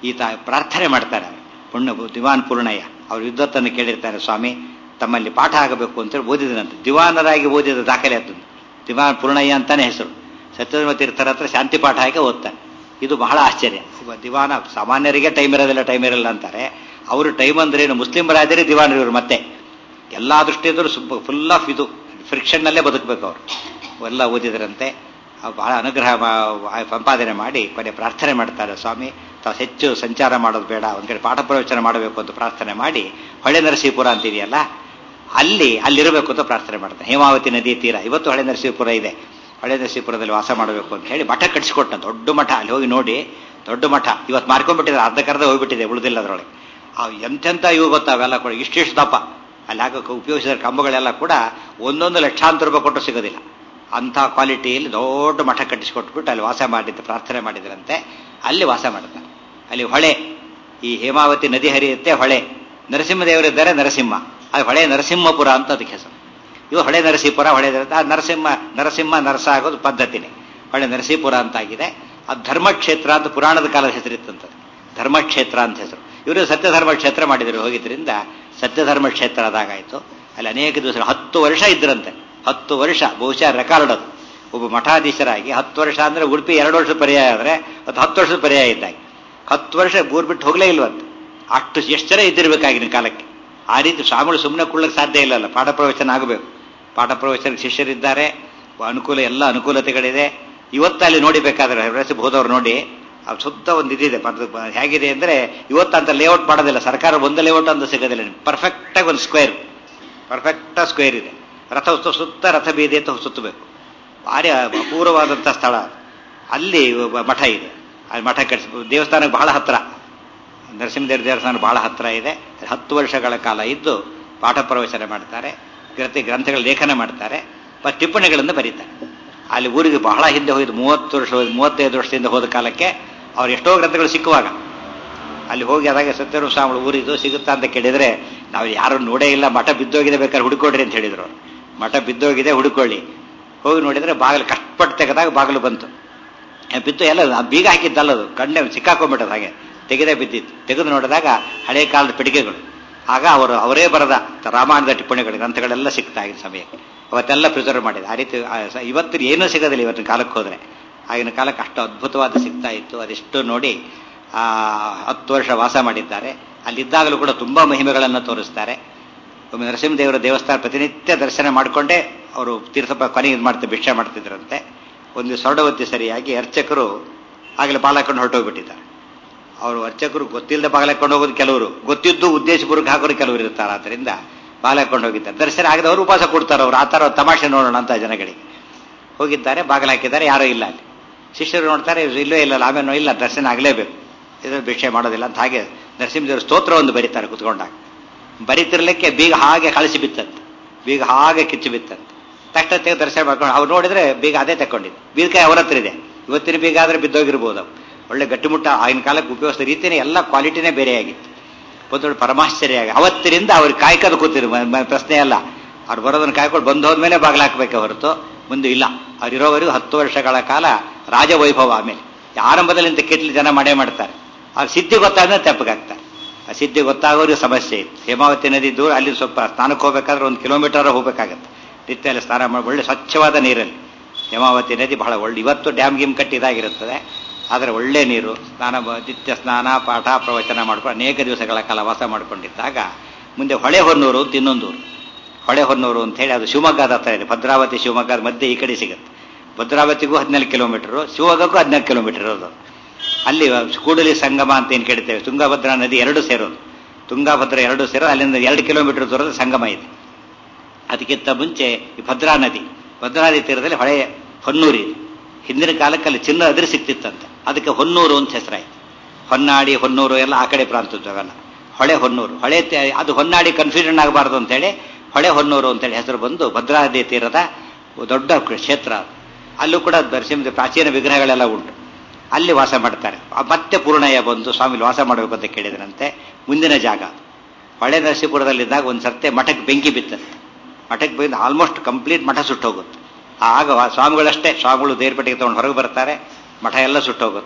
Speaker 1: ಈತ ಪ್ರಾರ್ಥನೆ ಮಾಡ್ತಾರೆ ಅವರು ಪುಣ್ಯ ದಿವಾನ್ ಪೂರ್ಣಯ್ಯ ಅವರು ಯುದ್ಧತ್ತನ್ನು ಕೇಳಿರ್ತಾರೆ ಸ್ವಾಮಿ ತಮ್ಮಲ್ಲಿ ಪಾಠ ಆಗಬೇಕು ಅಂತೇಳಿ ಓದಿದನಂತೆ ದಿವಾನರಾಗಿ ಓದಿದ ದಾಖಲೆ ಆತದ್ದು ದಿವಾನ್ ಪೂರ್ಣಯ್ಯ ಅಂತಾನೆ ಹೆಸರು ಸತ್ಯಧರ್ಮ ತೀರ್ಥರ ಹತ್ರ ಶಾಂತಿ ಪಾಠ ಆಗಿ ಓದ್ತಾನೆ ಇದು ಬಹಳ ಆಶ್ಚರ್ಯ ಒಬ್ಬ ದಿವಾನ ಸಾಮಾನ್ಯರಿಗೆ ಟೈಮ್ ಇರೋದಿಲ್ಲ ಟೈಮ್ ಇರಲ್ಲ ಅಂತಾರೆ ಅವರು ಟೈಮ್ ಅಂದ್ರೆ ಏನು ಮುಸ್ಲಿಮರಾದರೆ ದಿವಾನರು ಇವರು ಮತ್ತೆ ಎಲ್ಲಾ ದೃಷ್ಟಿಯವರು ಫುಲ್ ಆಫ್ ಇದು ಫ್ರಿಕ್ಷನ್ನಲ್ಲೇ ಬದುಕಬೇಕು ಅವರು ಎಲ್ಲ ಓದಿದ್ರಂತೆ ಬಹಳ ಅನುಗ್ರಹ ಸಂಪಾದನೆ ಮಾಡಿ ಕೊನೆ ಪ್ರಾರ್ಥನೆ ಮಾಡ್ತಾರೆ ಸ್ವಾಮಿ ತಾವು ಹೆಚ್ಚು ಸಂಚಾರ ಮಾಡೋದು ಬೇಡ ಒಂದ್ ಕಡೆ ಪಾಠ ಪ್ರವಚನ ಮಾಡಬೇಕು ಅಂತ ಪ್ರಾರ್ಥನೆ ಮಾಡಿ ಹೊಳೆ ನರಸೀಪುರ ಅಂತಿದೆಯಲ್ಲ ಅಲ್ಲಿ ಅಲ್ಲಿರಬೇಕು ಅಂತ ಪ್ರಾರ್ಥನೆ ಮಾಡ್ತಾರೆ ಹೇಮಾವತಿ ನದಿ ತೀರ ಇವತ್ತು ಹೊಳೆ ನರಸೀಪುರ ಇದೆ ಹೊಳೆ ನರಸೀಪುರದಲ್ಲಿ ವಾಸ ಮಾಡಬೇಕು ಅಂತ ಹೇಳಿ ಮಠ ಕಟ್ಸಿಕೊಟ್ಟ ದೊಡ್ಡ ಮಠ ಅಲ್ಲಿ ಹೋಗಿ ನೋಡಿ ದೊಡ್ಡ ಮಠ ಇವತ್ತು ಮಾರ್ಕೊಂಡ್ಬಿಟ್ಟಿದ್ದಾರೆ ಅರ್ಧಕ್ಕರ್ಧ ಹೋಗ್ಬಿಟ್ಟಿದೆ ಉಳಿದಿಲ್ಲ ಅದರೊಳಗೆ ಆ ಎಂತೆಂಥ ಇವು ಗೊತ್ತಾ ಅವೆಲ್ಲ ಕೂಡ ಇಷ್ಟಿಷ್ಟು ದಪ್ಪ ಅಲ್ಲಿ ಹಾಕಕ್ಕೆ ಉಪಯೋಗಿಸಿದ ಕಂಬಗಳೆಲ್ಲ ಕೂಡ ಒಂದೊಂದು ಲಕ್ಷಾಂತರ ರೂಪಾಯಿ ಕೊಟ್ಟು ಸಿಗೋದಿಲ್ಲ ಅಂಥ ಕ್ವಾಲಿಟಿಯಲ್ಲಿ ದೊಡ್ಡ ಮಠ ಕಟ್ಟಿಸಿಕೊಟ್ಬಿಟ್ಟು ಅಲ್ಲಿ ವಾಸ ಮಾಡಿದ್ದು ಪ್ರಾರ್ಥನೆ ಮಾಡಿದ್ರಂತೆ ಅಲ್ಲಿ ವಾಸ ಮಾಡ್ತಾರೆ ಅಲ್ಲಿ ಹೊಳೆ ಈ ಹೇಮಾವತಿ ನದಿ ಹರಿಯುತ್ತೆ ಹೊಳೆ ನರಸಿಂಹದೇವರಿದ್ದಾರೆ ನರಸಿಂಹ ಅದು ಹೊಳೆ ನರಸಿಂಹಪುರ ಅಂತ ಅದಕ್ಕೆ ಹೆಸರು ಇವು ಹೊಳೆ ನರಸೀಪುರ ಹೊಳೆ ನರಸಿಂಹ ನರಸಿಂಹ ನರಸ ಆಗೋದು ಪದ್ಧತಿನೇ ಹೊಳೆ ನರಸೀಪುರ ಅಂತಾಗಿದೆ ಅದು ಧರ್ಮಕ್ಷೇತ್ರ ಅಂತ ಪುರಾಣದ ಕಾಲದ ಹೆಸರಿತ್ತಂತದ್ದು ಧರ್ಮಕ್ಷೇತ್ರ ಅಂತ ಹೆಸರು ಇವರು ಸತ್ಯಧರ್ಮ ಕ್ಷೇತ್ರ ಮಾಡಿದ್ರು ಹೋಗಿದ್ರಿಂದ ಸತ್ಯಧರ್ಮ ಕ್ಷೇತ್ರ ಅದಾಗಾಯ್ತು ಅಲ್ಲಿ ಅನೇಕ ದಿವಸ ಹತ್ತು ವರ್ಷ ಇದ್ರಂತೆ ಹತ್ತು ವರ್ಷ ಬಹುಶಃ ರೆಕಾರ್ಡ್ ಅದು ಒಬ್ಬ ಮಠಾಧೀಶರಾಗಿ ಹತ್ತು ವರ್ಷ ಅಂದ್ರೆ ಉಡುಪಿ ಎರಡು ವರ್ಷದ ಪರ್ಯಾಯ ಆದ್ರೆ ಅದು ಹತ್ತು ವರ್ಷದ ಪರ್ಯಾಯ ಇದ್ದಾಗ ಹತ್ತು ವರ್ಷ ಊರ್ ಬಿಟ್ಟು ಹೋಗ್ಲೇ ಇಲ್ವಂತ ಅಷ್ಟು ಎಷ್ಟು ಜನ ಇದ್ದಿರ್ಬೇಕಾಗಿನ ಕಾಲಕ್ಕೆ ಆ ರೀತಿ ಸ್ವಾಮಿಗಳು ಸುಮ್ಮನೆ ಕೊಡ್ಲಿಕ್ಕೆ ಸಾಧ್ಯ ಇಲ್ಲಲ್ಲ ಪಾಠ ಪ್ರವಚನ ಆಗಬೇಕು ಪಾಠ ಪ್ರವಚನ ಶಿಷ್ಯರಿದ್ದಾರೆ ಅನುಕೂಲ ಎಲ್ಲ ಅನುಕೂಲತೆಗಳಿದೆ ಇವತ್ತು ಅಲ್ಲಿ ನೋಡಿಬೇಕಾದ್ರೆ ಹೆಸರು ಹೋದವ್ರು ನೋಡಿ ಅದು ಸುತ್ತ ಒಂದು ಇದಿದೆ ಹೇಗಿದೆ ಅಂದ್ರೆ ಇವತ್ತಂತ ಲೇಔಟ್ ಮಾಡೋದಿಲ್ಲ ಸರ್ಕಾರ ಒಂದು ಲೇಔಟ್ ಅಂತ ಸಿಗೋದಿಲ್ಲ ಪರ್ಫೆಕ್ಟ್ ಆಗಿ ಒಂದು ಸ್ಕ್ವೇರ್ ಪರ್ಫೆಕ್ಟ್ ಸ್ಕ್ವೇರ್ ಇದೆ ರಥ ಸುತ್ತ ರಥ ಬೀದಿ ಅಂತ ಸುತ್ತಬೇಕು ಭಾರಿ ಅಪೂರ್ವವಾದಂಥ ಸ್ಥಳ ಅಲ್ಲಿ ಮಠ ಇದೆ ಅಲ್ಲಿ ಮಠ ಕಟ್ಟಿಸ್ ದೇವಸ್ಥಾನಕ್ಕೆ ಬಹಳ ಹತ್ರ ನರಸಿಂಹದೇವ ದೇವಸ್ಥಾನ ಬಹಳ ಹತ್ರ ಇದೆ ಹತ್ತು ವರ್ಷಗಳ ಕಾಲ ಇದ್ದು ಪಾಠ ಪ್ರವಚನ ಮಾಡ್ತಾರೆ ಗ್ರಂಥ ಗ್ರಂಥಗಳ ಲೇಖನ ಮಾಡ್ತಾರೆ ಮತ್ತು ಟಿಪ್ಪಣಿಗಳನ್ನು ಬರೀತಾರೆ ಅಲ್ಲಿ ಊರಿಗೆ ಬಹಳ ಹಿಂದೆ ಹೋಗಿದ್ದು ಮೂವತ್ತು ವರ್ಷ ಮೂವತ್ತೈದು ವರ್ಷದಿಂದ ಹೋದ ಕಾಲಕ್ಕೆ ಅವ್ರು ಎಷ್ಟೋ ಗ್ರಂಥಗಳು ಸಿಕ್ಕುವಾಗ ಅಲ್ಲಿ ಹೋಗಿ ಅದಾಗ ಸತ್ಯರು ಸ್ವಾಮಿಗಳು ಊರಿದ್ದು ಸಿಗುತ್ತಾ ಅಂತ ಕೇಳಿದ್ರೆ ನಾವು ಯಾರು ನೋಡೇ ಇಲ್ಲ ಮಠ ಬಿದ್ದೋಗಿದೆ ಬೇಕಾದ್ರೆ ಹುಡುಕೊಡ್ರಿ ಅಂತ ಹೇಳಿದ್ರು ಮಠ ಬಿದ್ದೋಗಿದೆ ಹುಡುಕೊಳ್ಳಿ ಹೋಗಿ ನೋಡಿದ್ರೆ ಬಾಗಿಲು ಕಷ್ಟಪಟ್ಟು ತೆಗೆದಾಗ ಬಾಗಿಲು ಬಂತು ಬಿದ್ದು ಎಲ್ಲ ಬೀಗ ಹಾಕಿದ್ದಲ್ಲದು ಕಣ್ಣೆ ಸಿಕ್ಕಾಕೊಂಡ್ಬಿಟ್ಟದು ಹಾಗೆ ತೆಗೆದೇ ಬಿದ್ದಿತ್ತು ತೆಗೆದು ನೋಡಿದಾಗ ಹಳೆ ಕಾಲದ ಪಿಡಿಗೆಗಳು ಆಗ ಅವರು ಅವರೇ ಬರದ ರಾಮಾಯಣದ ಟಿಪ್ಪಣಿಗಳು ಗ್ರಂಥಗಳೆಲ್ಲ ಸಿಗ್ತಾ ಆಗಿನ ಸಮಯಕ್ಕೆ ಅವತ್ತೆಲ್ಲ ಪ್ರಿಸರ್ವ್ ಮಾಡಿದೆ ಆ ರೀತಿ ಇವತ್ತಿನ ಏನೂ ಸಿಗೋದಿಲ್ಲ ಇವತ್ತಿನ ಕಾಲಕ್ಕೆ ಹೋದ್ರೆ ಆಗಿನ ಕಾಲಕ್ಕೆ ಅಷ್ಟು ಅದ್ಭುತವಾದ ಸಿಗ್ತಾ ಇತ್ತು ಅದೆಷ್ಟು ನೋಡಿ ಆ ಹತ್ತು ವರ್ಷ ವಾಸ ಮಾಡಿದ್ದಾರೆ ಅಲ್ಲಿದ್ದಾಗಲೂ ಕೂಡ ತುಂಬಾ ಮಹಿಮೆಗಳನ್ನು ತೋರಿಸ್ತಾರೆ ಒಮ್ಮೆ ನರಸಿಂಹದೇವರ ದೇವಸ್ಥಾನ ಪ್ರತಿನಿತ್ಯ ದರ್ಶನ ಮಾಡಿಕೊಂಡೇ ಅವರು ತೀರ್ಥ ಕೊನೆಗೆ ಇದು ಮಾಡ್ತಾ ಭಿಕ್ಷೆ ಮಾಡ್ತಿದ್ರಂತೆ ಒಂದು ಸ್ವರ್ಣವತಿ ಸರಿಯಾಗಿ ಅರ್ಚಕರು ಆಗಲೇ ಬಾಲಕೊಂಡು ಹೊರಟೋಗ್ಬಿಟ್ಟಿದ್ದಾರೆ ಅವರು ಅರ್ಚಕರು ಗೊತ್ತಿಲ್ಲದೆ ಬಾಗಿಲಾಕೊಂಡು ಹೋಗೋದು ಕೆಲವರು ಗೊತ್ತಿದ್ದು ಉದ್ದೇಶಪೂರ್ವಕ ಹಾಕೋರು ಕೆಲವರು ಇರ್ತಾರೆ ಆದ್ದರಿಂದ ಬಾಗಿಲಾಕೊಂಡು ಹೋಗಿದ್ದಾರೆ ದರ್ಶನ ಆಗದವರು ಉಪವಾಸ ಕೊಡ್ತಾರೆ ಅವರು ಆ ಥರ ತಮಾಷೆ ನೋಡೋಣ ಅಂತ ಜನಗಳಿಗೆ ಹೋಗಿದ್ದಾರೆ ಬಾಗಿಲು ಹಾಕಿದ್ದಾರೆ ಯಾರೂ ಇಲ್ಲ ಅಲ್ಲಿ ಶಿಷ್ಯರು ನೋಡ್ತಾರೆ ಇಲ್ಲವೇ ಇಲ್ಲ ಆಮೇಲೆ ಇಲ್ಲ ದರ್ಶನ ಆಗಲೇಬೇಕು ಇದು ಭಿಕ್ಷೆ ಮಾಡೋದಿಲ್ಲ ಅಂತ ಹಾಗೆ ನರಸಿಂಹದೇವರು ಸ್ತೋತ್ರ ಒಂದು ಬರೀತಾರೆ ಕುತ್ಕೊಂಡಾಗ ಬರೀತಿರ್ಲಿಕ್ಕೆ ಬೀಗ ಹಾಗೆ ಕಳಿಸಿ ಬಿತ್ತಂತೆ ಬೀಗ ಹಾಗೆ ಕಿಚ್ಚು ಬಿತ್ತಂತೆ ತಕ್ಷಣ ತೆಗೆದು ದರ್ಶನ ಮಾಡ್ಕೊಂಡು ಅವ್ರು ನೋಡಿದ್ರೆ ಬೀಗ ಅದೇ ತಕೊಂಡಿದ್ದು ಬೀಗಕಾಯಿ ಅವ್ರ ಹತ್ರ ಇದೆ ಇವತ್ತಿನ ಬೀಗ ಆದ್ರೆ ಬಿದ್ದೋಗಿರ್ಬೋದು ಒಳ್ಳೆ ಗಟ್ಟಿಮುಟ್ಟ ಆಗಿನ ಕಾಲಕ್ಕೆ ಉಪಯೋಗಿಸಿದ ರೀತಿನೇ ಎಲ್ಲ ಕ್ವಾಲಿಟಿನೇ ಬೇರೆಯಾಗಿತ್ತು ಒಂದು ಪರಮಾಶ್ಚರ್ಯ ಆಗಿ ಅವತ್ತಿನಿಂದ ಅವ್ರಿಗೆ ಕಾಯ್ಕದ ಕೂತಿರು ಪ್ರಶ್ನೆ ಅಲ್ಲ ಅವ್ರು ಬರೋದನ್ನ ಕಾಯ್ಕೊಂಡು ಬಂದು ಹೋದ್ಮೇಲೆ ಬಾಗಿಲು ಹಾಕಬೇಕೆ ಹೊರತು ಮುಂದೆ ಇಲ್ಲ ಅವ್ರಿರೋವರೆಗೂ ಹತ್ತು ವರ್ಷಗಳ ಕಾಲ ರಾಜವೈಭವ ಆಮೇಲೆ ಆರಂಭದಲ್ಲಿ ಇಂಥ ಕೆಟ್ಲಿ ಜನ ಮಾಡೇ ಮಾಡ್ತಾರೆ ಅವ್ರ ಸಿದ್ಧಿ ಗೊತ್ತಾದ್ಮೇಲೆ ತೆಪ್ಪಗಾಗ್ತಾರೆ ಆ ಸಿದ್ಧಿ ಗೊತ್ತಾಗೋರಿಗೆ ಸಮಸ್ಯೆ ಇತ್ತು ಹೇಮಾವತಿ ನದಿ ದೂರ ಅಲ್ಲಿ ಸ್ವಲ್ಪ ಸ್ನಾನಕ್ಕೆ ಹೋಗ್ಬೇಕಾದ್ರೆ ಒಂದು ಕಿಲೋಮೀಟರ್ ಹೋಗ್ಬೇಕಾಗತ್ತೆ ನಿತ್ಯಲ್ಲಿ ಸ್ನಾನ ಮಾಡಿ ಒಳ್ಳೆ ಸ್ವಚ್ಛವಾದ ನೀರಲ್ಲಿ ಹೇಮಾವತಿ ನದಿ ಬಹಳ ಒಳ್ಳೆ ಇವತ್ತು ಡ್ಯಾಮ್ ಗಿಮ್ ಕಟ್ಟಿ ಇದಾಗಿರುತ್ತದೆ ಆದರೆ ಒಳ್ಳೆ ನೀರು ಸ್ನಾನ ನಿತ್ಯ ಸ್ನಾನ ಪಾಠ ಪ್ರವಚನ ಮಾಡ್ಕೊಂಡು ಅನೇಕ ದಿವಸಗಳ ಕಾಲ ವಾಸ ಮಾಡ್ಕೊಂಡಿದ್ದಾಗ ಮುಂದೆ ಹೊಳೆ ಹೊನ್ನೂರು ಅಂತ ಇನ್ನೊಂದು ಹೊಳೆ ಹೊನ್ನೂರು ಅಂತ ಹೇಳಿ ಅದು ಶಿವಮೊಗ್ಗದ ಹತ್ರ ಇದೆ ಭದ್ರಾವತಿ ಶಿವಮೊಗ್ಗದ ಮಧ್ಯೆ ಈ ಕಡೆ ಸಿಗುತ್ತೆ ಭದ್ರಾವತಿಗೂ ಹದಿನಾಲ್ಕು ಕಿಲೋಮೀಟರ್ ಶಿವಮೊಗ್ಗಕ್ಕೂ ಹದಿನಾಲ್ಕು ಕಿಲೋಮೀಟರ್ ಇರೋದು ಅಲ್ಲಿ ಕೂಡಲಿ ಸಂಗಮ ಅಂತ ಏನು ಕೇಳ್ತೇವೆ ತುಂಗಭದ್ರಾ ನದಿ ಎರಡು ಸೇರೋದು ತುಂಗಭದ್ರ ಎರಡು ಸೇರೋದು ಅಲ್ಲಿಂದ ಎರಡು ಕಿಲೋಮೀಟರ್ ದೂರದ ಸಂಗಮ ಇದೆ ಅದಕ್ಕಿಂತ ಮುಂಚೆ ಈ ಭದ್ರಾ ನದಿ ಭದ್ರಾ ನದಿ ತೀರದಲ್ಲಿ ಹೊಳೆ ಹೊನ್ನೂರು ಇದೆ ಹಿಂದಿನ ಕಾಲಕ್ಕೆ ಅಲ್ಲಿ ಚಿನ್ನ ಅದ್ರ ಸಿಕ್ತಿತ್ತಂತೆ ಅದಕ್ಕೆ ಹೊನ್ನೂರು ಅಂತ ಹೆಸರಾಯ್ತು ಹೊನ್ನಾಡಿ ಹೊನ್ನೂರು ಎಲ್ಲ ಆ ಕಡೆ ಪ್ರಾಂತದ್ದು ಅವೆಲ್ಲ ಹೊಳೆ ಹೊನ್ನೂರು ಹೊಳೆ ಅದು ಹೊನ್ನಾಡಿ ಕನ್ಫ್ಯೂಷನ್ ಆಗಬಾರ್ದು ಅಂತೇಳಿ ಹೊಳೆ ಹೊನ್ನೂರು ಅಂತೇಳಿ ಹೆಸರು ಬಂದು ಭದ್ರಾ ನದಿ ತೀರದ ದೊಡ್ಡ ಕ್ಷೇತ್ರ ಅಲ್ಲೂ ಕೂಡ ನರಸಿಂಹ ಪ್ರಾಚೀನ ವಿಗ್ರಹಗಳೆಲ್ಲ ಉಂಟು ಅಲ್ಲಿ ವಾಸ ಮಾಡ್ತಾರೆ ಮತ್ತೆ ಪೂರ್ಣಯ್ಯ ಬಂದು ಸ್ವಾಮಿ ವಾಸ ಮಾಡಬೇಕು ಅಂತ ಕೇಳಿದ್ರಂತೆ ಮುಂದಿನ ಜಾಗ ಹೊಳೆ ನರಸೀಪುರದಲ್ಲಿದ್ದಾಗ ಒಂದು ಸರ್ತೆ ಮಠಕ್ಕೆ ಬೆಂಕಿ ಬಿತ್ತಂತೆ ಮಠಕ್ಕೆ ಬಂದು ಆಲ್ಮೋಸ್ಟ್ ಕಂಪ್ಲೀಟ್ ಮಠ ಸುಟ್ಟೋಗುತ್ತೆ ಆಗ ಸ್ವಾಮಿಗಳಷ್ಟೇ ಸ್ವಾಮಿಗಳು ದೇರ್ಪಟ್ಟಿಗೆ ತಗೊಂಡು ಹೊರಗೆ ಬರ್ತಾರೆ ಮಠ ಎಲ್ಲ ಸುಟ್ಟೋಗುತ್ತೆ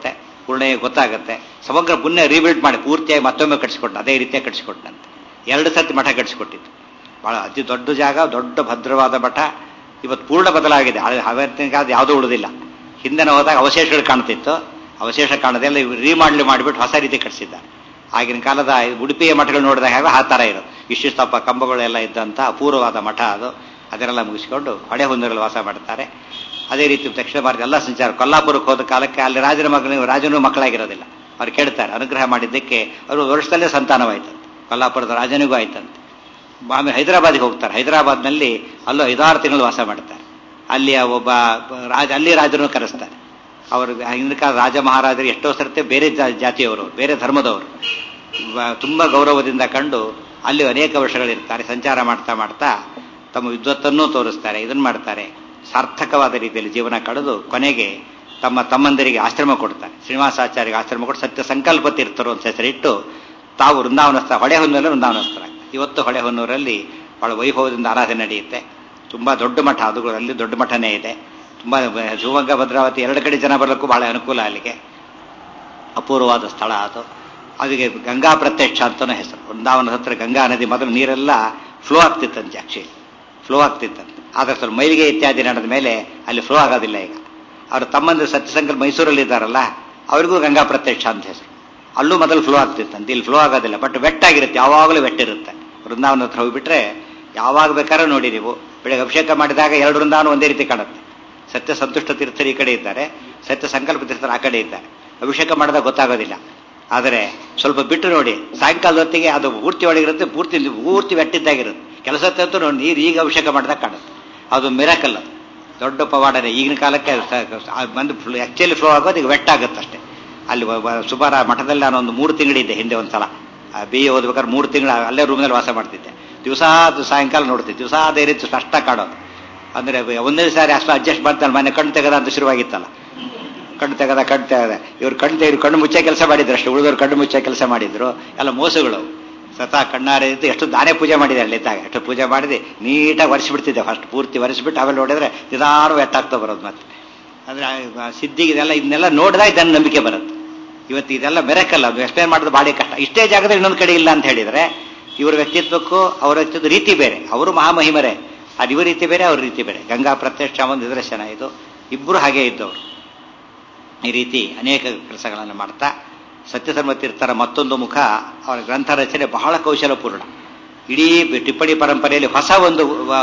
Speaker 1: ಪೂರ್ಣಯ್ಯ ಗೊತ್ತಾಗುತ್ತೆ ಸಮಗ್ರ ಪುಣ್ಯ ರೀಬಿಲ್ಡ್ ಮಾಡಿ ಪೂರ್ತಿಯಾಗಿ ಮತ್ತೊಮ್ಮೆ ಕಟ್ಸಿಕೊಟ್ಟು ಅದೇ ರೀತಿಯಾಗಿ ಕಟ್ಸಿಕೊಟ್ಟಂತೆ ಎರಡು ಸರ್ತಿ ಮಠ ಕಟ್ಸಿಕೊಟ್ಟಿದ್ದು ಬಹಳ ಅತಿ ದೊಡ್ಡ ಜಾಗ ದೊಡ್ಡ ಭದ್ರವಾದ ಮಠ ಇವತ್ತು ಪೂರ್ಣ ಬದಲಾಗಿದೆ ಅವತ್ತಿನ ಕಾಲದ ಯಾವುದೂ ಉಳಿದಿಲ್ಲ ಹಿಂದಿನ ಹೋದಾಗ ಅವಶೇಷಗಳು ಕಾಣ್ತಿತ್ತು ಅವಶೇಷ ಕಾಣದೆಲ್ಲ ರೀಮಾಡ್ಲಿ ಮಾಡಿಬಿಟ್ಟು ಹೊಸ ರೀತಿ ಕಟ್ಸಿದ್ದಾರೆ ಆಗಿನ ಕಾಲದ ಉಡುಪಿಯ ಮಠಗಳು ನೋಡಿದಾಗ ಆ ಥರ ಇರೋದು ಇಷ್ಟಿಷ್ಟಪ್ಪ ಕಂಬಗಳೆಲ್ಲ ಇದ್ದಂಥ ಅಪೂರ್ವವಾದ ಮಠ ಅದು ಅದನ್ನೆಲ್ಲ ಮುಗಿಸ್ಕೊಂಡು ಹೊಡೆ ಹೊಂದರಲ್ಲಿ ವಾಸ ಮಾಡ್ತಾರೆ ಅದೇ ರೀತಿ ದಕ್ಷಿಣ ಭಾರತ ಎಲ್ಲ ಸಂಚಾರ ಕೊಲ್ಲಾಪುರಕ್ಕೆ ಹೋದ ಕಾಲಕ್ಕೆ ಅಲ್ಲಿ ರಾಜನ ಮಗನಿಗೆ ರಾಜನೂ ಮಕ್ಕಳಾಗಿರೋದಿಲ್ಲ ಅವ್ರು ಕೇಳ್ತಾರೆ ಅನುಗ್ರಹ ಮಾಡಿದ್ದಕ್ಕೆ ಅವರು ವರ್ಷದಲ್ಲೇ ಸಂತಾನವಾಯ್ತಂತೆ ಕೊಲ್ಲಾಪುರದ ರಾಜನಿಗೂ ಆಯ್ತಂತೆ ಆಮೇಲೆ ಹೈದರಾಬಾದ್ಗೆ ಹೋಗ್ತಾರೆ ಹೈದರಾಬಾದ್ನಲ್ಲಿ ಅಲ್ಲೂ ಐದಾರು ತಿಂಗಳು ವಾಸ ಮಾಡ್ತಾರೆ ಅಲ್ಲಿಯ ಒಬ್ಬ ರಾಜ ಅಲ್ಲಿ ರಾಜನೂ ಕರೆಸ್ತಾರೆ ಅವರು ಹಿಂದಿನ ಕಾಲ ರಾಜ ಮಹಾರಾಜರು ಎಷ್ಟೋ ಸರ್ತಿ ಬೇರೆ ಜಾತಿಯವರು ಬೇರೆ ಧರ್ಮದವರು ತುಂಬ ಗೌರವದಿಂದ ಕಂಡು ಅಲ್ಲಿ ಅನೇಕ ವರ್ಷಗಳಿರ್ತಾರೆ ಸಂಚಾರ ಮಾಡ್ತಾ ಮಾಡ್ತಾ ತಮ್ಮ ವಿದ್ವತ್ತನ್ನೂ ತೋರಿಸ್ತಾರೆ ಇದನ್ನು ಮಾಡ್ತಾರೆ ಸಾರ್ಥಕವಾದ ರೀತಿಯಲ್ಲಿ ಜೀವನ ಕಳೆದು ಕೊನೆಗೆ ತಮ್ಮ ತಮ್ಮಂದರಿಗೆ ಆಶ್ರಮ ಕೊಡ್ತಾರೆ ಶ್ರೀನಿವಾಸಾಚಾರ್ಯಗೆ ಆಶ್ರಮ ಕೊಟ್ಟು ಸತ್ಯ ಸಂಕಲ್ಪ ತೀರ್ಥರು ಅಂತ ಹೆಸರಿಟ್ಟು ತಾವು ವೃಂದಾವನಸ್ಥ ಹೊಳೆಹೊನ್ನೂರಲ್ಲಿ ವೃಂದಾವನಸ್ಥರಾಗ್ತಾರೆ ಇವತ್ತು ಹೊಳೆಹೊನ್ನೂರಲ್ಲಿ ಬಹಳ ವೈಭವದಿಂದ ಆರಾಧನೆ ನಡೆಯುತ್ತೆ ತುಂಬ ದೊಡ್ಡ ಮಠ ಅದು ಅಲ್ಲಿ ದೊಡ್ಡ ಮಠನೇ ಇದೆ ತುಂಬ ಶಿವಮೊಗ್ಗ ಭದ್ರಾವತಿ ಎರಡು ಕಡೆ ಜನ ಬರಲಿಕ್ಕೂ ಬಹಳ ಅನುಕೂಲ ಅಲ್ಲಿಗೆ ಅಪೂರ್ವವಾದ ಸ್ಥಳ ಅದು ಅದಕ್ಕೆ ಗಂಗಾ ಪ್ರತ್ಯಕ್ಷ ಅಂತಲೂ ಹೆಸರು ವೃಂದಾವನದ ಹತ್ರ ಗಂಗಾ ನದಿ ಮೊದಲು ನೀರೆಲ್ಲ ಫ್ಲೋ ಆಗ್ತಿತ್ತಂತೆ ಆಕ್ಚುಲಿ ಫ್ಲೋ ಆಗ್ತಿತ್ತಂತೆ ಆದರೆ ಸ್ವಲ್ಪ ಮೈಲಿಗೆ ಇತ್ಯಾದಿ ನಡೆದ ಮೇಲೆ ಅಲ್ಲಿ ಫ್ಲೋ ಆಗೋದಿಲ್ಲ ಈಗ ಅವರು ತಮ್ಮಂದು ಸತ್ಯಸಂಕಲ್ಪ ಮೈಸೂರಲ್ಲಿ ಇದ್ದಾರಲ್ಲ ಅವರಿಗೂ ಗಂಗಾ ಪ್ರತ್ಯಕ್ಷ ಅಂತ ಹೆಸರು ಅಲ್ಲೂ ಮೊದಲು ಫ್ಲೋ ಆಗ್ತಿತ್ತಂತೆ ಇಲ್ಲಿ ಫ್ಲೋ ಆಗೋದಿಲ್ಲ ಬಟ್ ವೆಟ್ಟಾಗಿರುತ್ತೆ ಯಾವಾಗಲೂ ವೆಟ್ಟಿರುತ್ತೆ ವೃಂದಾವನ ಹತ್ರ ಹೋಗಿಬಿಟ್ರೆ ಯಾವಾಗ ಬೇಕಾದ್ರೂ ನೋಡಿ ನೀವು ಬೆಳಗ್ಗೆ ಅಭಿಷೇಕ ಮಾಡಿದಾಗ ಎರಡು ವೃಂದಾವನ ಒಂದೇ ರೀತಿ ಕಾಣುತ್ತೆ ಸತ್ಯ ಸಂತುಷ್ಟ ತೀರ್ಥರು ಈ ಕಡೆ ಇದ್ದಾರೆ ಸತ್ಯ ಸಂಕಲ್ಪ ತೀರ್ಥರು ಆ ಕಡೆ ಇದ್ದಾರೆ ಅಭಿಷೇಕ ಮಾಡಿದಾಗ ಗೊತ್ತಾಗೋದಿಲ್ಲ ಆದರೆ ಸ್ವಲ್ಪ ಬಿಟ್ಟು ನೋಡಿ ಸಾಯಂಕಾಲದ ಹೊತ್ತಿಗೆ ಅದು ಪೂರ್ತಿ ಒಳಗಿರುತ್ತೆ ಪೂರ್ತಿ ಪೂರ್ತಿ ವೆಟ್ಟಿದ್ದಾಗಿರುತ್ತೆ ಕೆಲಸ ಹೊತ್ತು ನೋಡಿ ನೀರು ಈಗ ಅಭಿಷೇಕ ಮಾಡಿದಾಗ ಕಾಣುತ್ತೆ ಅದು ಮಿರಾಕಲ್ ಅದು ದೊಡ್ಡ ಪವಾಡನೆ ಈಗಿನ ಕಾಲಕ್ಕೆ ಬಂದು ಆಕ್ಚುಲಿ ಫ್ಲೋ ಆಗೋದು ಈಗ ವೆಟ್ ಆಗುತ್ತೆ ಅಷ್ಟೇ ಅಲ್ಲಿ ಸುಮಾರ ಮಠದಲ್ಲಿ ನಾನು ಒಂದು ಮೂರು ತಿಂಗಳಿದ್ದೆ ಹಿಂದೆ ಒಂದು ಸಲ ಬಿ ಎ ಓದ್ಬೇಕಾದ್ರೆ ಮೂರು ತಿಂಗಳು ಅಲ್ಲೇ ರೂಮ್ನಲ್ಲಿ ವಾಸ ಮಾಡ್ತಿದ್ದೆ ದಿವಸ ಸಾಯಂಕಾಲ ನೋಡ್ತಿದ್ದೆ ದಿವಸ ಅದೇ ರೀತಿ ಅಷ್ಟ ಕಾಡೋದು ಅಂದರೆ ಒಂದೇ ಸಾರಿ ಅಷ್ಟು ಅಡ್ಜಸ್ಟ್ ಮಾಡ್ತಾನೆ ಮನೆ ಕಣ್ಣು ತೆಗೆದ ಅಂತ ಶುರುವಾಗಿತ್ತಲ್ಲ ಕಣ್ಣು ತೆಗೆದ ಕಣ್ಣು ತೆಗೆದ ಇವ್ರು ಕಣ್ಣು ತೆಗೆದು ಕಣ್ಣು ಮುಚ್ಚೆ ಕೆಲಸ ಮಾಡಿದ್ರು ಅಷ್ಟೇ ಉಳಿದವ್ರು ಕಣ್ಣು ಮುಚ್ಚೆ ಕೆಲಸ ಮಾಡಿದ್ರು ಎಲ್ಲ ಮೋಸಗಳು ಸತಾ ಕಣ್ಣಾರೆ ಇದ್ದು ಎಷ್ಟು ದಾನೆ ಪೂಜೆ ಮಾಡಿದೆ ಅಲ್ಲಿದ್ದಾಗ ಎಷ್ಟು ಪೂಜೆ ಮಾಡಿದೆ ನೀಟಾಗಿ ಒರೆಸಿಬಿಡ್ತಿದ್ದೆ ಫಸ್ಟ್ ಪೂರ್ತಿ ಒರೆಸಿಬಿಟ್ಟು ಆಮೇಲೆ ನೋಡಿದ್ರೆ ನಿಧಾನ ಎಟ್ಟಾಗ್ತಾ ಬರೋದು ಮತ್ತೆ ಅಂದರೆ ಸಿದ್ಧಿಗೆ ಇದೆಲ್ಲ ಇದನ್ನೆಲ್ಲ ನೋಡಿದಾಗ ಇದನ್ನು ನಂಬಿಕೆ ಬರುತ್ತೆ ಇವತ್ತು ಇದೆಲ್ಲ ಮೆರಕಲ್ಲ ಅದು ಎಕ್ಸ್ಪ್ಲೇನ್ ಮಾಡೋದು ಭಾಳ ಕಷ್ಟ ಇಷ್ಟೇ ಜಾಗದಲ್ಲಿ ಇನ್ನೊಂದು ಕಡೆ ಇಲ್ಲ ಅಂತ ಹೇಳಿದರೆ ಇವ್ರ ವ್ಯಕ್ತಿತ್ವಕ್ಕೂ ಅವರ ವ್ಯಕ್ತಿತ್ವ ರೀತಿ ಬೇರೆ ಅವರು ಮಹಾಮಹಿಮರೇ ಅದು ಇವ್ರ ರೀತಿ ಬೇರೆ ಅವ್ರ ರೀತಿ ಬೇರೆ ಗಂಗಾ ಪ್ರತ್ಯಕ್ಷ ಒಂದು ನಿದರ್ಶನ ಇದು ಇಬ್ಬರು ಹಾಗೆ ಇದ್ದವರು ಈ ರೀತಿ ಅನೇಕ ಕೆಲಸಗಳನ್ನು ಮಾಡ್ತಾ ಸತ್ಯಧರ್ಮ ತೀರ್ಥರ ಮತ್ತೊಂದು ಮುಖ ಅವರ ಗ್ರಂಥ ರಚನೆ ಬಹಳ ಕೌಶಲಪೂರ್ಣ ಇಡೀ ಟಿಪ್ಪಣಿ ಪರಂಪರೆಯಲ್ಲಿ ಹೊಸ ಒಂದು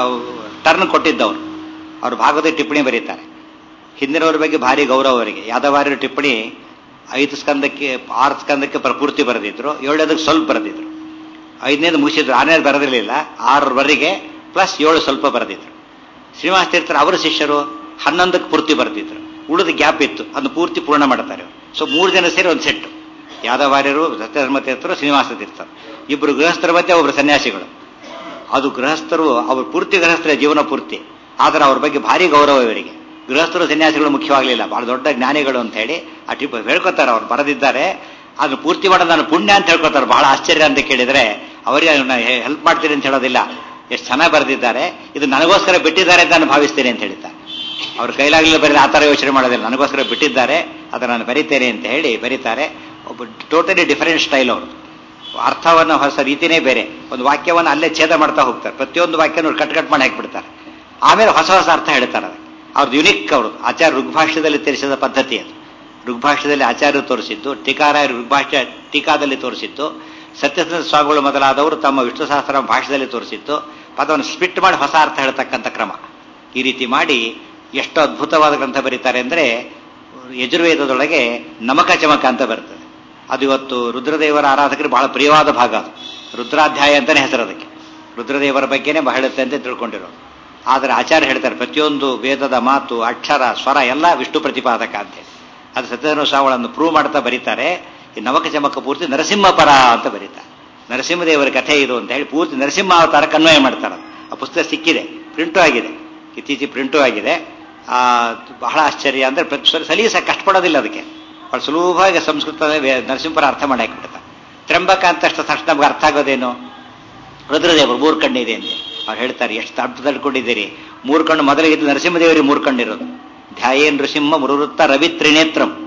Speaker 1: ಟರ್ನ್ ಕೊಟ್ಟಿದ್ದವರು ಅವರು ಭಾಗವತ ಟಿಪ್ಪಣಿ ಬರೀತಾರೆ ಹಿಂದಿನವರ ಬಗ್ಗೆ ಭಾರಿ ಗೌರವ ಅವರಿಗೆ ಯಾದವಾರ್ಯರ ಟಿಪ್ಪಣಿ ಐದು ಸ್ಕಂದಕ್ಕೆ ಆರು ಸ್ಕಂದಕ್ಕೆ ಪೂರ್ತಿ ಬರೆದಿದ್ರು ಏಳನೇದಕ್ಕೆ ಸ್ವಲ್ಪ ಬರೆದಿದ್ರು ಐದನೇದು ಮುಗಿಸಿದ್ರು ಆರನೇದು ಬರೆದಿರಲಿಲ್ಲ ಆರರವರೆಗೆ ಪ್ಲಸ್ ಏಳು ಸ್ವಲ್ಪ ಬರೆದಿದ್ರು ಶ್ರೀನಿವಾಸ ತೀರ್ಥರು ಅವರ ಶಿಷ್ಯರು ಹನ್ನೊಂದಕ್ಕೆ ಪೂರ್ತಿ ಬರೆದಿದ್ರು ಉಳಿದ ಗ್ಯಾಪ್ ಇತ್ತು ಅದನ್ನು ಪೂರ್ತಿ ಪೂರ್ಣ ಮಾಡ್ತಾರೆ ಸೊ ಮೂರು ಜನ ಸೇರಿ ಒಂದು ಸೆಟ್ಟು ಯಾದವಾರ್ಯರು ಸತ್ಯಧರ್ಮ ತೀರ್ಥರು ಶ್ರೀನಿವಾಸ ತೀರ್ಥರು ಇಬ್ಬರು ಗೃಹಸ್ಥರ ಮಧ್ಯೆ ಒಬ್ಬರು ಸನ್ಯಾಸಿಗಳು ಅದು ಗೃಹಸ್ಥರು ಅವ್ರ ಪೂರ್ತಿ ಗೃಹಸ್ಥರ ಜೀವನ ಪೂರ್ತಿ ಆದರೆ ಅವ್ರ ಬಗ್ಗೆ ಭಾರಿ ಗೌರವ ಇವರಿಗೆ ಗೃಹಸ್ಥರು ಸನ್ಯಾಸಿಗಳು ಮುಖ್ಯವಾಗಲಿಲ್ಲ ಬಹಳ ದೊಡ್ಡ ಜ್ಞಾನಿಗಳು ಅಂತ ಹೇಳಿ ಆ ಟಿಪ್ ಹೇಳ್ಕೊತಾರೆ ಅವ್ರು ಬರೆದಿದ್ದಾರೆ ಅದನ್ನು ಪೂರ್ತಿ ಮಾಡೋದು ನಾನು ಪುಣ್ಯ ಅಂತ ಹೇಳ್ಕೊತಾರೆ ಬಹಳ ಆಶ್ಚರ್ಯ ಅಂತ ಕೇಳಿದ್ರೆ ಅವರಿಗೆ ಹೆಲ್ಪ್ ಮಾಡ್ತೀನಿ ಅಂತ ಹೇಳೋದಿಲ್ಲ ಎಷ್ಟು ಚೆನ್ನಾಗಿ ಬರೆದಿದ್ದಾರೆ ಇದು ನನಗೋಸ್ಕರ ಬಿಟ್ಟಿದ್ದಾರೆ ಅಂತ ನಾನು ಭಾವಿಸ್ತೇನೆ ಅಂತ ಹೇಳ್ತಾರೆ ಅವ್ರ ಕೈಲಾಗಲಿಲ್ಲ ಬರೀ ಆ ಥರ ಯೋಚನೆ ಮಾಡೋದಿಲ್ಲ ನನಗೋಸ್ಕರ ಬಿಟ್ಟಿದ್ದಾರೆ ಅದನ್ನು ನಾನು ಬರೀತೇನೆ ಅಂತ ಹೇಳಿ ಬರೀತಾರೆ ಒಬ್ಬ ಟೋಟಲಿ ಡಿಫರೆಂಟ್ ಸ್ಟೈಲ್ ಅವರು ಅರ್ಥವನ್ನು ಹೊಸ ರೀತಿನೇ ಬೇರೆ ಒಂದು ವಾಕ್ಯವನ್ನು ಅಲ್ಲೇ ಛೇದ ಮಾಡ್ತಾ ಹೋಗ್ತಾರೆ ಪ್ರತಿಯೊಂದು ವಾಕ್ಯನ ಕಟ್ ಕಟ್ ಮಾಡಿ ಹಾಕಿಬಿಡ್ತಾರೆ ಆಮೇಲೆ ಹೊಸ ಹೊಸ ಅರ್ಥ ಹೇಳ್ತಾರೆ ಅದಕ್ಕೆ ಅವ್ರದ್ದು ಯುನಿಕ್ ಅವರು ಆಚಾರ್ಯ ಋಗ್ಭಾಷ್ಯದಲ್ಲಿ ತಿಳಿಸಿದ ಪದ್ಧತಿ ಅದು ಋಗ್ಭಾಷ್ಯದಲ್ಲಿ ಆಚಾರ್ಯರು ತೋರಿಸಿದ್ದು ಟೀಕಾರಾಯ ಋಗ್ಭಾಷ್ಯ ಟೀಕಾದಲ್ಲಿ ತೋರಿಸಿದ್ದು ಸತ್ಯಸಂಧ ಸ್ವಾಮಿಗಳು ಮೊದಲಾದವರು ತಮ್ಮ ವಿಷ್ಣು ಸಹಸ್ರ ಭಾಷೆಯಲ್ಲಿ ತೋರಿಸಿದ್ದು ಅದನ್ನು ಸ್ಪಿಟ್ ಮಾಡಿ ಹೊಸ ಅರ್ಥ ಹೇಳ್ತಕ್ಕಂಥ ಕ್ರಮ ಈ ರೀತಿ ಮಾಡಿ ಎಷ್ಟು ಅದ್ಭುತವಾದ ಗ್ರಂಥ ಬರೀತಾರೆ ಅಂದರೆ ಯಜುರ್ವೇದದೊಳಗೆ ನಮಕ ಚಮಕ ಅಂತ ಬರ್ತದೆ ಅದು ಇವತ್ತು ರುದ್ರದೇವರ ಆರಾಧಕರಿಗೆ ಬಹಳ ಪ್ರಿಯವಾದ ಭಾಗ ಅದು ರುದ್ರಾಧ್ಯಾಯ ಅಂತಾನೆ ಹೆಸರು ಅದಕ್ಕೆ ರುದ್ರದೇವರ ಬಗ್ಗೆನೇ ಬಹಳುತ್ತೆ ಅಂತ ತಿಳ್ಕೊಂಡಿರೋದು ಆದರೆ ಆಚಾರ್ಯ ಹೇಳ್ತಾರೆ ಪ್ರತಿಯೊಂದು ವೇದದ ಮಾತು ಅಕ್ಷರ ಸ್ವರ ಎಲ್ಲ ವಿಷ್ಣು ಪ್ರತಿಪಾದಕ ಅಂತೇಳಿ ಅದು ಸತ್ಯಧರ್ಮ ಸ್ವಾಮಿಗಳನ್ನು ಪ್ರೂವ್ ಮಾಡ್ತಾ ಬರೀತಾರೆ ಈ ನವಕ ಚಮಕ ಪೂರ್ತಿ ನರಸಿಂಹ ಪರ ಅಂತ ಬರೀತಾರೆ ನರಸಿಂಹದೇವರ ಕಥೆ ಇದು ಅಂತ ಹೇಳಿ ಪೂರ್ತಿ ನರಸಿಂಹ ಅವತಾರ ಕನ್ವಯ ಮಾಡ್ತಾರೆ ಆ ಪುಸ್ತಕ ಸಿಕ್ಕಿದೆ ಪ್ರಿಂಟು ಆಗಿದೆ ಇತ್ತೀಚೆಗೆ ಪ್ರಿಂಟು ಆಗಿದೆ ಆ ಬಹಳ ಆಶ್ಚರ್ಯ ಅಂದರೆ ಸಲೀಸ ಕಷ್ಟಪಡೋದಿಲ್ಲ ಅದಕ್ಕೆ ಬಹಳ ಸುಲಭವಾಗಿ ಸಂಸ್ಕೃತದ ನರಸಿಂಹಪುರ ಅರ್ಥ ಮಾಡಿ ಹಾಕಿಬಿಡ್ತಾರೆ ತ್ರಂಬಕ ಅಂತಷ್ಟು ತಕ್ಷಣ ನಮ್ಗೆ ಅರ್ಥ ಆಗೋದೇನು ರುದ್ರದೇವರು ಮೂರು ಕಣ್ಣಿದೆ ಅಂತ ಅವ್ರು ಹೇಳ್ತಾರೆ ಎಷ್ಟು ತಪ್ಪು ತಡ್ಕೊಂಡಿದ್ದೀರಿ ಮೂರು ಕಣ್ಣು ಮೊದಲಿಗೆ ನರಸಿಂಹದೇವರಿಗೆ ಮೂರು ಕಣ್ಣಿರೋದು ಧ್ಯಾಯೇನ್ ನೃಸಿಂಹ ಮುರುವೃತ್ತ ರವಿ ತ್ರಿನೇತ್ರಂ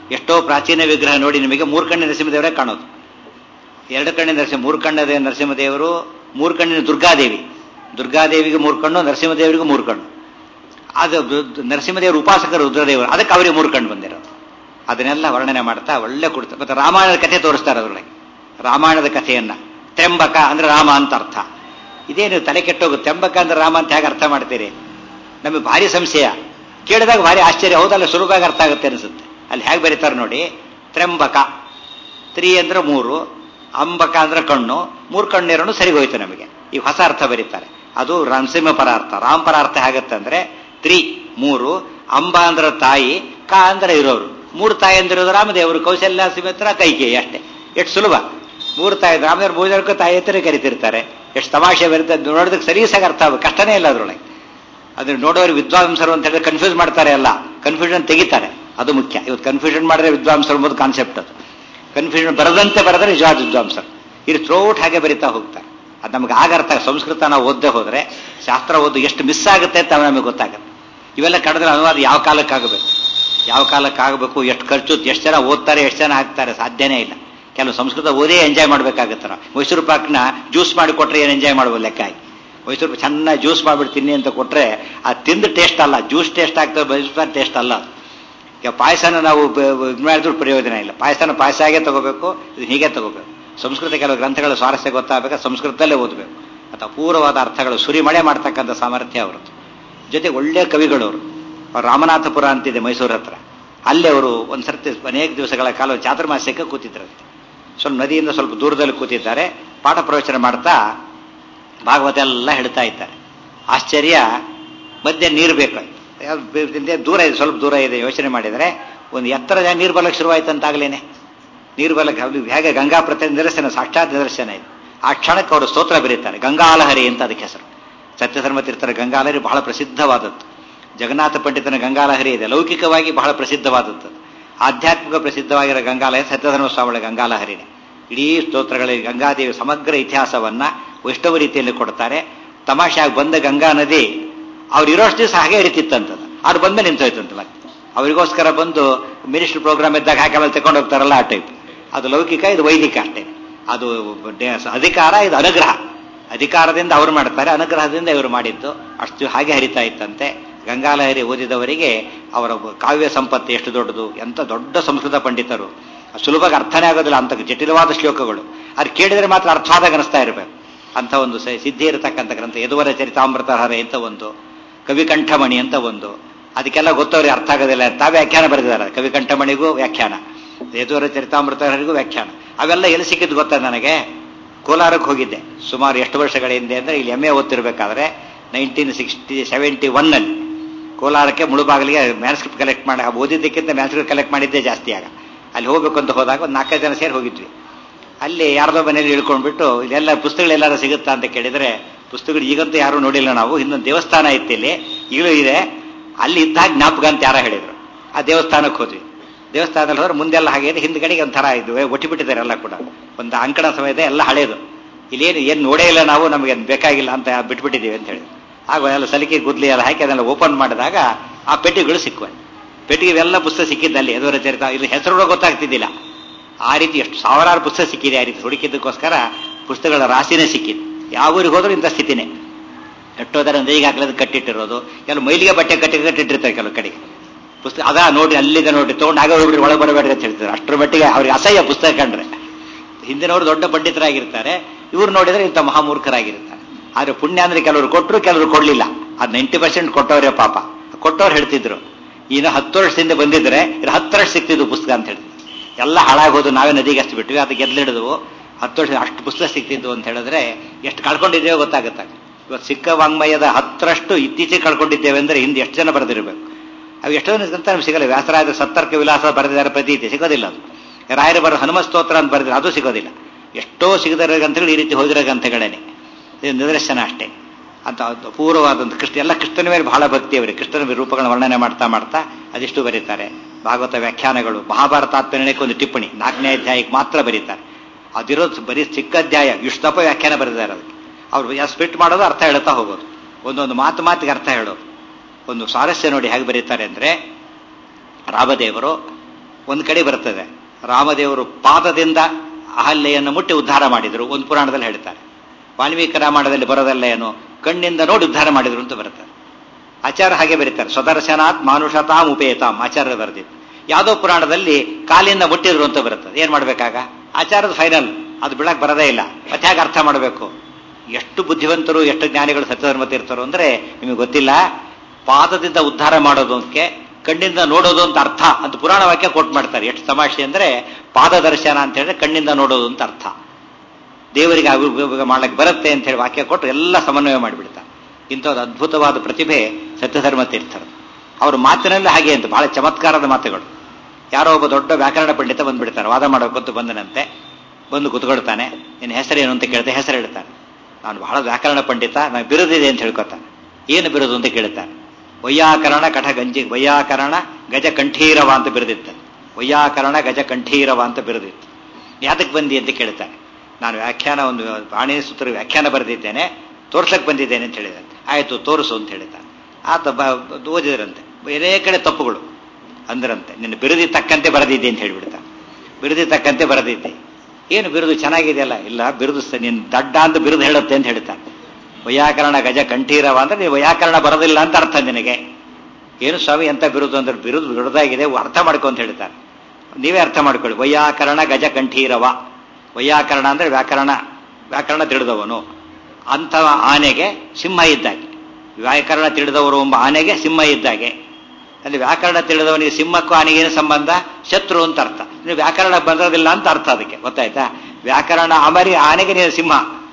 Speaker 1: ಎಷ್ಟೋ ಪ್ರಾಚೀನ ವಿಗ್ರಹ ನೋಡಿ ನಿಮಗೆ ಮೂರು ಕಣ್ಣಿನ ನರಸಿಂಹದೇವರೇ ಕಾಣೋದು ಎರಡು ಕಣ್ಣಿನ ನರಸಿಂಹ ಮೂರು ಕಣ್ಣಿನ ನರಸಿಂಹದೇವರು ಮೂರು ಕಣ್ಣಿನ ದುರ್ಗಾದೇವಿ ದುರ್ಗಾದೇವಿಗೆ ಮೂರು ಕಣ್ಣು ನರಸಿಂಹದೇವರಿಗೂ ಮೂರು ಕಣ್ಣು ಅದು ನರಸಿಂಹದೇವರು ಉಪಾಸಕರು ರುದ್ರದೇವರು ಅದಕ್ಕೆ ಅವರಿಗೆ ಮೂರು ಕಣ್ಣು ಬಂದಿರೋದು ಅದನ್ನೆಲ್ಲ ವರ್ಣನೆ ಮಾಡ್ತಾ ಒಳ್ಳೆ ಕೊಡ್ತಾರೆ ಮತ್ತೆ ರಾಮಾಯಣದ ಕಥೆ ತೋರಿಸ್ತಾರೆ ಅದರೊಳಗೆ ರಾಮಾಯಣದ ಕಥೆಯನ್ನ ತ್ರ್ಯಂಬಕ ಅಂದ್ರೆ ರಾಮ ಅಂತ ಅರ್ಥ ಇದೇನು ತಲೆ ಕೆಟ್ಟೋಗುತ್ತೆ ತ್ರ್ಯಂಬಕ ಅಂದ್ರೆ ರಾಮ ಅಂತ ಹೇಗೆ ಅರ್ಥ ಮಾಡ್ತೀರಿ ನಮಗೆ ಭಾರಿ ಸಂಶಯ ಕೇಳಿದಾಗ ಭಾರಿ ಆಶ್ಚರ್ಯ ಹೌದಲ್ಲ ಸುಲಭವಾಗಿ ಅರ್ಥ ಆಗುತ್ತೆ ಅನಿಸುತ್ತೆ ಅಲ್ಲಿ ಹೇಗೆ ಬರೀತಾರೆ ನೋಡಿ ತ್ರ್ಯಂಬಕ ತ್ರೀ ಅಂದ್ರೆ ಮೂರು ಅಂಬಕ ಅಂದ್ರೆ ಕಣ್ಣು ಮೂರು ಕಣ್ಣಿರೋನು ಸರಿ ಹೋಯ್ತು ನಮಗೆ ಈಗ ಹೊಸ ಅರ್ಥ ಬರೀತಾರೆ ಅದು ನರಸಿಂಹ ಪರ ಅರ್ಥ ರಾಮ್ ಪರ ಅರ್ಥ ಹೇಗತ್ತೆ ಅಂದ್ರೆ ತ್ರಿ ಮೂರು ಅಂಬ ಅಂದ್ರೆ ತಾಯಿ ಕ ಅಂದ್ರೆ ಇರೋರು ಮೂರು ತಾಯಿ ಅಂದಿರೋದು ರಾಮದೇವರು ಕೌಶಲ್ಯ ಸುಮಿತ್ರ ಕೈಕೇಯಿ ಅಷ್ಟೇ ಎಷ್ಟು ಸುಲಭ ಮೂರು ತಾಯಿ ರಾಮದೇವ್ರ ಮೂರು ಜನಕ್ಕೂ ತಾಯಿ ಹತ್ತಿರ ಕರಿತಿರ್ತಾರೆ ಎಷ್ಟು ತಮಾಷೆ ಬರುತ್ತೆ ನೋಡೋದಕ್ಕೆ ಸರಿಯಾಗಿ ಅರ್ಥ ಆಗುತ್ತೆ ಕಷ್ಟನೇ ಇಲ್ಲ ಅದ್ರೊಳಗೆ ಅದ್ರ ನೋಡೋರು ವಿದ್ವಾಂಸರು ಅಂತ ಹೇಳಿದ್ರೆ ಕನ್ಫ್ಯೂಸ್ ಮಾಡ್ತಾರೆ ಅಲ್ಲ ಕನ್ಫ್ಯೂಷನ್ ತೆಗಿತಾರೆ ಅದು ಮುಖ್ಯ ಇವತ್ತು ಕನ್ಫ್ಯೂಷನ್ ಮಾಡಿದ್ರೆ ವಿದ್ವಾಂಸರು ಎಂಬುದು ಕಾನ್ಸೆಪ್ಟ್ ಅದು ಕನ್ಫ್ಯೂಷನ್ ಬರದಂತೆ ಬರೆದ್ರೆ ನಿಜವಾದ ವಿದ್ವಾಂಸರು ಇದು ಥ್ರೋಟ್ ಹಾಗೆ ಬರಿತಾ ಹೋಗ್ತಾರೆ ಅದು ನಮಗೆ ಆಗ ಅರ್ಥ ಸಂಸ್ಕೃತ ನಾವು ಓದದೆ ಹೋದ್ರೆ ಶಾಸ್ತ್ರ ಓದು ಎಷ್ಟು ಮಿಸ್ ಆಗುತ್ತೆ ಅಂತ ನಮಗೆ ಗೊತ್ತಾಗುತ್ತೆ ಇವೆಲ್ಲ ಕಳೆದ್ರೆ ಅನುವಾದ ಯಾವ ಕಾಲಕ್ಕಾಗಬೇಕು ಯಾವ ಕಾಲಕ್ಕಾಗಬೇಕು ಎಷ್ಟು ಖರ್ಚು ಎಷ್ಟು ಜನ ಓದ್ತಾರೆ ಎಷ್ಟು ಜನ ಹಾಕ್ತಾರೆ ಸಾಧ್ಯನೇ ಇಲ್ಲ ಕೆಲವು ಸಂಸ್ಕೃತ ಓದೇ ಎಂಜಾಯ್ ಮಾಡಬೇಕಾಗುತ್ತೆ ನಾವು ಮೈಸೂರು ಪಾಕ್ನ ಜ್ಯೂಸ್ ಮಾಡಿ ಕೊಟ್ರೆ ಏನು ಎಂಜಾಯ್ ಮಾಡ್ಬೋದು ಲೆಕ್ಕ ಆಗಿ ಮೈಸೂರು ಚೆನ್ನಾಗಿ ಜ್ಯೂಸ್ ಮಾಡ್ಬಿಟ್ಟು ತಿನ್ನಿ ಅಂತ ಕೊಟ್ರೆ ಆ ತಿಂದು ಟೇಸ್ಟ್ ಅಲ್ಲ ಜ್ಯೂಸ್ ಟೇಸ್ಟ್ ಆಗ್ತದೆ ಮೈಸೂರು ಟೇಸ್ಟ್ ಅಲ್ಲ ಈಗ ಪಾಯಸನ ನಾವು ಇದು ಮಾಡಿದ್ರು ಪ್ರಯೋಜನ ಇಲ್ಲ ಪಾಯಸನ ಪಾಯಸ ಆಗೇ ತಗೋಬೇಕು ಇದು ಹೀಗೆ ತಗೋಬೇಕು ಸಂಸ್ಕೃತ ಕೆಲವು ಗ್ರಂಥಗಳ ಸ್ವಾರಸ್ಯ ಗೊತ್ತಾಗಬೇಕು ಸಂಸ್ಕೃತದಲ್ಲೇ ಓದಬೇಕು ಅಥವಾ ಅಪೂರ್ವವಾದ ಅರ್ಥಗಳು ಸುರಿಮಳೆ ಮಾಡ್ತಕ್ಕಂಥ ಸಾಮರ್ಥ್ಯ ಅವರದ್ದು ಜೊತೆ ಒಳ್ಳೆಯ ಕವಿಗಳು ಅವರು ಅವ್ರು ರಾಮನಾಥಪುರ ಅಂತಿದೆ ಮೈಸೂರು ಹತ್ರ ಅಲ್ಲಿ ಅವರು ಒಂದು ಸರ್ತಿ ಅನೇಕ ದಿವಸಗಳ ಕಾಲ ಚಾತುರ್ಮಾಸ್ಯಕ್ಕೆ ಕೂತಿದ್ರಂತೆ ಸ್ವಲ್ಪ ನದಿಯಿಂದ ಸ್ವಲ್ಪ ದೂರದಲ್ಲಿ ಕೂತಿದ್ದಾರೆ ಪಾಠ ಪ್ರವಚನ ಮಾಡ್ತಾ ಭಾಗವತ ಎಲ್ಲ ಹೇಳ್ತಾ ಇದ್ದಾರೆ ಆಶ್ಚರ್ಯ ಮಧ್ಯೆ ನೀರು ಬೇಕು ದೂರ ಇದೆ ಸ್ವಲ್ಪ ದೂರ ಇದೆ ಯೋಚನೆ ಮಾಡಿದರೆ ಒಂದು ಎತ್ತರ ನೀರು ಬರಲಿಕ್ಕೆ ಶುರುವಾಯ್ತಂತಾಗಲೇನೆ ನೀರು ಬರಲಿಕ್ಕೆ ಹೇಗೆ ಗಂಗಾ ಪ್ರತಿ ನಿದರ್ಶನ ಸಾಕ್ಷಾತ್ ನಿದರ್ಶನ ಇದೆ ಆ ಕ್ಷಣಕ್ಕೆ ಅವರು ಸ್ತೋತ್ರ ಬರೀತಾರೆ ಗಂಗಾಲಹರಿ ಅಂತ ಅದಕ್ಕೆ ಹೆಸರು ಸತ್ಯಧರ್ಮ ತೀರ್ಥರ ಗಂಗಾಲಹರಿ ಬಹಳ ಪ್ರಸಿದ್ಧವಾದದ್ದು ಜಗನ್ನಾಥ ಪಂಡಿತನ ಗಂಗಾಲಹರಿ ಇದೆ ಲೌಕಿಕವಾಗಿ ಬಹಳ ಪ್ರಸಿದ್ಧವಾದದ್ದು ಆಧ್ಯಾತ್ಮಿಕ ಪ್ರಸಿದ್ಧವಾಗಿರೋ ಗಂಗಾಲಯ ಸತ್ಯಧರ್ಮ ಸ್ವಾಮಿಗಳ ಗಂಗಾಲಹರಿನೇ ಇಡೀ ಸ್ತೋತ್ರಗಳಿಗೆ ಗಂಗಾದೇವಿ ಸಮಗ್ರ ಇತಿಹಾಸವನ್ನ ವೈಷ್ಣವ ರೀತಿಯಲ್ಲಿ ಕೊಡ್ತಾರೆ ತಮಾಷೆಯಾಗಿ ಬಂದ ಗಂಗಾ ನದಿ ಅವ್ರು ಇರೋಷ್ಟು ದಿವಸ ಹಾಗೆ ಹರಿತಿತ್ತಂತದ ಅವ್ರು ಬಂದ್ಮೇಲೆ ನಿಂತೋಯ್ತಂತ ಮತ್ತೆ ಅವರಿಗೋಸ್ಕರ ಬಂದು ಮಿನಿಸ್ಟರ್ ಪ್ರೋಗ್ರಾಮ್ ಇದ್ದಾಗ ಹಾಕಿ ಆಮೇಲೆ ತಗೊಂಡು ಹೋಗ್ತಾರಲ್ಲ ಆ ಟೈಪ್ ಅದು ಲೌಕಿಕ ಇದು ವೈದಿಕ ಅಷ್ಟೇ ಅದು ಅಧಿಕಾರ ಇದು ಅನುಗ್ರಹ ಅಧಿಕಾರದಿಂದ ಅವರು ಮಾಡ್ತಾರೆ ಅನುಗ್ರಹದಿಂದ ಇವರು ಮಾಡಿದ್ದು ಅಷ್ಟು ಹಾಗೆ ಹರಿತಾ ಇತ್ತಂತೆ ಗಂಗಾಲಹರಿ ಓದಿದವರಿಗೆ ಅವರ ಕಾವ್ಯ ಸಂಪತ್ತು ಎಷ್ಟು ದೊಡ್ಡದು ಎಂತ ದೊಡ್ಡ ಸಂಸ್ಕೃತ ಪಂಡಿತರು ಸುಲಭವಾಗಿ ಅರ್ಥನೇ ಆಗೋದಿಲ್ಲ ಅಂತ ಜಟಿಲವಾದ ಶ್ಲೋಕಗಳು ಅದು ಕೇಳಿದರೆ ಮಾತ್ರ ಅರ್ಥವಾದಾಗ ಅನಿಸ್ತಾ ಇರಬೇಕು ಅಂತ ಒಂದು ಸಿದ್ಧಿ ಇರತಕ್ಕಂಥ ಗ್ರಂಥ ಯದುವರ ಚರಿತಾಮೃತಹರ ಅಂತ ಒಂದು ಕವಿಕಂಠಮಣಿ ಅಂತ ಒಂದು ಅದಕ್ಕೆಲ್ಲ ಗೊತ್ತವ್ರಿಗೆ ಅರ್ಥ ಆಗೋದಿಲ್ಲ ತಾವೇ ವ್ಯಾಖ್ಯಾನ ಬರೆದಿದ್ದಾರೆ ಕವಿಕಂಠಮಣಿಗೂ ವ್ಯಾಖ್ಯಾನ ಯದುವರ ಚರಿತಾಮೃತಹರಿಗೂ ವ್ಯಾಖ್ಯಾನ ಅವೆಲ್ಲ ಎಲ್ಲಿ ಸಿಕ್ಕಿದ್ದು ಗೊತ್ತಾ ನನಗೆ ಕೋಲಾರಕ್ಕೆ ಹೋಗಿದ್ದೆ ಸುಮಾರು ಎಷ್ಟು ವರ್ಷಗಳ ಹಿಂದೆ ಅಂದರೆ ಇಲ್ಲಿ ಎಮ್ ಎ ಓದ್ತಿರ್ಬೇಕಾದ್ರೆ ನೈನ್ಟೀನ್ ಸಿಕ್ಸ್ಟಿ ಸೆವೆಂಟಿ ಒನ್ನಲ್ಲಿ ಕೋಲಾರಕ್ಕೆ ಮುಳುಬಾಗಿಲಿಗೆ ಮ್ಯಾನ್ಸ್ಕ್ರಿಪ್ಟ್ ಕಲೆಕ್ಟ್ ಮಾಡಿ ಓದಿದ್ದಕ್ಕಿಂತ ಮ್ಯಾನ್ಸ್ಕ್ರಿಪ್ಟ್ ಕಲೆಕ್ಟ್ ಮಾಡಿದ್ದೆ ಜಾಸ್ತಿ ಆಗ ಅಲ್ಲಿ ಹೋಗ್ಬೇಕು ಅಂತ ಹೋದಾಗ ಒಂದು ನಾಲ್ಕೈದು ಜನ ಸೇರಿ ಹೋಗಿದ್ವಿ ಅಲ್ಲಿ ಯಾರ್ದೋ ಮನೇಲಿ ಇಳ್ಕೊಂಡ್ಬಿಟ್ಟು ಇದೆಲ್ಲ ಪುಸ್ತಕಗಳೆಲ್ಲಾರು ಸಿಗುತ್ತಾ ಅಂತ ಕೇಳಿದ್ರೆ ಪುಸ್ತಕಗಳು ಈಗಂತೂ ಯಾರು ನೋಡಿಲ್ಲ ನಾವು ಇನ್ನೊಂದು ದೇವಸ್ಥಾನ ಇತ್ತು ಇಲ್ಲಿ ಈಗಲೂ ಇದೆ ಅಲ್ಲಿ ಇದ್ದಾಗ ಜ್ಞಾಪಕ ಅಂತ ಯಾರ ಹೇಳಿದ್ರು ಆ ದೇವಸ್ಥಾನಕ್ಕೆ ಹೋದ್ವಿ ದೇವಸ್ಥಾನದಲ್ಲಿ ಹೋದ್ರೆ ಮುಂದೆಲ್ಲ ಹಾಗೆ ಇದೆ ಹಿಂದ್ಗಡೆಗೆ ಒಂಥರ ಇದು ಒಟ್ಟಿಬಿಟ್ಟಿದ್ದಾರೆ ಎಲ್ಲ ಕೂಡ ಒಂದು ಅಂಕಣ ಸಮಯದ ಎಲ್ಲ ಹಳೇದು ಇಲ್ಲೇನು ಏನು ನೋಡೇ ಇಲ್ಲ ನಾವು ನಮಗೆ ಬೇಕಾಗಿಲ್ಲ ಅಂತ ಬಿಟ್ಬಿಟ್ಟಿದ್ದೀವಿ ಅಂತ ಹೇಳಿ ಆಗ ಎಲ್ಲ ಸಲಿಕೆ ಗುದ್ಲಿ ಎಲ್ಲ ಹಾಕಿ ಅದನ್ನೆಲ್ಲ ಓಪನ್ ಮಾಡಿದಾಗ ಆ ಪೆಟ್ಟಿಗೆಗಳು ಸಿಕ್ಕುವೆ ಪೆಟ್ಟಿಗೆ ಇವೆಲ್ಲ ಪುಸ್ತಕ ಸಿಕ್ಕಿದ್ದಲ್ಲಿ ಎದುರ ಚರಿತ ಇದು ಹೆಸರು ಗೊತ್ತಾಗ್ತಿದ್ದಿಲ್ಲ ಆ ರೀತಿ ಎಷ್ಟು ಸಾವಿರಾರು ಪುಸ್ತಕ ಸಿಕ್ಕಿದೆ ಆ ರೀತಿ ಹುಡುಕಿದ್ದಕ್ಕೋಸ್ಕರ ಪುಸ್ತಕಗಳ ರಾಶಿನೇ ಸಿಕ್ಕಿದೆ ಯಾವ ಊರಿಗೆ ಹೋದ್ರೂ ಇಂಥ ಸ್ಥಿತಿನೇ ಎಷ್ಟೋ ಥರ ನದಿಗೆ ಹಾಕಲದು ಕಟ್ಟಿಟ್ಟಿರೋದು ಕೆಲವು ಮೈಲಿಗೆ ಬಟ್ಟೆ ಕಟ್ಟಿ ಕಟ್ಟಿಟ್ಟಿರ್ತಾರೆ ಕೆಲವು ಕಡೆಗೆ ಪುಸ್ತಕ ಅದ ನೋಡಿ ಅಲ್ಲಿದೆ ನೋಡಿ ತೊಗೊಂಡು ಆಗ ಹೋಗ್ಬಿಟ್ಟು ಒಳಗೆ ಬರಬೇಡ್ರಿ ಅಂತ ಹೇಳ್ತಾರೆ ಅಷ್ಟರ ಮಟ್ಟಿಗೆ ಅವ್ರಿಗೆ ಅಸಹ್ಯ ಪುಸ್ತಕ ಕಂಡ್ರೆ ಹಿಂದಿನವರು ದೊಡ್ಡ ಪಂಡಿತರಾಗಿರ್ತಾರೆ ಇವ್ರು ನೋಡಿದ್ರೆ ಇಂಥ ಮಹಾಮೂರ್ಖರಾಗಿರ್ತಾರೆ ಆದ್ರೆ ಪುಣ್ಯ ಅಂದ್ರೆ ಕೆಲವರು ಕೊಟ್ಟರು ಕೆಲವರು ಕೊಡ್ಲಿಲ್ಲ ಅದು ನೈಂಟಿ ಪರ್ಸೆಂಟ್ ಕೊಟ್ಟವರೇ ಪಾಪ ಕೊಟ್ಟವ್ರು ಹೇಳ್ತಿದ್ರು ಇನ್ನು ಹತ್ತು ವರ್ಷದಿಂದ ಬಂದಿದ್ರೆ ಇದು ಹತ್ತು ವರ್ಷ ಸಿಕ್ತಿದ್ದು ಪುಸ್ತಕ ಅಂತ ಹೇಳ್ತಿದ್ರು ಎಲ್ಲ ಹಾಳಾಗೋದು ನಾವೇ ನದಿಗೆ ಅಷ್ಟು ಬಿಟ್ವಿ ಅದು ಗೆದ್ಲಿಡಿದ್ವು ಹತ್ತು ವರ್ಷ ಅಷ್ಟು ಪುಸ್ತಕ ಸಿಕ್ತಿದ್ದು ಅಂತ ಹೇಳಿದ್ರೆ ಎಷ್ಟು ಕಳ್ಕೊಂಡಿದ್ದೇವೆ ಗೊತ್ತಾಗುತ್ತೆ ಇವತ್ತು ಸಿಕ್ಕ ವಾಂಗ್ಮಯದ ಹತ್ತರಷ್ಟು ಇತ್ತೀಚೆಗೆ ಕಳ್ಕೊಂಡಿದ್ದೇವೆ ಅಂದ್ರೆ ಹಿಂದೆ ಎಷ್ಟು ಜನ ಬರೆದಿರಬೇಕು ಅವು ಎಷ್ಟೋ ಗ್ರಂಥ ನಮ್ಗೆ ಸಿಗಲ್ಲ ವ್ಯಾಸರಾಯದ ಸತ್ತರ್ಕ ವಿಲಾಸ ಬರೆದಿದ್ದಾರೆ ಪ್ರತೀತಿ ಸಿಗೋದಿಲ್ಲ ಅದು ರಾಯರು ಬರೋ ಹನುಮ ಸ್ತೋತ್ರ ಅಂತ ಬರೆದಿಲ್ಲ ಅದು ಸಿಗೋದಿಲ್ಲ ಎಷ್ಟೋ ಸಿಗದಿರೋ ಗ್ರಂಥಗಳು ಈ ರೀತಿ ಹೋಗಿರೋ ಗ್ರಂಥಗಳೇನೆ ಇದು ನಿದರ್ಶನ ಅಷ್ಟೇ ಅಂತ ಅಪೂರ್ವವಾದಂಥ ಕೃಷ್ಣ ಎಲ್ಲ ಕೃಷ್ಣನ ಮೇಲೆ ಬಹಳ ಭಕ್ತಿ ಅವರಿಗೆ ಕೃಷ್ಣನ ರೂಪಗಳನ್ನ ವರ್ಣನೆ ಮಾಡ್ತಾ ಮಾಡ್ತಾ ಅದಿಷ್ಟು ಬರೀತಾರೆ ಭಾಗವತ ವ್ಯಾಖ್ಯಾನಗಳು ಮಹಾಭಾರತ ಆತ್ಮನಿರ್ಣಯಕ್ಕೆ ಒಂದು ಟಿಪ್ಪಣಿ ನಾಲ್ಕನೇ ಅಧ್ಯಾಯಕ್ಕೆ ಮಾತ್ರ ಬರೀತಾರೆ ಅದಿರೋದು ಬರೀ ಚಿಕ್ಕ ಅಧ್ಯಾಯ ಇಷ್ಟಪ್ಪ ವ್ಯಾಖ್ಯಾನ ಬರೆದಿದ್ದಾರೆ ಅದಕ್ಕೆ ಅವ್ರು ಸ್ಪಿಟ್ ಮಾಡೋದು ಅರ್ಥ ಹೇಳ್ತಾ ಹೋಗೋದು ಒಂದೊಂದು ಮಾತು ಮಾತಿಗೆ ಅರ್ಥ ಹೇಳೋದು ಒಂದು ಸ್ವಾರಸ್ಯ ನೋಡಿ ಹೇಗೆ ಬರೀತಾರೆ ಅಂದರೆ ರಾಮದೇವರು ಒಂದು ಕಡೆ ಬರ್ತದೆ ರಾಮದೇವರು ಪಾದದಿಂದ ಅಹಲ್ಯೆಯನ್ನು ಮುಟ್ಟಿ ಉದ್ಧಾರ ಮಾಡಿದರು ಒಂದು ಪುರಾಣದಲ್ಲಿ ಹೇಳ್ತಾರೆ ವಾಲ್ಮೀಕಿ ರಾಮಾಯಣದಲ್ಲಿ ಬರೋದಲ್ಲ ಏನು ಕಣ್ಣಿಂದ ನೋಡಿ ಉದ್ಧಾರ ಮಾಡಿದ್ರು ಅಂತ ಬರ್ತದೆ ಆಚಾರ್ಯ ಹಾಗೆ ಬರೀತಾರೆ ಸ್ವದರ್ಶನಾತ್ ಮಾನುಷತಾಂ ಉಪೇತಾಂ ಆಚಾರ್ಯ ಬರೆದಿತ್ತು ಯಾವುದೋ ಪುರಾಣದಲ್ಲಿ ಕಾಲಿಂದ ಮುಟ್ಟಿದ್ರು ಅಂತ ಬರುತ್ತದೆ ಏನ್ ಮಾಡ್ಬೇಕಾಗ ಆಚಾರದ ಫೈನಲ್ ಅದು ಬಿಡಕ್ ಬರದೇ ಇಲ್ಲ ಮತ್ತೆ ಹೇಗೆ ಅರ್ಥ ಮಾಡಬೇಕು ಎಷ್ಟು ಬುದ್ಧಿವಂತರು ಎಷ್ಟು ಜ್ಞಾನಿಗಳು ಸತ್ಯಧರ್ಮ ತೀರ್ಥರು ಅಂದ್ರೆ ನಿಮಗೆ ಗೊತ್ತಿಲ್ಲ ಪಾದದಿಂದ ಉದ್ಧಾರ ಮಾಡೋದಕ್ಕೆ ಕಣ್ಣಿಂದ ನೋಡೋದು ಅಂತ ಅರ್ಥ ಅಂತ ಪುರಾಣ ವಾಕ್ಯ ಕೋಟ್ ಮಾಡ್ತಾರೆ ಎಷ್ಟು ತಮಾಷೆ ಅಂದ್ರೆ ಪಾದ ದರ್ಶನ ಅಂತ ಹೇಳಿದ್ರೆ ಕಣ್ಣಿಂದ ನೋಡೋದು ಅಂತ ಅರ್ಥ ದೇವರಿಗೆ ಅಭಿವೃದ್ಧಿ ಮಾಡ್ಲಿಕ್ಕೆ ಬರುತ್ತೆ ಅಂತ ಹೇಳಿ ವಾಕ್ಯ ಕೊಟ್ಟು ಎಲ್ಲ ಸಮನ್ವಯ ಮಾಡಿಬಿಡ್ತಾರೆ ಇಂಥದ್ದು ಅದ್ಭುತವಾದ ಪ್ರತಿಭೆ ಸತ್ಯಧರ್ಮ ತೀರ್ಥರು ಅವ್ರ ಮಾತಿನಲ್ಲಿ ಹಾಗೆ ಅಂತ ಬಹಳ ಚಮತ್ಕಾರದ ಮಾತುಗಳು ಯಾರೋ ಒಬ್ಬ ದೊಡ್ಡ ವ್ಯಾಕರಣ ಪಂಡಿತ ಬಂದ್ಬಿಡ್ತಾರೆ ವಾದ ಮಾಡೋಕ್ಕಂತೂ ಬಂದನಂತೆ ಬಂದು ಕುತ್ಕೊಳ್ತಾನೆ ನಿನ್ನ ಹೆಸರೇನು ಅಂತ ಕೇಳ್ತೆ ಹೆಸರು ಹೇಳ್ತಾನೆ ನಾನು ಬಹಳ ವ್ಯಾಕರಣ ಪಂಡಿತ ನಾನು ಬಿರುದಿದೆ ಅಂತ ಹೇಳ್ಕೊತಾನೆ ಏನು ಬಿರುದು ಅಂತ ಕೇಳ್ತಾನೆ ವೈಯಾಕರಣ ಕಠ ಗಂಜಿ ವೈಯಾಕರಣ ಗಜ ಕಂಠೀರವ ಅಂತ ಬಿರುದಿತ್ತು ವೈಯಾಕರಣ ಗಜ ಕಂಠೀರವ ಅಂತ ಬಿರುದಿತ್ತು ಯಾತಕ್ಕೆ ಬಂದಿ ಅಂತ ಕೇಳ್ತಾನೆ ನಾನು ವ್ಯಾಖ್ಯಾನ ಒಂದು ಬಾಣಿ ಸೂತ್ರ ವ್ಯಾಖ್ಯಾನ ಬರೆದಿದ್ದೇನೆ ತೋರ್ಸಕ್ ಬಂದಿದ್ದೇನೆ ಅಂತ ಹೇಳಿದಂತೆ ಆಯ್ತು ತೋರಿಸು ಅಂತ ಹೇಳಿದ್ದಾನೆ ಆತ ಓದಿದ್ರಂತೆ ಬೇರೆ ಕಡೆ ತಪ್ಪುಗಳು ಅಂದ್ರಂತೆ ನಿನ್ನ ಬಿರುದಿ ತಕ್ಕಂತೆ ಬರೆದಿದ್ದೆ ಅಂತ ಹೇಳ್ಬಿಡ್ತಾನೆ ಬಿರುದಿ ತಕ್ಕಂತೆ ಬರೆದಿದ್ದೆ ಏನು ಬಿರುದು ಚೆನ್ನಾಗಿದೆಯಲ್ಲ ಇಲ್ಲ ಬಿರುದು ನಿನ್ನ ದಡ್ಡ ಅಂತ ಬಿರುದು ಹೇಳುತ್ತೆ ಅಂತ ಹೇಳ್ತಾನೆ ವೈಯಾಕರಣ ಗಜ ಕಂಠೀರವ ಅಂದ್ರೆ ನೀವು ವೈಯಾಕರಣ ಬರೋದಿಲ್ಲ ಅಂತ ಅರ್ಥ ನಿನಗೆ ಏನು ಸ್ವಾಮಿ ಎಂತ ಬಿರುದು ಅಂದ್ರೆ ಬಿರುದು ಬಿರುದಾಗಿದೆ ಅರ್ಥ ಮಾಡ್ಕೊ ಅಂತ ಹೇಳ್ತಾರೆ ನೀವೇ ಅರ್ಥ ಮಾಡ್ಕೊಳ್ಳಿ ವೈಯಾಕರಣ ಗಜ ಕಂಠೀರವ ವೈಯಾಕರಣ ಅಂದ್ರೆ ವ್ಯಾಕರಣ ವ್ಯಾಕರಣ ತಿಳಿದವನು ಅಂಥ ಆನೆಗೆ ಸಿಂಹ ಇದ್ದಾಗೆ ವ್ಯಾಕರಣ ತಿಳಿದವರು ಎಂಬ ಆನೆಗೆ ಸಿಂಹ ಇದ್ದಾಗೆ ಅಲ್ಲಿ ವ್ಯಾಕರಣ ತಿಳಿದವನಿಗೆ ಸಿಂಹಕ್ಕೂ ಆನೆಗೆ ಏನು ಸಂಬಂಧ ಶತ್ರು ಅಂತ ಅರ್ಥ ನೀವು ವ್ಯಾಕರಣ ಬರೋದಿಲ್ಲ ಅಂತ ಅರ್ಥ ಅದಕ್ಕೆ ಗೊತ್ತಾಯ್ತಾ ವ್ಯಾಕರಣ ಅಮರಿ ಆನೆಗೆ ನೀನು ಸಿಂಹ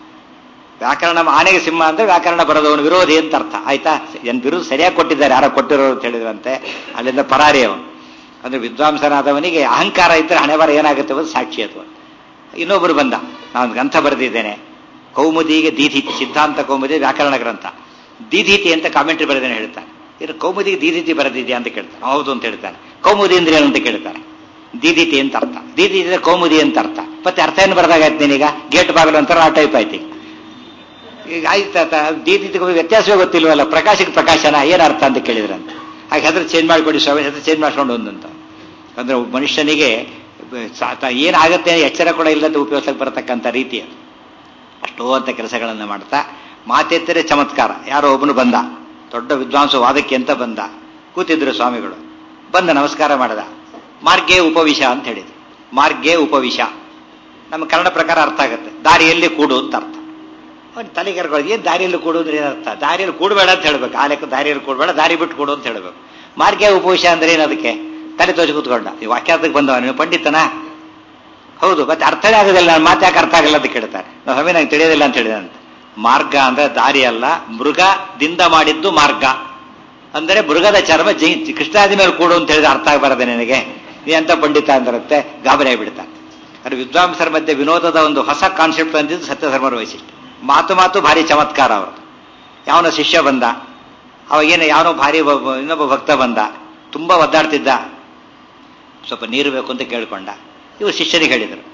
Speaker 1: ವ್ಯಾಕರಣ ಆನೆಗೆ ಸಿಂಹ ಅಂದ್ರೆ ವ್ಯಾಕರಣ ಬರೋದವನು ವಿರೋಧಿ ಅಂತ ಅರ್ಥ ಆಯ್ತಾ ಏನ್ ವಿರುದ್ಧ ಸರಿಯಾಗಿ ಕೊಟ್ಟಿದ್ದಾರೆ ಯಾರೋ ಕೊಟ್ಟಿರೋರು ಅಂತ ಹೇಳಿದ್ರಂತೆ ಅಲ್ಲಿಂದ ಪರಾರಿ ಅವನು ಅಂದ್ರೆ ವಿದ್ವಾಂಸನಾದವನಿಗೆ ಅಹಂಕಾರ ಇದ್ರೆ ಹಣೆ ಬರ ಏನಾಗುತ್ತೆ ಅಂತ ಸಾಕ್ಷಿ ಅಥವಾ ಇನ್ನೊಬ್ಬರು ಬಂದ ನಾನು ಗ್ರಂಥ ಬರೆದಿದ್ದೇನೆ ಕೌಮುದಿಗೆ ದೀಧಿತಿ ಸಿದ್ಧಾಂತ ಕೌಮುದಿ ವ್ಯಾಕರಣ ಗ್ರಂಥ ದೀಧಿತಿ ಅಂತ ಕಾಮೆಂಟ್ರಿ ಬರೆದೇನೆ ಹೇಳ್ತಾನೆ ಇದು ಕೌಮುದಿಗೆ ದೀದಿತಿ ಬರೆದಿದ್ಯಾ ಅಂತ ಕೇಳ್ತಾನೆ ಹೌದು ಅಂತ ಹೇಳ್ತಾನೆ ಕೌಮುದಿ ಅಂದ್ರೆ ಏನು ಅಂತ ಕೇಳ್ತಾನೆ ದೀದಿತಿ ಅಂತ ಅರ್ಥ ದೀದಿತಿ ಅಂದ್ರೆ ಕೌಮುದಿ ಅಂತ ಅರ್ಥ ಮತ್ತೆ ಅರ್ಥ ಏನು ಬರೆದಾಗಾಯ್ತು ನೀನೀಗ ಗೇಟ್ ಬಾಗಿಲು ಅಂತಾರ ಆ ಟೈಪ್ ಆಯ್ತು ಈಗ ಆಯ್ತಾ ದೀದಿತಿಗೂ ವ್ಯತ್ಯಾಸವೇ ಗೊತ್ತಿಲ್ವಲ್ಲ ಪ್ರಕಾಶಕ್ಕೆ ಪ್ರಕಾಶನ ಏನು ಅರ್ಥ ಅಂತ ಕೇಳಿದ್ರಂತ ಹಾಗೆ ಹೆಸರು ಚೇಂಜ್ ಮಾಡಿಕೊಡಿ ಸ್ವಾಮಿ ಹೆಸರು ಚೇಂಜ್ ಮಾಡ್ಕೊಂಡು ಒಂದಂತ ಅಂದ್ರೆ ಮನುಷ್ಯನಿಗೆ ಏನಾಗುತ್ತೆ ಎಚ್ಚರ ಕೂಡ ಇಲ್ಲದ ಉಪಯೋಗಕ್ಕೆ ಬರತಕ್ಕಂಥ ರೀತಿ ಅದು ಅಷ್ಟೋ ಅಂತ ಕೆಲಸಗಳನ್ನು ಮಾಡ್ತಾ ಮಾತೆತ್ತರೆ ಚಮತ್ಕಾರ ಯಾರೋ ಒಬ್ಬನು ಬಂದ ದೊಡ್ಡ ವಿದ್ವಾಂಸ ವಾದಕ್ಕೆ ಅಂತ ಬಂದ ಕೂತಿದ್ರು ಸ್ವಾಮಿಗಳು ಬಂದ ನಮಸ್ಕಾರ ಮಾಡದ ಮಾರ್ಗೆ ಉಪವಿಶ ಅಂತ ಹೇಳಿದ್ರು ಮಾರ್ಗೆ ಉಪವಿಶ ನಮ್ಮ ಕನ್ನಡ ಪ್ರಕಾರ ಅರ್ಥ ಆಗುತ್ತೆ ದಾರಿಯಲ್ಲಿ ಕೂಡು ಅಂತ ಅರ್ಥ ಅವ್ನು ತಲೆ ಕೆರ್ಕೊಳ್ಳೋದು ಏನು ದಾರಿಯಲ್ಲಿ ಕೂಡು ಅಂದ್ರೆ ಏನರ್ಥ ದಾರಿಯಲ್ಲಿ ಕೂಡಬೇಡ ಅಂತ ಹೇಳ್ಬೇಕು ಆ ಲೆಕ್ಕ ದಾರಿಯಲ್ಲಿ ಕೂಡಬೇಡ ದಾರಿ ಬಿಟ್ಟು ಕೊಡು ಅಂತ ಹೇಳ್ಬೇಕು ಮಾರ್ಗೆ ಉಪವಿಶ ಅಂದ್ರೆ ಏನು ಅದಕ್ಕೆ ತಲೆ ತೋಚಿ ಕೂತ್ಕೊಂಡ ಈ ವಾಕ್ಯಾರ್ಥಕ್ಕೆ ಬಂದವ ನೀವು ಪಂಡಿತನ ಹೌದು ಮತ್ತೆ ಅರ್ಥನೇ ಆಗೋದಿಲ್ಲ ನಾನು ಮಾತು ಯಾಕೆ ಅರ್ಥ ಆಗಲ್ಲ ಅಂತ ಕೇಳ್ತಾರೆ ನಾವು ಹಮ್ಮಿ ನಂಗೆ ತಿಳಿಯೋದಿಲ್ಲ ಅಂತ ಹೇಳಿದಂತ ಮಾರ್ಗ ಅಂದ್ರೆ ದಾರಿ ಅಲ್ಲ ಮೃಗದಿಂದ ಮಾಡಿದ್ದು ಮಾರ್ಗ ಅಂದರೆ ಮೃಗದ ಚರ್ಮ ಜಿ ಕೃಷ್ಣಾದಿ ಮೇಲೆ ಕೂಡು ಅಂತ ಹೇಳಿದ್ರೆ ಅರ್ಥ ಬರದೆ ನನಗೆ ನೀ ಅಂತ ಪಂಡಿತ ಅಂದಿರುತ್ತೆ ಗಾಬರಿ ಆಗಿಬಿಡ್ತಾನೆ ಅದು ವಿದ್ವಾಂಸರ ಮಧ್ಯೆ ವಿನೋದದ ಒಂದು ಹೊಸ ಕಾನ್ಸೆಪ್ಟ್ ಅಂದಿದ್ದು ಸತ್ಯಧರ್ಮರ ವೈಶಿಷ್ಟ್ಯ ಮಾತು ಮಾತು ಭಾರಿ ಚಮತ್ಕಾರ ಅವರು ಯಾವನ ಶಿಷ್ಯ ಬಂದ ಅವಾಗೇನು ಯಾವನೋ ಭಾರಿ ಇನ್ನೊಬ್ಬ ಭಕ್ತ ಬಂದ ತುಂಬಾ ಒದ್ದಾಡ್ತಿದ್ದ ಸ್ವಲ್ಪ ನೀರು ಬೇಕು ಅಂತ ಕೇಳ್ಕೊಂಡ ಇವರು ಶಿಷ್ಯನಿಗೆ ಹೇಳಿದರು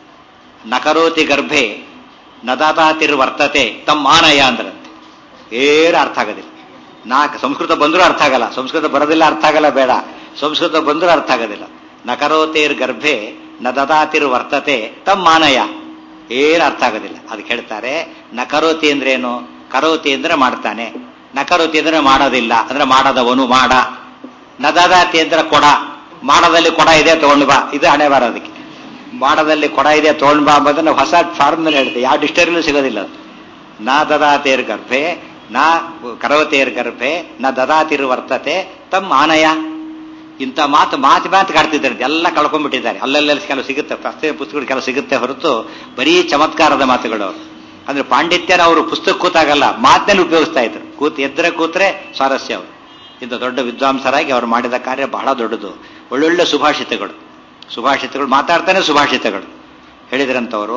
Speaker 1: ನಕರೋತಿ ಗರ್ಭೆ ನದಾತಾತಿರ್ವರ್ತತೆ ತಮ್ಮ ಆನಯ ಅಂದ್ರಂತೆ ಏನು ಅರ್ಥ ಆಗೋದಿಲ್ಲ ನಾಲ್ಕು ಸಂಸ್ಕೃತ ಬಂದರೂ ಅರ್ಥ ಆಗಲ್ಲ ಸಂಸ್ಕೃತ ಬರೋದಿಲ್ಲ ಅರ್ಥ ಆಗಲ್ಲ ಬೇಡ ಸಂಸ್ಕೃತ ಬಂದರೂ ಅರ್ಥ ಆಗೋದಿಲ್ಲ ನಕರೋತಿರ್ ಗರ್ಭೆ ನ ದದಾತಿರ್ ವರ್ತತೆ ತಮ್ಮ ಮಾನಯ ಏನು ಅರ್ಥ ಆಗೋದಿಲ್ಲ ಅದಕ್ಕೆ ಹೇಳ್ತಾರೆ ನಕರೋತಿ ಅಂದ್ರೇನು ಕರೋತಿ ಅಂದ್ರೆ ಮಾಡ್ತಾನೆ ನಕರೋತಿ ಅಂದ್ರೆ ಮಾಡೋದಿಲ್ಲ ಅಂದ್ರೆ ಮಾಡದವನು ಮಾಡ ನದಾತಿ ಅಂದ್ರೆ ಕೊಡ ಮಾಡದಲ್ಲಿ ಕೊಡ ಇದೆ ತಗೊಂಡು ಬಾ ಇದು ಹಣೆ ಬಾರ ಅದಕ್ಕೆ ಮಾಡದಲ್ಲಿ ಕೊಡ ಇದೆ ತಗೊಂಡು ಬಾ ಅಂಬೋದನ್ನ ಹೊಸ ಫಾರ್ಮ್ನಲ್ಲಿ ಹೇಳ್ತೆ ಯಾವ ಡಿಕ್ಷನರಿಲೂ ಸಿಗೋದಿಲ್ಲ ಅದು ನಾ ದದಾತೇರ್ ಗರ್ಭೆ ನಾ ಕರವತೇರ್ ಗರ್ಭೆ ನ ದದಾತಿರು ವರ್ತತೆ ತಮ್ಮ ಆನಯ ಇಂಥ ಮಾತು ಮಾತು ಮಾತು ಕಾಡ್ತಿದ್ದಾರೆ ಎಲ್ಲ ಕಳ್ಕೊಂಡ್ಬಿಟ್ಟಿದ್ದಾರೆ ಅಲ್ಲೆಲ್ಲ ಕೆಲವು ಸಿಗುತ್ತೆ ಪ್ರಸ್ತುತ ಪುಸ್ತಕಗಳು ಕೆಲವು ಸಿಗುತ್ತೆ ಹೊರತು ಬರೀ ಚಮತ್ಕಾರದ ಮಾತುಗಳು ಅವರು ಅಂದ್ರೆ ಪಾಂಡಿತ್ಯನ ಅವರು ಪುಸ್ತಕ ಕೂತಾಗಲ್ಲ ಮಾತಿನಲ್ಲಿ ಉಪಯೋಗಿಸ್ತಾ ಇದ್ರು ಕೂತ್ ಎದ್ರೆ ಕೂತ್ರೆ ಸ್ವಾರಸ್ಯ ಅವರು ಇಂಥ ದೊಡ್ಡ ವಿದ್ವಾಂಸರಾಗಿ ಅವರು ಮಾಡಿದ ಕಾರ್ಯ ಬಹಳ ದೊಡ್ಡದು ಒಳ್ಳೊಳ್ಳೆ ಸುಭಾಷಿತಗಳು ಸುಭಾಷಿತಗಳು ಮಾತಾಡ್ತಾನೆ ಸುಭಾಷಿತಗಳು ಹೇಳಿದ್ರಂತವರು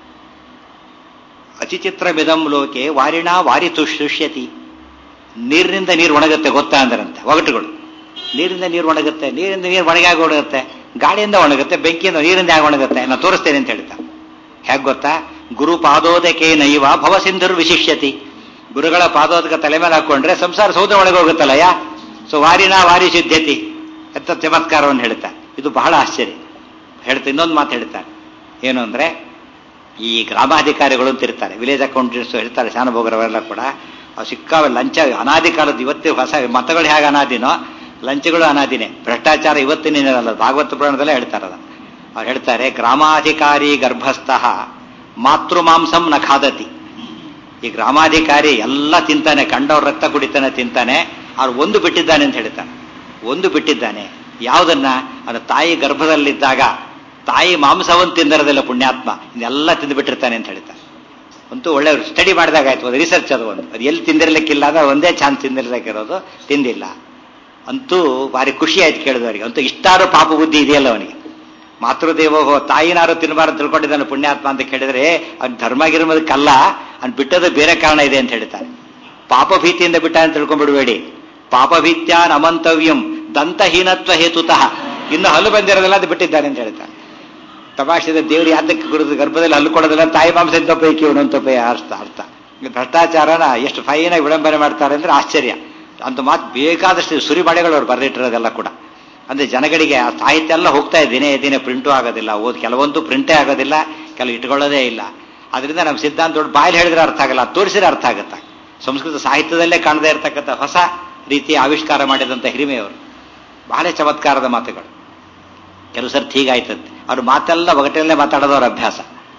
Speaker 1: ಅಚಿಚಿತ್ರ ಮಿದಂ ಲೋಕೆ ವಾರಿಣ ವಾರಿತು ಶುಷ್ಯತಿ ನೀರಿನಿಂದ ನೀರು ಒಣಗುತ್ತೆ ಗೊತ್ತಾ ಅಂದ್ರಂತೆ ಒಗಟುಗಳು ನೀರಿಂದ ನೀರು ಒಣಗುತ್ತೆ ನೀರಿಂದ ನೀರು ಒಣಗಾಗಿ ಒಣಗುತ್ತೆ ಗಾಳಿಯಿಂದ ಒಣಗುತ್ತೆ ಬೆಂಕಿಯಿಂದ ನೀರಿಂದ ಆಗಿ ಒಣಗುತ್ತೆ ನಾನು ತೋರಿಸ್ತೇನೆ ಅಂತ ಹೇಳ್ತಾ ಹೇಗೆ ಗೊತ್ತಾ ಗುರು ಪಾದೋದಕೆ ನೈವ ಭವಸಿಂಧುರ್ ವಿಶಿಷ್ಯತಿ ಗುರುಗಳ ಪಾದೋದಕ ತಲೆ ಮೇಲೆ ಹಾಕೊಂಡ್ರೆ ಸಂಸಾರ ಸೌದ ಒಳಗೆ ಹೋಗುತ್ತಲ್ಲ ಯಾ ಸೊ ವಾರಿನ ವಾರಿ ಸಿದ್ಧತಿ ಅಂತ ಚಮತ್ಕಾರವನ್ನು ಹೇಳ್ತಾ ಇದು ಬಹಳ ಆಶ್ಚರ್ಯ ಹೇಳ್ತಾ ಇನ್ನೊಂದು ಮಾತು ಹೇಳ್ತಾರೆ ಏನು ಅಂದ್ರೆ ಈ ಗ್ರಾಮಾಧಿಕಾರಿಗಳು ಅಂತ ಇರ್ತಾರೆ ವಿಲೇಜ್ ಅಕೌಂಟೆಂಟ್ಸ್ ಇರ್ತಾರೆ ಶಾನಭೋಗರವರೆಲ್ಲ ಕೂಡ ಅವ್ರು ಸಿಕ್ಕಾವೆ ಲಂಚ ಅನಾದಿ ಕಾಲದ ಇವತ್ತು ಹೊಸ ಮತಗಳು ಹೇಗೆ ಅನಾದಿನೋ ಲಂಚಗಳು ಅನಾದಿನೇ ಭ್ರಷ್ಟಾಚಾರ ಇವತ್ತಿನ ಭಾಗವತ ಪುರಾಣದಲ್ಲೇ ಹೇಳ್ತಾರೆ ಅದನ್ನು ಅವ್ರು ಹೇಳ್ತಾರೆ ಗ್ರಾಮಾಧಿಕಾರಿ ಗರ್ಭಸ್ಥಃ ಮಾತೃಮಾಂಸಂ ನ ಖಾದತಿ ಈ ಗ್ರಾಮಾಧಿಕಾರಿ ಎಲ್ಲ ತಿಂತಾನೆ ಕಂಡವ್ರ ರಕ್ತ ಕುಡಿತಾನೆ ತಿಂತಾನೆ ಅವ್ರು ಒಂದು ಬಿಟ್ಟಿದ್ದಾನೆ ಅಂತ ಹೇಳ್ತಾನೆ ಒಂದು ಬಿಟ್ಟಿದ್ದಾನೆ ಯಾವುದನ್ನ ಅದು ತಾಯಿ ಗರ್ಭದಲ್ಲಿದ್ದಾಗ ತಾಯಿ ಮಾಂಸವನ್ನು ತಿಂದಿರೋದಿಲ್ಲ ಪುಣ್ಯಾತ್ಮ ಇದೆಲ್ಲ ತಿಂದು ಬಿಟ್ಟಿರ್ತಾನೆ ಅಂತ ಹೇಳ್ತಾನೆ ಅಂತೂ ಒಳ್ಳೆ ಸ್ಟಡಿ ಮಾಡಿದಾಗ ಆಯ್ತು ಅದು ರಿಸರ್ಚ್ ಅದು ಒಂದು ಅದು ಎಲ್ಲಿ ತಿಂದಿರ್ಲಿಕ್ಕಿಲ್ಲ ಅಂದ್ರೆ ಒಂದೇ ಚಾನ್ಸ್ ತಿಂದಿರ್ಲಿಕ್ಕಿರೋದು ತಿಂದಿಲ್ಲ ಅಂತೂ ಭಾರಿ ಖುಷಿ ಆಯ್ತು ಕೇಳಿದವರಿಗೆ ಅಂತೂ ಇಷ್ಟಾರು ಪಾಪ ಬುದ್ಧಿ ಇದೆಯಲ್ಲ ಅವನಿಗೆ ಮಾತೃದೇವೋ ತಾಯಿನಾರು ತಿನ್ನಬಾರದು ತಿಳ್ಕೊಂಡಿದ್ದಾನೆ ಪುಣ್ಯಾತ್ಮ ಅಂತ ಕೇಳಿದ್ರೆ ಅವ್ನು ಧರ್ಮ ಗಿರ್ಮದಕ್ಕಲ್ಲ ಅವ್ನು ಬಿಟ್ಟದ್ದು ಬೇರೆ ಕಾರಣ ಇದೆ ಅಂತ ಹೇಳ್ತಾರೆ ಪಾಪ ಭೀತಿಯಿಂದ ಬಿಟ್ಟ ಅಂತ ತಿಳ್ಕೊಂಡ್ಬಿಡ್ಬೇಡಿ ಪಾಪಭೀತ್ಯಾನ್ ಅಮಂತವ್ಯಂ ದಂತಹೀನತ್ವ ಹೇತುತಃ ಇನ್ನು ಹಲ್ಲು ಬಂದಿರೋದೆಲ್ಲ ಅದು ಬಿಟ್ಟಿದ್ದಾನೆ ಅಂತ ಹೇಳ್ತಾರೆ ತಮಾಷೆದ ದೇವರು ಯಾತಕ್ಕೆ ಗುರುದು ಗರ್ಭದಲ್ಲಿ ಹಲ್ಲು ಕೊಡೋದಿಲ್ಲ ತಾಯಿ ಮಾಂಸ ತಪ್ಪೈಕಿ ಇವನೊಂದು ತಪ್ಪೈ ಅರ್ಥ ಅರ್ಥ ಭ್ರಷ್ಟಾಚಾರನ ಎಷ್ಟು ಫೈನಾಗಿ ವಿಳಂಬನೆ ಮಾಡ್ತಾರೆ ಅಂದ್ರೆ ಆಶ್ಚರ್ಯ ಅಂತ ಮಾತು ಬೇಕಾದಷ್ಟು ಸುರಿಮಳೆಗಳು ಅವ್ರು ಬರೆದಿಟ್ಟಿರೋದೆಲ್ಲ ಕೂಡ ಅಂದ್ರೆ ಜನಗಳಿಗೆ ಆ ಸಾಹಿತ್ಯ ಎಲ್ಲ ಹೋಗ್ತಾ ಇದೆ ದಿನೇ ದಿನೇ ಪ್ರಿಂಟು ಆಗೋದಿಲ್ಲ ಓದ್ ಕೆಲವೊಂದು ಪ್ರಿಂಟೇ ಆಗೋದಿಲ್ಲ ಕೆಲವು ಇಟ್ಕೊಳ್ಳೋದೇ ಇಲ್ಲ ಅದರಿಂದ ನಮ್ಮ ಸಿದ್ಧಾಂತ ದೊಡ್ಡ ಬಾಯಲ್ಲಿ ಹೇಳಿದ್ರೆ ಅರ್ಥ ಆಗಲ್ಲ ತೋರಿಸಿದ್ರೆ ಅರ್ಥ ಆಗುತ್ತೆ ಸಂಸ್ಕೃತ ಸಾಹಿತ್ಯದಲ್ಲೇ ಕಾಣದೇ ಇರತಕ್ಕಂಥ ಹೊಸ ರೀತಿಯ ಆವಿಷ್ಕಾರ ಮಾಡಿದಂಥ ಹಿರಿಮೆಯವರು ಬಹಳ ಚಮತ್ಕಾರದ ಮಾತುಗಳು ಕೆಲವು ಸರ್ತಿ ಹೀಗಾಯ್ತಂತೆ ಅವ್ರು ಮಾತೆಲ್ಲ ಒಗಟಲ್ಲೇ ಮಾತಾಡೋದು ಅವ್ರ ಅಭ್ಯಾಸ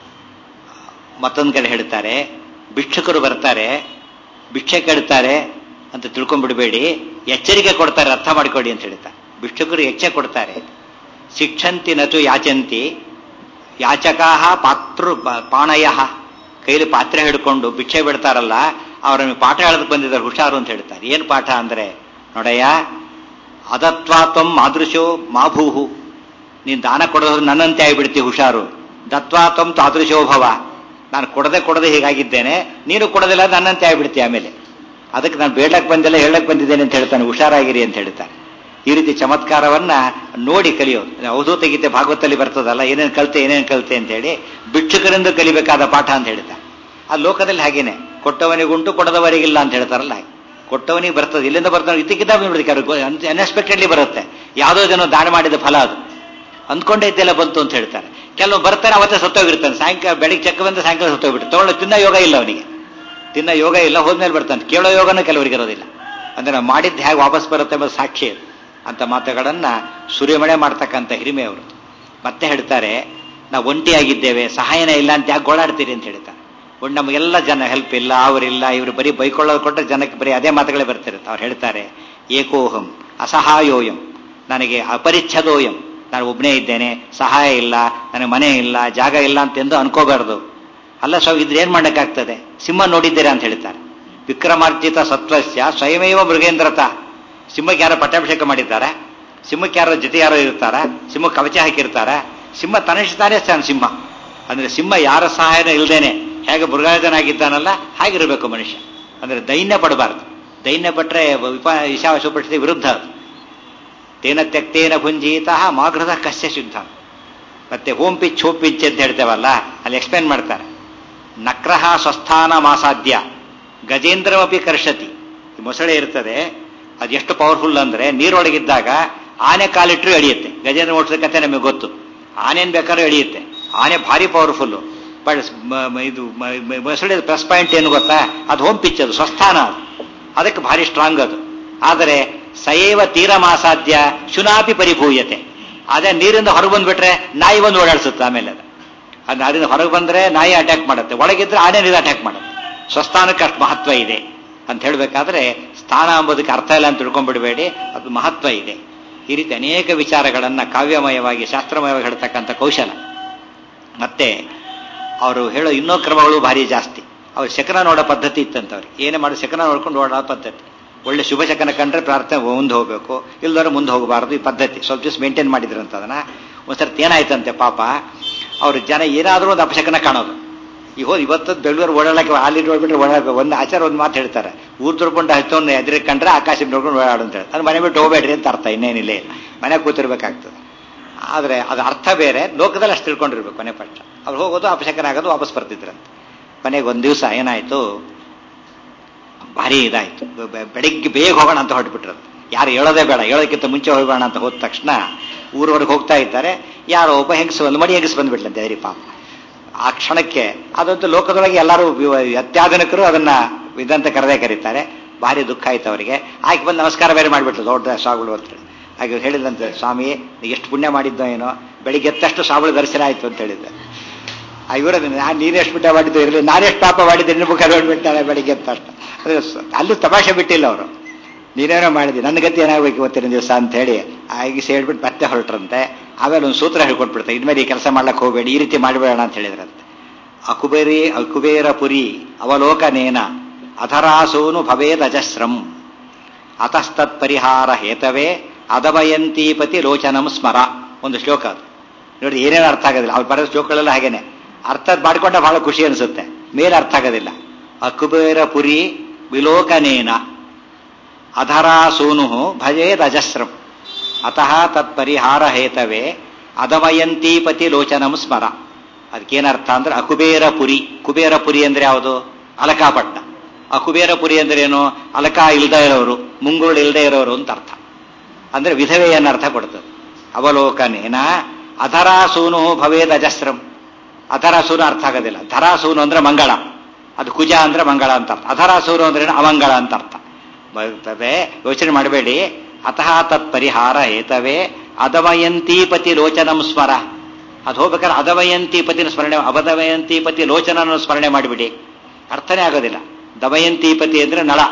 Speaker 1: ಮತ್ತೊಂದು ಕಡೆ ಹೇಳ್ತಾರೆ ಭಿಕ್ಷುಕರು ಬರ್ತಾರೆ ಭಿಕ್ಷೆ ಕೆಡ್ತಾರೆ ಅಂತ ತಿಳ್ಕೊಂಡ್ಬಿಡ್ಬೇಡಿ ಎಚ್ಚರಿಕೆ ಕೊಡ್ತಾರೆ ಅರ್ಥ ಮಾಡಿಕೊಡಿ ಅಂತ ಹೇಳ್ತಾರೆ ಭಿಕ್ಷುಕರು ಎಚ್ಚೆ ಕೊಡ್ತಾರೆ ಶಿಕ್ಷಂತಿ ನತು ಯಾಚಂತಿ ಯಾಚಕಾಹ ಪಾತೃ ಪಾಣಯ ಕೈಲಿ ಪಾತ್ರೆ ಹಿಡ್ಕೊಂಡು ಭಿಕ್ಷೆ ಬಿಡ್ತಾರಲ್ಲ ಅವ್ರನ್ನ ಪಾಠ ಹೇಳೋದಕ್ಕೆ ಬಂದಿದ್ದಾರೆ ಹುಷಾರು ಅಂತ ಹೇಳ್ತಾರೆ ಏನ್ ಪಾಠ ಅಂದ್ರೆ ನೋಡಯ್ಯ ಅದತ್ವಾತ್ವಂ ಮಾದೃಶೋ ಮಾಭೂಹು ನೀನ್ ದಾನ ಕೊಡೋದು ನನ್ನಂತೆ ಆಗಿಬಿಡ್ತಿ ಹುಷಾರು ದತ್ವಾತ್ವಂ ತಾದೃಶೋ ಭವ ನಾನು ಕೊಡದೆ ಕೊಡದೆ ಹೀಗಾಗಿದ್ದೇನೆ ನೀನು ಕೊಡೋದಿಲ್ಲ ನನ್ನಂತೆ ಆಗಿಬಿಡ್ತಿ ಆಮೇಲೆ ಅದಕ್ಕೆ ನಾನು ಬೇಡಕ್ಕೆ ಬಂದಿಲ್ಲ ಹೇಳಕ್ ಬಂದಿದ್ದೇನೆ ಅಂತ ಹೇಳ್ತಾನೆ ಹುಷಾರಾಗಿರಿ ಅಂತ ಹೇಳ್ತಾನೆ ಈ ರೀತಿ ಚಮತ್ಕಾರವನ್ನ ನೋಡಿ ಕಲಿಯೋದು ಅವಧೂತ ಗೀತೆ ಭಾಗವತಲ್ಲಿ ಬರ್ತದಲ್ಲ ಏನೇನು ಕಲಿತೆ ಏನೇನು ಕಲಿತೆ ಅಂತ ಹೇಳಿ ಭಿಕ್ಷುಕರಿಂದ ಕಲಿಬೇಕಾದ ಪಾಠ ಅಂತ ಹೇಳ್ತಾರೆ ಆ ಲೋಕದಲ್ಲಿ ಹಾಗೇನೆ ಕೊಟ್ಟವನಿಗುಂಟು ಕೊಡದವರಿಗಿಲ್ಲ ಅಂತ ಹೇಳ್ತಾರಲ್ಲ ಹಾಗೆ ಕೊಟ್ಟವನಿಗೆ ಬರ್ತದೆ ಇಲ್ಲಿಂದ ಬರ್ತಾನೆ ಇದಕ್ಕಿಂತ ಬಿಡ್ತಾರೆ ಅನ್ಎಕ್ಸ್ಪೆಕ್ಟೆಡ್ಲಿ ಬರುತ್ತೆ ಯಾವುದೋ ಜನ ದಾನ ಮಾಡಿದ ಫಲ ಅದು ಅಂದ್ಕೊಂಡೇ ಇದ್ದೆಲ್ಲ ಬಂತು ಅಂತ ಹೇಳ್ತಾರೆ ಕೆಲವು ಬರ್ತಾರೆ ಅವತ್ತೇ ಸತ್ತೋಗಿರ್ತಾನೆ ಸಾಯಂಕಾಲ ಬೆಳಿಗ್ಗೆ ಚೆಕ್ ಬಂದ ಸಾಯಂಕಾಲ ಸತ್ತೋಗ್ಬಿಟ್ಟು ತಗೊಳ್ಳೋ ತಿನ್ನ ಯೋಗ ಇಲ್ಲ ಅವನಿಗೆ ತಿನ್ನ ಯೋಗ ಇಲ್ಲ ಹೋದ್ಮೇಲೆ ಬರ್ತಾನೆ ಕೇಳೋ ಯೋಗನೂ ಕೆಲವರಿಗೆ ಇರೋದಿಲ್ಲ ಅಂದ್ರೆ ನಾವು ಮಾಡಿದ್ದು ಹೇಗೆ ವಾಪಸ್ ಬರುತ್ತೆ ಎಂಬ ಸಾಕ್ಷಿ ಅದು ಅಂತ ಮಾತುಗಳನ್ನ ಸೂರ್ಯಮಳೆ ಮಾಡ್ತಕ್ಕಂಥ ಹಿರಿಮೆ ಅವರು ಮತ್ತೆ ಹೇಳ್ತಾರೆ ನಾವು ಒಂಟಿಯಾಗಿದ್ದೇವೆ ಸಹಾಯನ ಇಲ್ಲ ಅಂತ ಯಾಕೆ ಗೋಳಾಡ್ತೀರಿ ಅಂತ ಹೇಳ್ತಾರೆ ಒಂದು ನಮಗೆಲ್ಲ ಜನ ಹೆಲ್ಪ್ ಇಲ್ಲ ಅವರಿಲ್ಲ ಇವರು ಬರೀ ಬೈಕೊಳ್ಳೋದು ಕೊಟ್ಟರೆ ಜನಕ್ಕೆ ಬರೀ ಅದೇ ಮಾತುಗಳೇ ಬರ್ತಿರುತ್ತೆ ಅವ್ರು ಹೇಳ್ತಾರೆ ಏಕೋಹಂ ಅಸಹಾಯೋಯಂ ನನಗೆ ಅಪರಿಚ್ಛದೋಯಂ ನಾನು ಒಬ್ಬನೇ ಇದ್ದೇನೆ ಸಹಾಯ ಇಲ್ಲ ನನಗೆ ಮನೆ ಇಲ್ಲ ಜಾಗ ಇಲ್ಲ ಅಂತೆಂದು ಅನ್ಕೋಬಾರ್ದು ಅಲ್ಲ ಸ್ವಾಮಿ ಇದ್ರೆ ಏನ್ ಮಾಡಕ್ಕಾಗ್ತದೆ ಸಿಂಹ ನೋಡಿದ್ದೀರಾ ಅಂತ ಹೇಳ್ತಾರೆ ವಿಕ್ರಮಾರ್ಜಿತ ಸತ್ವಸ್ಯ ಸ್ವಯಮೇವ ಮೃಗೇಂದ್ರತ ಸಿಂಹಕ್ಕೆ ಯಾರೋ ಪಟ್ಟಾಭಿಷೇಕ ಮಾಡಿದ್ದಾರೆ ಸಿಂಹಕ್ಕೆ ಯಾರೋ ಜೊತೆ ಯಾರೋ ಇರ್ತಾರ ಸಿಂಹ ಕವಚ ಹಾಕಿರ್ತಾರ ಸಿಂಹ ತನಿಷ್ಠಾನೇ ತಾನೆ ಸಿಂಹ ಅಂದ್ರೆ ಸಿಂಹ ಯಾರ ಸಹಾಯನ ಇಲ್ದೇನೆ ಹೇಗೆ ಮೃಗಾಜನಾಗಿದ್ದಾನಲ್ಲ ಹಾಗಿರಬೇಕು ಮನುಷ್ಯ ಅಂದ್ರೆ ದೈನ್ಯ ಪಡಬಾರ್ದು ದೈನ್ಯ ಪಟ್ರೆ ವಿಪ ಈಶಾವಶುಪಡಿಸಿದ ವಿರುದ್ಧ ಅದು ತೇನ ತ್ಯಕ್ತೇನ ಭುಂಜೀತ ಮಾಗೃತ ಕಸ್ಯ ಶುದ್ಧ ಮತ್ತೆ ಹೋಮ್ ಪಿಚ್ ಹೋಮ್ ಪಿಚ್ ಅಂತ ಹೇಳ್ತೇವಲ್ಲ ಅಲ್ಲಿ ಎಕ್ಸ್ಪ್ಲೇನ್ ಮಾಡ್ತಾರೆ ನಕ್ರಹ ಸ್ವಸ್ಥಾನ ಮಾಸಾಧ್ಯ ಗಜೇಂದ್ರಮಪಿ ಕರ್ಷತಿ ಈ ಮೊಸಳೆ ಇರ್ತದೆ ಅದು ಎಷ್ಟು ಪವರ್ಫುಲ್ ಅಂದ್ರೆ ನೀರೊಳಗಿದ್ದಾಗ ಆನೆ ಕಾಲಿಟ್ಟರು ಎಳಿಯುತ್ತೆ ಗಜೇಂದ್ರ ಓಡಿಸೋ ಕತೆ ನಮಗೆ ಗೊತ್ತು ಆನೆನ್ ಬೇಕಾದ್ರೂ ಎಳಿಯುತ್ತೆ ಆನೆ ಭಾರಿ ಪವರ್ಫುಲ್ ಬಟ್ ಇದು ಮೊಸಳೆ ಪ್ಲಸ್ ಪಾಯಿಂಟ್ ಏನು ಗೊತ್ತಾ ಅದು ಹೋಮ್ ಪಿಚ್ ಅದು ಸ್ವಸ್ಥಾನ ಅದು ಅದಕ್ಕೆ ಭಾರಿ ಸ್ಟ್ರಾಂಗ್ ಅದು ಆದರೆ ಸಯೇವ ತೀರ ಮಾಸಾಧ್ಯ ಶುನಾಪಿ ಪರಿಭೂಯತೆ ಅದೇ ನೀರಿಂದ ಹೊರಗೆ ಬಂದ್ಬಿಟ್ರೆ ನಾಯಿ ಬಂದು ಓಡಾಡಿಸುತ್ತೆ ಆಮೇಲೆ ಅದು ಅದು ನೀರಿಂದ ಹೊರಗೆ ಬಂದ್ರೆ ನಾಯಿ ಅಟ್ಯಾಕ್ ಮಾಡುತ್ತೆ ಒಳಗಿದ್ರೆ ಆನೆ ನೀರು ಅಟ್ಯಾಕ್ ಮಾಡುತ್ತೆ ಸ್ವಸ್ಥಾನಕ್ಕೆ ಅಷ್ಟು ಮಹತ್ವ ಇದೆ ಅಂತ ಹೇಳಬೇಕಾದ್ರೆ ಸ್ಥಾನ ಎಂಬುದಕ್ಕೆ ಅರ್ಥ ಇಲ್ಲ ಅಂತ ತಿಳ್ಕೊಂಡ್ಬಿಡಬೇಡಿ ಅದು ಮಹತ್ವ ಇದೆ ಈ ರೀತಿ ಅನೇಕ ವಿಚಾರಗಳನ್ನ ಕಾವ್ಯಮಯವಾಗಿ ಶಾಸ್ತ್ರಮಯವಾಗಿ ಹೇಳ್ತಕ್ಕಂಥ ಕೌಶಲ ಮತ್ತೆ ಅವರು ಹೇಳೋ ಇನ್ನೂ ಕ್ರಮಗಳು ಭಾರಿ ಜಾಸ್ತಿ ಅವ್ರು ಶಕನ ನೋಡೋ ಪದ್ಧತಿ ಇತ್ತಂತವ್ರಿಗೆ ಏನೇ ಮಾಡಿ ಶಕನ ನೋಡ್ಕೊಂಡು ಓಡೋ ಪದ್ಧತಿ ಒಳ್ಳೆ ಶುಭ ಶಕನ ಕಂಡ್ರೆ ಪ್ರಾರ್ಥನೆ ಮುಂದೆ ಹೋಗಬೇಕು ಇಲ್ದವ್ರೆ ಮುಂದೆ ಹೋಗಬಾರದು ಈ ಪದ್ಧತಿ ಸ್ವಲ್ಪ ದಿವಸ ಮೇಂಟೈನ್ ಮಾಡಿದ್ರಂತ ಅದನ್ನ ಒಂದ್ಸರ್ತಿ ಏನಾಯ್ತಂತೆ ಪಾಪ ಅವ್ರ ಜನ ಏನಾದರೂ ಒಂದು ಅಪಶಕನ ಕಾಣೋದು ಈ ಹೋದ್ ಇವತ್ತು ಬೆಂಗಳೂರು ಓಡಾಡಕ್ಕೆ ಅಲ್ಲಿ ನೋಡ್ಬಿಟ್ರೆ ಓಡಾಡಬೇಕು ಒಂದು ಆಚಾರ ಒಂದು ಮಾತು ಹೇಳ್ತಾರೆ ಊರ್ ತುರ್ಕೊಂಡು ಹಚ್ಚೋನ್ ಎದುರು ಕಂಡ್ರೆ ಆಕಾಶ ನೋಡ್ಕೊಂಡು ಓಡಾಡು ಅಂತ ಹೇಳಿ ಅದು ಮನೆ ಬಿಟ್ಟು ಹೋಗ್ಬೇಡ್ರಿ ಅಂತ ಅರ್ಥ ಇನ್ನೇನಿಲ್ಲ ಮನೆ ಕೂತಿರ್ಬೇಕಾಗ್ತದೆ ಆದ್ರೆ ಅದು ಅರ್ಥ ಬೇರೆ ಲೋಕದಲ್ಲಿ ಅಷ್ಟು ತಿಳ್ಕೊಂಡಿರ್ಬೇಕು ಕೊನೆ ಪಕ್ಷ ಅವ್ರು ಹೋಗೋದು ಅಪಶಕನ ಆಗೋದು ವಾಪಸ್ ಬರ್ತಿದ್ರಂತೆ ಕೊನೆಗೆ ಒಂದು ದಿವಸ ಏನಾಯ್ತು ಭಾರಿ ಇದಾಯ್ತು ಬೆಳಿಗ್ಗೆ ಬೇಗ ಹೋಗೋಣ ಅಂತ ಹೊರಟ್ಬಿಟ್ರಂತೆ ಯಾರು ಹೇಳೋದೇ ಬೇಡ ಹೇಳೋದಕ್ಕಿಂತ ಮುಂಚೆ ಹೋಗೋಣ ಅಂತ ಹೋದ ತಕ್ಷಣ ಊರವರೆಗೆ ಹೋಗ್ತಾ ಇದ್ದಾರೆ ಯಾರೋ ಒಬ್ಬ ಹೆಂಗಸು ಒಂದು ಮಡಿ ಹೆಂಗಸು ಬಂದ್ಬಿಟ್ಲಂತೆ ಹರಿ ಪಾಪ ಆ ಕ್ಷಣಕ್ಕೆ ಅದಂತೂ ಲೋಕದೊಳಗೆ ಎಲ್ಲರೂ ವಿ- ಅತ್ಯಾಧುನಿಕರು ಅದನ್ನ ಇದಂತ ಕರೆದೇ ಕರೀತಾರೆ ಭಾರಿ ದುಃಖ ಆಯ್ತು ಅವರಿಗೆ ಆಕೆ ಬಂದು ನಮಸ್ಕಾರ ಬೇರೆ ಮಾಡಿಬಿಟ್ಲು ದೊಡ್ಡ ಸ್ವಾಮಿಗಳು ಅಂತ ಹೇಳಿ ಹಾಗೆ ಹೇಳಿದಂತೆ ಸ್ವಾಮಿ ನೀ ಎಷ್ಟು ಪುಣ್ಯ ಮಾಡಿದ್ದೋ ಏನೋ ಬೆಳಿಗ್ಗೆ ಎತ್ತಷ್ಟು ಸ್ವಾಮಿಗಳು ದರ್ಶನ ಆಯ್ತು ಅಂತ ಹೇಳಿದ್ದೆ ಆ ಇವರು ನಾನು ನೀನು ಎಷ್ಟು ಪುಣ್ಯ ಮಾಡಿದ್ದು ಇರಲಿ ನಾನೆಷ್ಟು ಪಾಪ ಮಾಡಿದ್ದೆ ನಿನ್ನ ಮುಖ ನೋಡ್ಬಿಟ್ಟಾಳೆ ಬೆಳಿಗ್ಗೆ ಎತ್ತಷ್ಟು ಅದು ಸ- ಅಲ್ಲೂ ತಮಾಷೆ ಬಿಟ್ಟಿಲ್ಲ ಅವರು ನೀನೇನೋ ಮಾಡಿದ್ದೆ ನನ್ನ ಗತಿ ಏನಾಗಬೇಕು ಇವತ್ತಿನ ದಿವಸ ಅಂತ ಹೇಳಿ ಆಗಿಸಿ ಹೇಳ್ಬಿಟ್ಟು ಮತ್ತೆ ಹೊರಟ್ರಂತೆ ಆಮೇಲೆ ಒಂದು ಸೂತ್ರ ಹೇಳ್ಕೊಟ್ಬಿಡ್ತಾರೆ ಇನ್ಮೇಲೆ ಈ ಕೆಲಸ ಮಾಡ್ಲಕ್ಕೆ ಹೋಗಬೇಡಿ ಈ ರೀತಿ ಮಾಡಬೇಡ ಅಂತ ಹೇಳಿದ್ರಂತೆ ಅಕುಬೇರಿ ಅಕುಬೇರ ಪುರಿ ಅವಲೋಕನೇನ ಅಧರಾಸೂನು ಭವೇದಜಸ್ರಂ ಅತಸ್ತತ್ ಪರಿಹಾರ ಹೇತವೇ ಅದಮಯಂತೀಪತಿ ಲೋಚನಂ ಸ್ಮರ ಒಂದು ಶ್ಲೋಕ ಅದು ನೋಡಿ ಏನೇನು ಅರ್ಥ ಆಗೋದಿಲ್ಲ ಅವ್ರು ಬರೋ ಶ್ಲೋಕಗಳೆಲ್ಲ ಹಾಗೇನೆ ಅರ್ಥ ಮಾಡ್ಕೊಂಡ ಬಹಳ ಖುಷಿ ಅನಿಸುತ್ತೆ ಮೇಲೆ ಅರ್ಥ ಆಗೋದಿಲ್ಲ ಅಕುಬೇರ ಪುರಿ ವಿಲೋಕನೇನ ಅಧರಾಸೂನು ಭಜೇದಜಸ್ರಂ ಅತಃ ತತ್ಪರಿಹಾರ ಹೇತವೇ ಅದಮಯಂತೀಪತಿ ಲೋಚನಂ ಸ್ಮರ ಅದಕ್ಕೇನರ್ಥ ಅಂದ್ರೆ ಅಕುಬೇರ ಪುರಿ ಕುಬೇರ ಪುರಿ ಅಂದ್ರೆ ಯಾವುದು ಅಲಕಾಪಟ್ಟ ಅಕುಬೇರ ಪುರಿ ಅಂದ್ರೆ ಏನು ಅಲಕ ಇಲ್ದೇ ಇರೋರು ಮುಂಗುರುಳು ಇಲ್ದೇ ಇರೋರು ಅಂತ ಅರ್ಥ ಅಂದ್ರೆ ವಿಧವೆಯನ್ನು ಅರ್ಥ ಕೊಡ್ತದೆ ಅವಲೋಕನೇನ ಅಧರಾಸೂನು ಭವೇದ್ ಅಜಸ್ರಂ ಅಧರಾಸೂನು ಅರ್ಥ ಆಗೋದಿಲ್ಲ ಧರಾಸೂನು ಅಂದ್ರೆ ಮಂಗಳ ಅದು ಕುಜ ಅಂದ್ರೆ ಮಂಗಳ ಅಂತ ಅರ್ಥ ಅಧರಾಸೂನು ಅಂದ್ರೆ ಏನು? ಅಮಂಗಳ ಅಂತ ಅರ್ಥ ಬರ್ತದೆ ಯೋಚನೆ ಮಾಡಬೇಡಿ ಅತಃ ತತ್ ಪರಿಹಾರ ಹೇತವೇ ಅದಮಯಂತೀಪತಿ ಲೋಚನಂ ಸ್ಮರ ಅದು ಹೋಗ್ಬೇಕಾದ್ರೆ ಅದಮಯಂತೀಪತಿನ ಸ್ಮರಣೆ ಅಬದಮಯಂತೀಪತಿ ಲೋಚನನ ಸ್ಮರಣೆ ಮಾಡಿಬಿಡಿ ಅರ್ಥನೇ ಆಗೋದಿಲ್ಲ ದಮಯಂತೀಪತಿ ಅಂದ್ರೆ ನಳ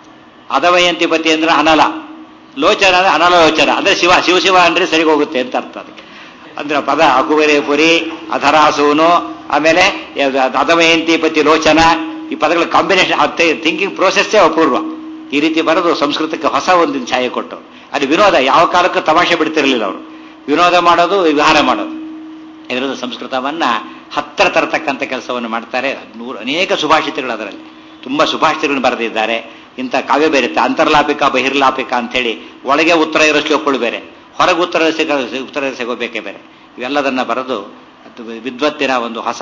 Speaker 1: ಅದಮಯಂತಿಪತಿ ಅಂದ್ರೆ ಅನಲ ಲೋಚನ ಅಂದ್ರೆ ಅನಲೋಚನ ಅಂದ್ರೆ ಶಿವ ಶಿವ ಶಿವ ಅಂದ್ರೆ ಸರಿ ಹೋಗುತ್ತೆ ಅಂತ ಅರ್ಥ ಅದಕ್ಕೆ ಅಂದ್ರೆ ಪದ ಅಕುಬರೆ ಪುರಿ ಅಧರಾಸೂನು ಆಮೇಲೆ ಅದಮಯಂತಿಪತಿ ಲೋಚನ ಈ ಪದಗಳ ಕಾಂಬಿನೇಷನ್ ಥಿಂಕಿಂಗ್ ಪ್ರೋಸೆಸ್ಸೇ ಅಪೂರ್ವ ಈ ರೀತಿ ಬರೆದು ಸಂಸ್ಕೃತಕ್ಕೆ ಹೊಸ ಒಂದು ಛಾಯೆ ಕೊಟ್ಟು ಅದು ವಿನೋದ ಯಾವ ಕಾಲಕ್ಕೂ ತಮಾಷೆ ಬಿಡ್ತಿರಲಿಲ್ಲ ಅವರು ವಿನೋದ ಮಾಡೋದು ವಿಹಾರ ಮಾಡೋದು ಇದರಿಂದ ಸಂಸ್ಕೃತವನ್ನ ಹತ್ತಿರ ತರತಕ್ಕಂಥ ಕೆಲಸವನ್ನು ಮಾಡ್ತಾರೆ ನೂರು ಅನೇಕ ಸುಭಾಷಿತಗಳು ಅದರಲ್ಲಿ ತುಂಬಾ ಸುಭಾಷಿತಗಳನ್ನು ಬರೆದಿದ್ದಾರೆ ಇಂಥ ಕಾವ್ಯ ಬೇರೆ ಇರುತ್ತೆ. ಅಂತರ್ಲಾಪಿಕ ಬಹಿರ್ಲಾಪಿಕ ಅಂತೇಳಿ ಒಳಗೆ ಉತ್ತರ ಇರೋ ಶ್ಲೋಕಗಳು ಬೇರೆ ಹೊರಗೆ ಉತ್ತರ ಸಿಗ ಉತ್ತರ ಸಿಗೋಬೇಕೇ ಬೇರೆ ಇವೆಲ್ಲದನ್ನ ಬರೆದು ಅದು ವಿದ್ವತ್ತಿನ ಒಂದು ಹೊಸ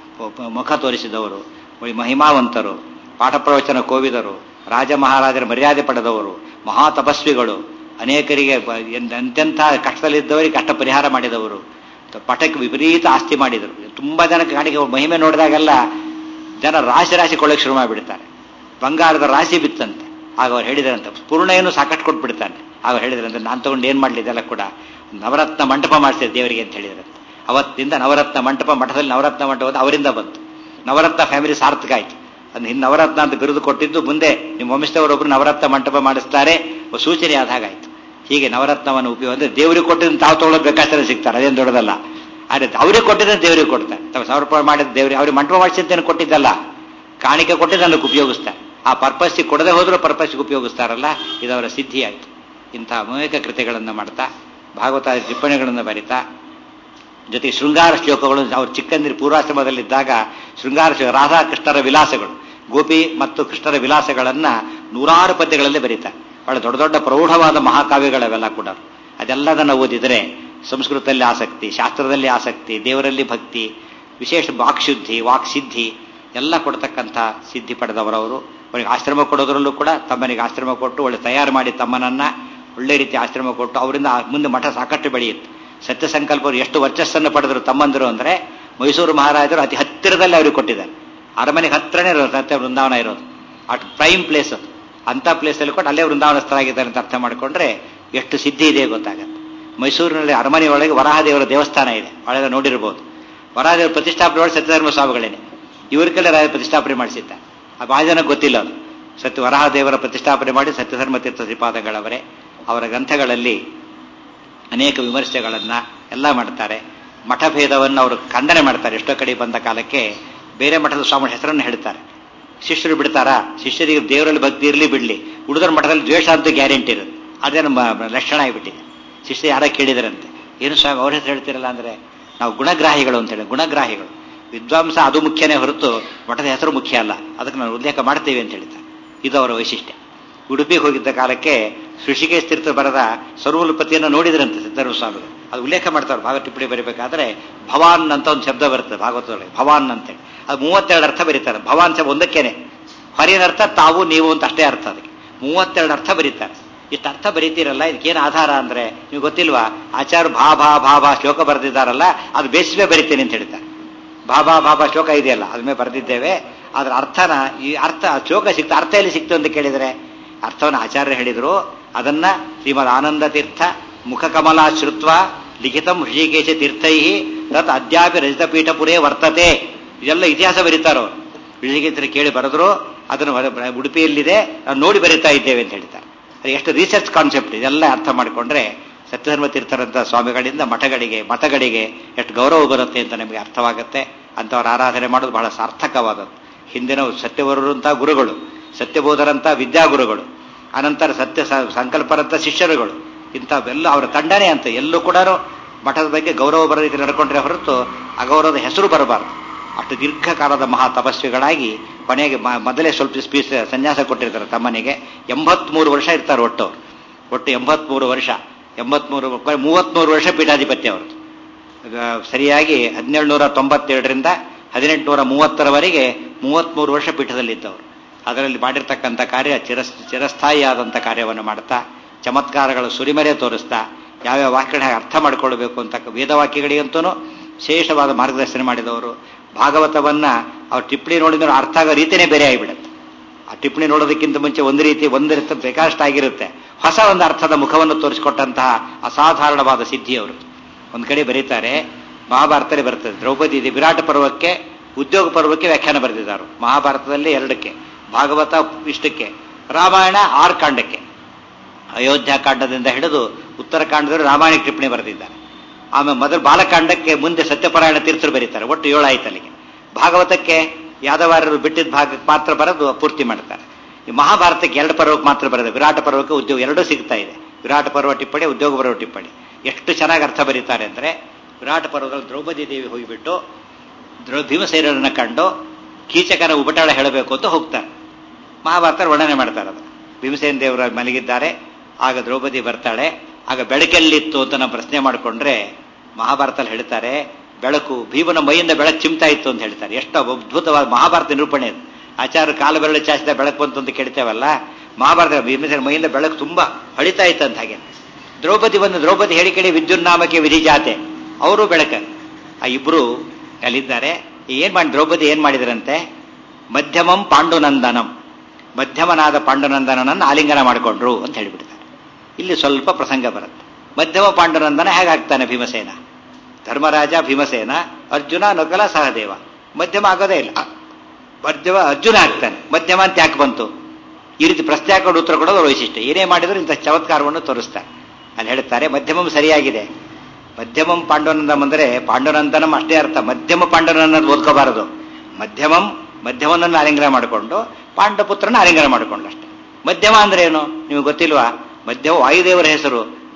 Speaker 1: ಮುಖ ತೋರಿಸಿದವರು ಒಳ್ಳೆ ಮಹಿಮಾವಂತರು ಪಾಠ ಪ್ರವಚನ ಕೋವಿದರು ರಾಜ ಮಹಾರಾಜರ ಮರ್ಯಾದೆ ಪಡೆದವರು ಮಹಾ ತಪಸ್ವಿಗಳು ಅನೇಕರಿಗೆ ಬ- ಎಂತ- ಎಂತೆಂಥ ಕಷ್ಟದಲ್ಲಿದ್ದವರಿಗೆ ಕಷ್ಟ ಪರಿಹಾರ ಮಾಡಿದವರು ಪಟಕ್ಕೆ ವಿಪರೀತ ಆಸ್ತಿ ಮಾಡಿದರು ತುಂಬಾ ಜನ ಕಾಣಿಗೆ ಮಹಿಮೆ ನೋಡಿದಾಗೆಲ್ಲ ಜನ ರಾಶಿ ರಾಶಿ ಕೊಳ್ಳಕ್ಕೆ ಶುರು ಮಾಡಿಬಿಡ್ತಾರೆ ಬಂಗಾರದ ರಾಶಿ ಬಿತ್ತಂತೆ ಆಗ ಅವ್ರು ಹೇಳಿದ್ರಂತೆ ಪೂರ್ಣಯನ್ನು ಸಾಕಷ್ಟು ಕೊಟ್ಬಿಡ್ತಾನೆ ಆಗ ಹೇಳಿದ್ರಂತೆ ನಾನು ತಗೊಂಡು ಏನ್ ಮಾಡ್ಲಿ ಇದೆಲ್ಲ ಕೂಡ ನವರತ್ನ ಮಂಟಪ ಮಾಡಿಸಿದೆ ದೇವರಿಗೆ ಅಂತ ಹೇಳಿದ್ರಂತೆ ಅವತ್ತಿಂದ ನವರತ್ನ ಮಂಟಪ ಮಠದಲ್ಲಿ ನವರತ್ನ ಮಂಟಪ ಅಂತ ಅವರಿಂದ ಬಂತು ನವರತ್ನ ಫ್ಯಾಮಿಲಿ ಸಾರ್ಥಕ ಆಯ್ತು ಅದು ಹಿಂದೆ ನವರತ್ನ ಅಂತ ಬಿರುದು ಕೊಟ್ಟಿದ್ದು ಮುಂದೆ ನಿಮ್ಮ ವಂಶದವರೊಬ್ಬರು ನವರತ್ನ ಮಂಟಪ ಮಾಡಿಸ್ತಾರೆ ಒಂದು ಸೂಚನೆ ಆದ ಹಾಗಾಯ್ತು ಹೀಗೆ ನವರತ್ನವನ್ನು ಉಪಯೋಗ ಅಂದ್ರೆ ದೇವರಿಗೆ ಕೊಟ್ಟಿದ್ದು ತಾವು ತಗೊಳ್ಳೋದು ಬೇಕಾದ್ರೆ ಸಿಗ್ತಾರೆ ಅದೇನು ದೊಡ್ಡದಲ್ಲ ಆದ್ರೆ ಅವ್ರಿಗೆ ಕೊಟ್ಟಿದ್ದ ದೇವರಿಗೆ ಕೊಡ್ತಾರೆ ತಾವು ಸಮರ್ಪಣೆ ಮಾಡಿದ ದೇವರಿಗೆ ಅವ್ರಿಗೆ ಮಂಟಪ ಮಾಡಿಸಿದ್ದೇನು ಕೊಟ್ಟಿದ್ದಲ್ಲ ಕಾಣಿಕೆ ಕೊಟ್ಟಿದ್ದು ಅದಕ್ಕೆ ಉಪಯೋಗಿಸ್ತಾರೆ ಆ ಪರ್ಪಸ್ಸಿಗೆ ಕೊಡದೆ ಹೋದ್ರೂ ಪರ್ಪಸ್ಸಿಗೆ ಉಪಯೋಗಿಸ್ತಾರಲ್ಲ ಇದವರ ಸಿದ್ಧಿ ಆಯಿತು ಇಂತಹ ಅನೇಕ ಕೃತಿಗಳನ್ನು ಮಾಡ್ತಾ ಭಾಗವತ ಟಿಪ್ಪಣಿಗಳನ್ನು ಬರಿತಾ ಜೊತೆಗೆ ಶೃಂಗಾರ ಶ್ಲೋಕಗಳು ಅವ್ರು ಚಿಕ್ಕಂದಿರು ಪೂರ್ವಾಶ್ರಮದಲ್ಲಿದ್ದಾಗ ಶೃಂಗಾರ ಶ್ಲೋಕ ರಾಧಾ ಕೃಷ್ಣರ ವಿಲಾಸಗಳು ಗೋಪಿ ಮತ್ತು ಕೃಷ್ಣರ ವಿಲಾಸಗಳನ್ನ ನೂರಾರು ಪದ್ಯಗಳಲ್ಲಿ ಬರೀತಾರೆ ಬಹಳ ದೊಡ್ಡ ದೊಡ್ಡ ಪ್ರೌಢವಾದ ಮಹಾಕಾವ್ಯಗಳವೆಲ್ಲ ಕೂಡ ಅದೆಲ್ಲದನ್ನ ಓದಿದರೆ ಸಂಸ್ಕೃತದಲ್ಲಿ ಆಸಕ್ತಿ ಶಾಸ್ತ್ರದಲ್ಲಿ ಆಸಕ್ತಿ ದೇವರಲ್ಲಿ ಭಕ್ತಿ ವಿಶೇಷ ವಾಕ್ಶುದ್ಧಿ ವಾಕ್ಸಿದ್ಧಿ ಎಲ್ಲ ಕೊಡ್ತಕ್ಕಂಥ ಸಿದ್ಧಿ ಪಡೆದವರವರು ಅವರಿಗೆ ಆಶ್ರಮ ಕೊಡೋದ್ರಲ್ಲೂ ಕೂಡ ತಮ್ಮನಿಗೆ ಆಶ್ರಮ ಕೊಟ್ಟು ಒಳ್ಳೆ ತಯಾರು ಮಾಡಿ ತಮ್ಮನನ್ನ ಒಳ್ಳೆ ರೀತಿ ಆಶ್ರಮ ಕೊಟ್ಟು ಅವರಿಂದ ಮುಂದೆ ಮಠ ಸಾಕಷ್ಟು ಬೆಳೆಯುತ್ತೆ ಸತ್ಯ ಸಂಕಲ್ಪರು ಎಷ್ಟು ವರ್ಚಸ್ಸನ್ನು ಪಡೆದರು ತಮ್ಮಂದರು ಅಂದ್ರೆ ಮೈಸೂರು ಮಹಾರಾಜರು ಅತಿ ಹತ್ತಿರದಲ್ಲಿ ಅವ್ರಿಗೆ ಕೊಟ್ಟಿದ್ದಾರೆ ಅರಮನೆಗೆ ಹತ್ರನೇ ಇರೋದು ಸತ್ಯ ವೃಂದಾವನ ಇರೋದು ಅಟ್ ಪ್ರೈಮ್ ಪ್ಲೇಸ್ ಅದು ಅಂತ ಪ್ಲೇಸಲ್ಲಿ ಕೊಟ್ಟು ಅಲ್ಲೇ ವೃಂದಾವನಸ್ಥರಾಗಿದ್ದಾರೆ ಅಂತ ಅರ್ಥ ಮಾಡಿಕೊಂಡ್ರೆ ಎಷ್ಟು ಸಿದ್ಧಿ ಇದೆ ಗೊತ್ತಾಗತ್ತೆ ಮೈಸೂರಿನಲ್ಲಿ ಅರಮನೆ ಒಳಗೆ ವರಾಹದೇವರ ದೇವಸ್ಥಾನ ಇದೆ ಒಳಗೆ ನೋಡಿರ್ಬೋದು ವರಾಹದೇವರ ಪ್ರತಿಷ್ಠಾಪನೆ ಒಳಗೆ ಸತ್ಯಧರ್ಮ ಸ್ವಾಮಿಗಳೇನೆ ಇವ್ರ ಕಡೆ ರಾಜ ಪ್ರತಿಷ್ಠಾಪನೆ ಮಾಡಿಸಿದ್ದ ಆ ಬಹಳ ಜನ ಗೊತ್ತಿಲ್ಲ ಅದು ಸತ್ಯ ವರಾಹದೇವರ ಪ್ರತಿಷ್ಠಾಪನೆ ಮಾಡಿ ಸತ್ಯಧರ್ಮ ತೀರ್ಥ ಶ್ರೀಪಾದಗಳವರೇ ಅವರ ಗ್ರಂಥಗಳಲ್ಲಿ ಅನೇಕ ವಿಮರ್ಶೆಗಳನ್ನ ಎಲ್ಲ ಮಾಡ್ತಾರೆ ಮಠಭೇದವನ್ನು ಅವರು ಖಂಡನೆ ಮಾಡ್ತಾರೆ ಎಷ್ಟೋ ಕಡೆ ಬಂದ ಕಾಲಕ್ಕೆ ಬೇರೆ ಮಠದ ಸ್ವಾಮಿ ಹೆಸರನ್ನು ಹೇಳ್ತಾರೆ ಶಿಷ್ಯರು ಬಿಡ್ತಾರಾ ಶಿಷ್ಯರಿಗೆ ದೇವರಲ್ಲಿ ಭಕ್ತಿ ಇರಲಿ ಬಿಡ್ಲಿ ಉಳಿದರ ಮಠದಲ್ಲಿ ದ್ವೇಷ ಅಂತ ಗ್ಯಾರಂಟಿ ಇರುತ್ತೆ ಅದೇ ನಮ್ಮ ಲಕ್ಷಣ ಆಗಿಬಿಟ್ಟಿದೆ ಶಿಷ್ಯ ಯಾರ ಕೇಳಿದರಂತೆ ಏನು ಸ್ವಾಮಿ ಅವ್ರ ಹೆಸರು ಹೇಳ್ತಿರಲ್ಲ ಅಂದ್ರೆ ನಾವು ಗುಣಗ್ರಾಹಿಗಳು ಅಂತ ಹೇಳಿ ಗುಣಗ್ರಾಹಿಗಳು ವಿದ್ವಾಂಸ ಅದು ಮುಖ್ಯನೇ ಹೊರತು ಮಠದ ಹೆಸರು ಮುಖ್ಯ ಅಲ್ಲ ಅದಕ್ಕೆ ನಾವು ಉಲ್ಲೇಖ ಮಾಡ್ತೇವೆ ಅಂತ ಹೇಳ್ತಾರೆ ಇದು ಅವರ ವೈಶಿಷ್ಟ್ಯ ಉಡುಪಿಗೆ ಹೋಗಿದ್ದ ಕಾಲಕ್ಕೆ ಋಷಿಕೇಶ್ ತೀರ್ಥ ಬರದ ಸರ್ವೋಲ್ಪತಿಯನ್ನು ನೋಡಿದ್ರಂತೆ ಸಿದ್ಧರ್ಮ ಸ್ವಾಮಿಗಳು ಅದು ಉಲ್ಲೇಖ ಮಾಡ್ತಾರೆ ಭಾಗ ಟಿಪ್ಪಣಿ ಬರೀಬೇಕಾದ್ರೆ ಭವಾನ್ ಅಂತ ಒಂದು ಶಬ್ದ ಬರುತ್ತೆ ಭಾಗವತದೊಳಗೆ ಭವಾನ್ ಅಂತೇಳಿ ಅದು ಮೂವತ್ತೆರಡು ಅರ್ಥ ಬರೀತಾರೆ ಭವಾನ್ ಶಬ್ದ ಒಂದಕ್ಕೇನೆ ಹೊರಿನ ಅರ್ಥ ತಾವು ನೀವು ಅಂತ ಅಷ್ಟೇ ಅರ್ಥ ಅದಕ್ಕೆ ಮೂವತ್ತೆರಡು ಅರ್ಥ ಬರೀತಾರೆ ಇಷ್ಟು ಅರ್ಥ ಬರೀತೀರಲ್ಲ ಇದಕ್ಕೇನು ಆಧಾರ ಅಂದ್ರೆ ನೀವು ಗೊತ್ತಿಲ್ವಾ ಆಚಾರ ಭಾ ಭಾ ಭಾ ಭಾ ಶ್ಲೋಕ ಬರೆದಿದ್ದಾರಲ್ಲ ಅದು ಬೇಸಿಗೆ ಬರಿತೇನೆ ಅಂತ ಹೇಳ್ತಾರೆ ಬಾಬಾ ಬಾಬಾ ಶ್ಲೋಕ ಇದೆಯಲ್ಲ ಅದ್ರ ಮೇಲೆ ಬರೆದಿದ್ದೇವೆ ಅದ್ರ ಅರ್ಥನ ಈ ಅರ್ಥ ಶ್ಲೋಕ ಸಿಕ್ತು ಅರ್ಥ ಎಲ್ಲಿ ಸಿಕ್ತು ಅಂತ ಕೇಳಿದರೆ ಅರ್ಥವನ್ನು ಆಚಾರ್ಯ ಹೇಳಿದ್ರು ಅದನ್ನ ಶ್ರೀಮದ್ ಆನಂದ ತೀರ್ಥ ಮುಖಕಮಲ ಶ್ರುತ್ವ ಲಿಖಿತಂ ಹೃಷಿಕೇಶ ತೀರ್ಥೈ ತತ್ ಅದ್ಯಾಪಿ ರಜತಪೀಠಪುರೇ ವರ್ತತೆ ಇದೆಲ್ಲ ಇತಿಹಾಸ ಬರೀತಾರೋ ಹೃಷಿಕೇಶರು ಕೇಳಿ ಬರೆದ್ರು ಅದನ್ನು ಹೊರ- ಉಡುಪಿಯಲ್ಲಿದೆ ನಾವು ನೋಡಿ ಬರೀತಾ ಇದ್ದೇವೆ ಅಂತ ಹೇಳ್ತಾರೆ ಅದು ಎಷ್ಟು ರಿಸರ್ಚ್ ಕಾನ್ಸೆಪ್ಟ್ ಇದೆಲ್ಲ ಅರ್ಥ ಮಾಡಿಕೊಂಡ್ರೆ ಸತ್ಯಧರ್ಮ ತೀರ್ಥರಂತ ಸ್ವಾಮಿಗಳಿಂದ ಮಠಗಳಿಗೆ ಮಠಗಳಿಗೆ ಎಷ್ಟು ಗೌರವ ಬರುತ್ತೆ ಅಂತ ನಮಗೆ ಅರ್ಥವಾಗುತ್ತೆ ಅಂಥವ್ರ ಆರಾಧನೆ ಮಾಡೋದು ಬಹಳ ಸಾರ್ಥಕವಾದದ್ದು ಹಿಂದಿನ ಸತ್ಯವರಂತ ಗುರುಗಳು ಸತ್ಯಬೋಧರಂತ ವಿದ್ಯಾಗುರುಗಳು ಅನಂತರ ಸತ್ಯ ಸ- ಸಂಕಲ್ಪರಂತ ಶಿಷ್ಯರುಗಳು ಇಂಥವೆಲ್ಲ ಅವರ ತಂಡನೇ ಅಂತ ಎಲ್ಲೂ ಕೂಡ ಮಠದ ಬಗ್ಗೆ ಗೌರವ ಬರೋ ರೀತಿ ನಡ್ಕೊಂಡ್ರೆ ಹೊರತು ಅಗೌರವದ ಹೆಸರು ಬರಬಾರದು ಅಷ್ಟು ದೀರ್ಘಕಾಲದ ಮಹಾ ತಪಸ್ವಿಗಳಾಗಿ ಕೊನೆಗೆ ಮ- ಮೊದಲೇ ಸ್ವಲ್ಪ ಸ್ಪೀಸ್ ಸನ್ಯಾಸ ಕೊಟ್ಟಿರ್ತಾರೆ ತಮ್ಮನಿಗೆ ಎಂಬತ್ಮೂರು ವರ್ಷ ಇರ್ತಾರೆ ಒಟ್ಟು ಅವ್ರು. ಒಟ್ಟು ಎಂಬತ್ಮೂರು ವರ್ಷ ಎಂಬತ್ಮೂರು ಮೂವತ್ಮೂರು ವರ್ಷ ಪೀಠಾಧಿಪತ್ಯ ಅವ್ರದ್ದು ಆ, ಸರಿಯಾಗಿ ಹದಿನೇಳುನೂರ ತೊಂಬತ್ತೆರಡರಿಂದ ಹದಿನೆಂಟುನೂರ ಮೂವತ್ತರವರೆಗೆ ಮೂವತ್ಮೂರು ವರ್ಷ ಪೀಠದಲ್ಲಿದ್ದವರು ಅದರಲ್ಲಿ ಮಾಡಿರ್ತಕ್ಕಂಥ ಕಾರ್ಯ ಚಿರಸ್ ಚಿರಸ್ಥಾಯಿಯಾದಂಥ ಕಾರ್ಯವನ್ನು ಮಾಡ್ತಾ ಚಮತ್ಕಾರಗಳ ಸುರಿಮರೆ ತೋರಿಸ್ತಾ ಯಾವ್ಯಾವ ವಾಕ್ಯಗಳ ಅರ್ಥ ಮಾಡಿಕೊಳ್ಬೇಕು ಅಂತ ವೇದವಾಕ್ಯಗಳಿಗಂತೂ ವಿಶೇಷವಾದ ಮಾರ್ಗದರ್ಶನ ಮಾಡಿದವರು ಭಾಗವತವನ್ನ ಅವ್ರ ಟಿಪ್ಪಣಿ ನೋಡಿದ್ರೆ ಅರ್ಥ ಆಗೋ ರೀತಿಯೇ ಬೇರೆ ಆಗಿಬಿಡುತ್ತೆ ಆ ಟಿಪ್ಪಣಿ ನೋಡೋದಕ್ಕಿಂತ ಮುಂಚೆ ಒಂದು ರೀತಿ ಒಂದು ರೀತಿ ಬೇಕಾಷ್ಟು ಆಗಿರುತ್ತೆ ಹೊಸ ಒಂದು ಅರ್ಥದ ಮುಖವನ್ನು ತೋರಿಸಿಕೊಟ್ಟಂತಹ ಅಸಾಧಾರಣವಾದ ಸಿದ್ಧಿ ಅವರು ಒಂದು ಕಡೆ ಬರೀತಾರೆ ಮಹಾಭಾರತದಲ್ಲಿ ಬರ್ತದೆ ದ್ರೌಪದಿ ಇದೆ ವಿರಾಟ ಪರ್ವಕ್ಕೆ ಉದ್ಯೋಗ ಪರ್ವಕ್ಕೆ ವ್ಯಾಖ್ಯಾನ ಬರೆದಿದ್ದಾರೆ ಮಹಾಭಾರತದಲ್ಲಿ ಎರಡಕ್ಕೆ ಭಾಗವತ ಇಷ್ಟಕ್ಕೆ ರಾಮಾಯಣ ಆರು ಕಾಂಡಕ್ಕೆ ಅಯೋಧ್ಯ ಕಾಂಡದಿಂದ ಹಿಡಿದು ಉತ್ತರ ಕಾಂಡದಲ್ಲಿ ರಾಮಾಯಣ ಟಿಪ್ಪಣಿ ಬರೆದಿದ್ದಾರೆ ಆಮೇಲೆ ಮೊದಲು ಬಾಲಕಾಂಡಕ್ಕೆ ಮುಂದೆ ಸತ್ಯಪರಾಯಣ ತೀರ್ಥರು ಬರೀತಾರೆ ಒಟ್ಟು ಏಳು ಆಯ್ತು ಅಲ್ಲಿಗೆ ಭಾಗವತಕ್ಕೆ ಯಾದವಾರರು ಬಿಟ್ಟಿದ್ದ ಭಾಗಕ್ಕೆ ಮಾತ್ರ ಬರೆದು ಪೂರ್ತಿ ಮಾಡ್ತಾರೆ ಈ ಮಹಾಭಾರತಕ್ಕೆ ಎರಡು ಪರ್ವಕ್ಕೆ ಮಾತ್ರ ಬರೆದ ವಿರಾಟ ಪರ್ವಕ್ಕೆ ಉದ್ಯೋಗ ಎರಡೂ ಸಿಗ್ತಾ ಇದೆ ವಿರಾಟ ಪರ್ವ ಟಿಪ್ಪಣಿ ಉದ್ಯೋಗ ಪರ್ವ ಟಿಪ್ಪಣಿ ಎಷ್ಟು ಚೆನ್ನಾಗಿ ಅರ್ಥ ಬರೀತಾರೆ ಅಂದರೆ ವಿರಾಟ ಪರ್ವದಲ್ಲಿ ದ್ರೌಪದಿ ದೇವಿ ಹೋಗಿಬಿಟ್ಟು ದ್ರೌ ಭೀಮಸೇನರನ್ನ ಕಂಡು ಕೀಚಕನ ಉಪಟಾಳ ಹೇಳಬೇಕು ಅಂತ ಹೋಗ್ತಾರೆ ಮಹಾಭಾರತ ವರ್ಣನೆ ಮಾಡ್ತಾರೆ ಅದು ಭೀಮಸೇನ ದೇವರ ಮಲಗಿದ್ದಾರೆ ಆಗ ದ್ರೌಪದಿ ಬರ್ತಾಳೆ ಆಗ ಬೆಳಕೆಲ್ಲಿತ್ತು ಅಂತ ನಾವು ಪ್ರಶ್ನೆ ಮಾಡಿಕೊಂಡ್ರೆ ಮಹಾಭಾರತದಲ್ಲಿ ಹೇಳ್ತಾರೆ ಬೆಳಕು ಭೀಮನ ಮೈಯಿಂದ ಬೆಳಕು ಚಿಮ್ತಾ ಇತ್ತು ಅಂತ ಹೇಳ್ತಾರೆ ಎಷ್ಟು ಅದ್ಭುತವಾದ ಮಹಾಭಾರತ ನಿರೂಪಣೆ ಅದು ಆಚಾರ ಕಾಲು ಬೆರಳು ಚಾಚಿದ ಬೆಳಕು ಬಂತು ಅಂತ ಕೇಳ್ತೇವಲ್ಲ ಮಹಾಭಾರತ ಭೀಮಸೇನ ಮೈಯಿಂದ ಬೆಳಕು ತುಂಬಾ ಹೊಳಿತಾ ಇತ್ತು ಅಂತ ಹಾಗೆ ದ್ರೌಪದಿ ಬಂದು ದ್ರೌಪದಿ ಹೇಳಿ ಕೇಳಿ ವಿದ್ಯುನ್ನಾಮಕ್ಕೆ ವಿಧಿಜಾತೆ ಅವರು ಬೆಳಕ ಆ ಇಬ್ರು ಅಲ್ಲಿದ್ದಾರೆ ಏನ್ ಮಾಡಿ ದ್ರೌಪದಿ ಏನ್ ಮಾಡಿದ್ರಂತೆ ಮಧ್ಯಮಂ ಪಾಂಡುನಂದನಂ ಮಧ್ಯಮನಾದ ಪಾಂಡುನಂದನನನ್ನು ಆಲಿಂಗನ ಮಾಡಿಕೊಂಡ್ರು ಅಂತ ಹೇಳಿಬಿಡ್ತಾರೆ ಇಲ್ಲಿ ಸ್ವಲ್ಪ ಪ್ರಸಂಗ ಬರುತ್ತೆ ಮಧ್ಯಮ ಪಾಂಡುನಂದನ ಹೇಗಾಗ್ತಾನೆ ಭೀಮಸೇನ ಧರ್ಮರಾಜ ಭೀಮಸೇನ ಅರ್ಜುನ ನಕಲ ಸಹದೇವ ಮಧ್ಯಮ ಆಗೋದೇ ಇಲ್ಲ ಮಧ್ಯಮ ಅರ್ಜುನ ಆಗ್ತಾನೆ ಮಧ್ಯಮ ಅಂತ ಯಾಕೆ ಬಂತು ಈ ರೀತಿ ಪ್ರಶ್ನೆ ಹಾಕೊಂಡು ಉತ್ತರ ಕೊಡೋದು ಅವ್ರ ವೈಶಿಷ್ಟ್ಯ ಏನೇ ಮಾಡಿದ್ರು ಇಂಥ ಚಮತ್ಕಾರವನ್ನು ತೋರಿಸ್ತಾರೆ ಅಲ್ಲಿ ಹೇಳ್ತಾರೆ ಮಧ್ಯಮಂ ಸರಿಯಾಗಿದೆ ಮಧ್ಯಮಂ ಪಾಂಡುನಂದಂ ಅಂದರೆ ಪಾಂಡುನಂದನಂ ಅಷ್ಟೇ ಅರ್ಥ ಮಧ್ಯಮ ಪಾಂಡುನಂದನ ಓದ್ಕೋಬಾರದು ಮಧ್ಯಮಂ ಮಧ್ಯಮನನ್ನು ಆಲಿಂಗನ ಮಾಡಿಕೊಂಡು ಪಾಂಡಪುತ್ರನ ಆಲಿಂಗನ ಮಾಡಿಕೊಂಡು ಅಷ್ಟೇ ಮಧ್ಯಮ ಅಂದ್ರೆ ಏನು ನಿಮಗೆ ಗೊತ್ತಿಲ್ವಾ ಮಧ್ಯಮ ವಾಯುದೇವರ ಹೆಸರು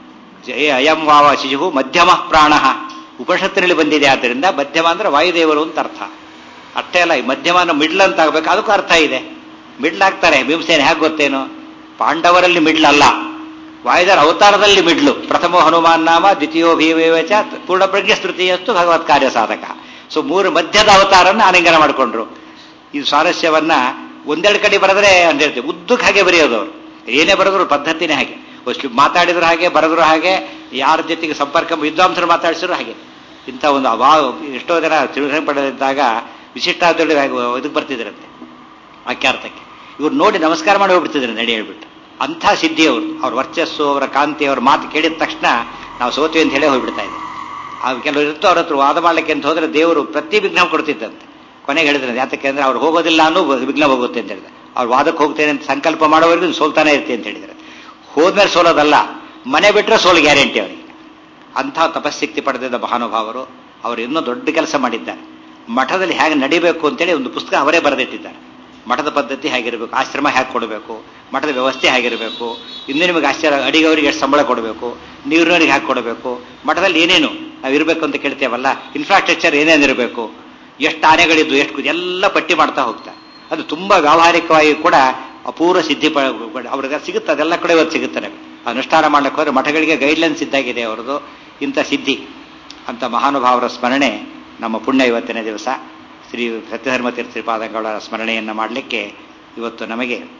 Speaker 1: ಜಯ ಅಯಂ ವಾವ ಶಿಶು ಮಧ್ಯಮ ಪ್ರಾಣ ಉಪನಿಷತ್ತಿನಲ್ಲಿ ಬಂದಿದೆ ಆದ್ದರಿಂದ ಮಧ್ಯಮ ಅಂದ್ರೆ ವಾಯುದೇವರು ಅಂತ ಅರ್ಥ ಅಷ್ಟೇ ಅಲ್ಲ ಈ ಮಧ್ಯಮನ ಮಿಡ್ಲ್ ಅಂತ ಆಗ್ಬೇಕು ಅದಕ್ಕೂ ಅರ್ಥ ಇದೆ ಮಿಡ್ಲ್ ಆಗ್ತಾರೆ ಭೀಮಸೇನ ಹೇಗೆ ಗೊತ್ತೇನು ಪಾಂಡವರಲ್ಲಿ ಮಿಡ್ಲ್ ಅಲ್ಲ ವಾಯುದರ ಅವತಾರದಲ್ಲಿ ಮಿಡ್ಲು ಪ್ರಥಮ ಹನುಮಾನ್ ನಾಮ ದ್ವಿತೀಯೋ ಭೀಮೇವಚ ಪೂರ್ಣ ಪ್ರಜ್ಞೆ ತೃತೀಯಸ್ತು ಭಗವತ್ ಕಾರ್ಯ ಸಾಧಕ ಸೊ ಮೂರು ಮಧ್ಯದ ಅವತಾರನ್ನ ಆಲಿಂಗನ ಮಾಡಿಕೊಂಡ್ರು ಈ ಸ್ವಾರಸ್ಯವನ್ನ ಒಂದೆರಡು ಕಡೆ ಬರೆದ್ರೆ ಅಂತ ಹೇಳ್ತೀವಿ ಉದ್ದಕ್ಕೆ ಹಾಗೆ ಬರೆಯೋದು ಅವರು ಏನೇ ಬರೆದ್ರು ಪದ್ಧತಿನೇ ಹಾಗೆ ಅಷ್ಟು ಮಾತಾಡಿದ್ರು ಹಾಗೆ ಬರೆದ್ರು ಹಾಗೆ ಯಾರ ಜೊತೆಗೆ ಸಂಪರ್ಕ ವಿದ್ವಾಂಸರು ಮಾತಾಡಿಸಿದ್ರು ಹಾಗೆ ಇಂಥ ಒಂದು ಅಭಾ ಎಷ್ಟೋ ಜನ ತಿಳುವಳಿಕೆ ಪಡೆದಿದ್ದಾಗ ವಿಶಿಷ್ಟಾದ್ರಲ್ಲಿ ಇದಕ್ಕೆ ಬರ್ತಿದ್ರಂತೆ ವಾಕ್ಯಾರ್ಥಕ್ಕೆ ಇವ್ರು ನೋಡಿ ನಮಸ್ಕಾರ ಮಾಡಿ ಹೋಗ್ಬಿಡ್ತಿದ್ರು ನಡಿ ಹೇಳ್ಬಿಟ್ಟು ಅಂಥ ಸಿದ್ಧಿ ಅವರು ಅವ್ರ ವರ್ಚಸ್ಸು ಅವರ ಕಾಂತಿ ಅವ್ರ ಮಾತು ಕೇಳಿದ ತಕ್ಷಣ ನಾವು ಸೋತ್ವಿ ಅಂತ ಹೇಳಿ ಹೋಗ್ಬಿಡ್ತಾ ಇದ್ದೆ ಆ ಕೆಲವರು ಇರ್ತೋ ಅವ್ರ ಹತ್ರ ವಾದ ಮಾಡ್ಲಿಕ್ಕೆ ಅಂತ ಹೋದ್ರೆ ದೇವರು ಪ್ರತಿ ವಿಘ್ನ ಕೊಡ್ತಿದ್ದಂತೆ ಕೊನೆಗೆ ಹೇಳಿದ್ರೆ ಯಾತಕ್ಕೆ ಅಂದ್ರೆ ಅವ್ರು ಹೋಗೋದಿಲ್ಲ ಅನ್ನೋ ವಿಘ್ನ ಹೋಗುತ್ತೆ ಅಂತ ಹೇಳಿದ್ರೆ ಅವ್ರು ವಾದಕ್ಕೆ ಹೋಗ್ತೇನೆ ಅಂತ ಸಂಕಲ್ಪ ಮಾಡೋವರೆಗೂ ಸೋಲ್ತಾನೆ ಇರ್ತೀನಿ ಅಂತ ಹೇಳಿದ್ರೆ ಹೋದ್ಮೇಲೆ ಸೋಲೋದಲ್ಲ ಮನೆ ಬಿಟ್ಟರೆ ಸೋಲು ಗ್ಯಾರಂಟಿ ಅವರಿಗೆ ಅಂಥ ತಪಸ್ಸಕ್ತಿ ಪಡೆದಿದ್ದ ಮಹಾನುಭಾವರು ಅವರು ಇನ್ನೂ ದೊಡ್ಡ ಕೆಲಸ ಮಾಡಿದ್ದಾರೆ ಮಠದಲ್ಲಿ ಹೇಗೆ ನಡಿಬೇಕು ಅಂತೇಳಿ ಒಂದು ಪುಸ್ತಕ ಅವರೇ ಬರೆದಿಟ್ಟಿದ್ದಾರೆ ಮಠದ ಪದ್ಧತಿ ಹೇಗಿರಬೇಕು ಆಶ್ರಮ ಹೇಗೆ ಕೊಡಬೇಕು ಮಠದ ವ್ಯವಸ್ಥೆ ಹೇಗಿರಬೇಕು ಇನ್ನು ನಿಮಗೆ ಆಶ್ಚರ್ಯ ಅಡಿಗವರಿಗೆ ಎಷ್ಟು ಸಂಬಳ ಕೊಡಬೇಕು ನೀರಿನವರಿಗೆ ಹೇಗೆ ಕೊಡಬೇಕು ಮಠದಲ್ಲಿ ಏನೇನು ನಾವು ಇರಬೇಕು ಅಂತ ಕೇಳ್ತೇವಲ್ಲ ಇನ್ಫ್ರಾಸ್ಟ್ರಕ್ಚರ್ ಏನೇನಿರಬೇಕು ಎಷ್ಟು ಆನೆಗಳಿದ್ದು ಎಷ್ಟು ಎಲ್ಲ ಪಟ್ಟಿ ಮಾಡ್ತಾ ಹೋಗ್ತಾರೆ ಅದು ತುಂಬಾ ವ್ಯಾವಹಾರಿಕವಾಗಿ ಕೂಡ ಅಪೂರ್ವ ಸಿದ್ಧಿ ಪ ಅವ್ರಿಗೆ ಸಿಗುತ್ತೆ ಅದೆಲ್ಲ ಕಡೆ ಇವತ್ತು ಸಿಗುತ್ತೆ ನಮಗೆ ಅನುಷ್ಠಾನ ಮಾಡ್ಲಿಕ್ಕೆ ಹೋದ್ರೆ ಮಠಗಳಿಗೆ ಗೈಡ್ಲೈನ್ಸ್ ಇದ್ದಾಗಿದೆ ಅವರದು ಇಂಥ ಸಿದ್ಧಿ ಅಂತ ಮಹಾನುಭಾವರ ಸ್ಮರಣೆ ನಮ್ಮ ಪುಣ್ಯ ಇವತ್ತಿನ ದಿವಸ ಶ್ರೀ ಸತ್ಯಧರ್ಮ ತೀರ್ಥಪಾದಗಳ ಸ್ಮರಣೆಯನ್ನು ಮಾಡಲಿಕ್ಕೆ ಇವತ್ತು ನಮಗೆ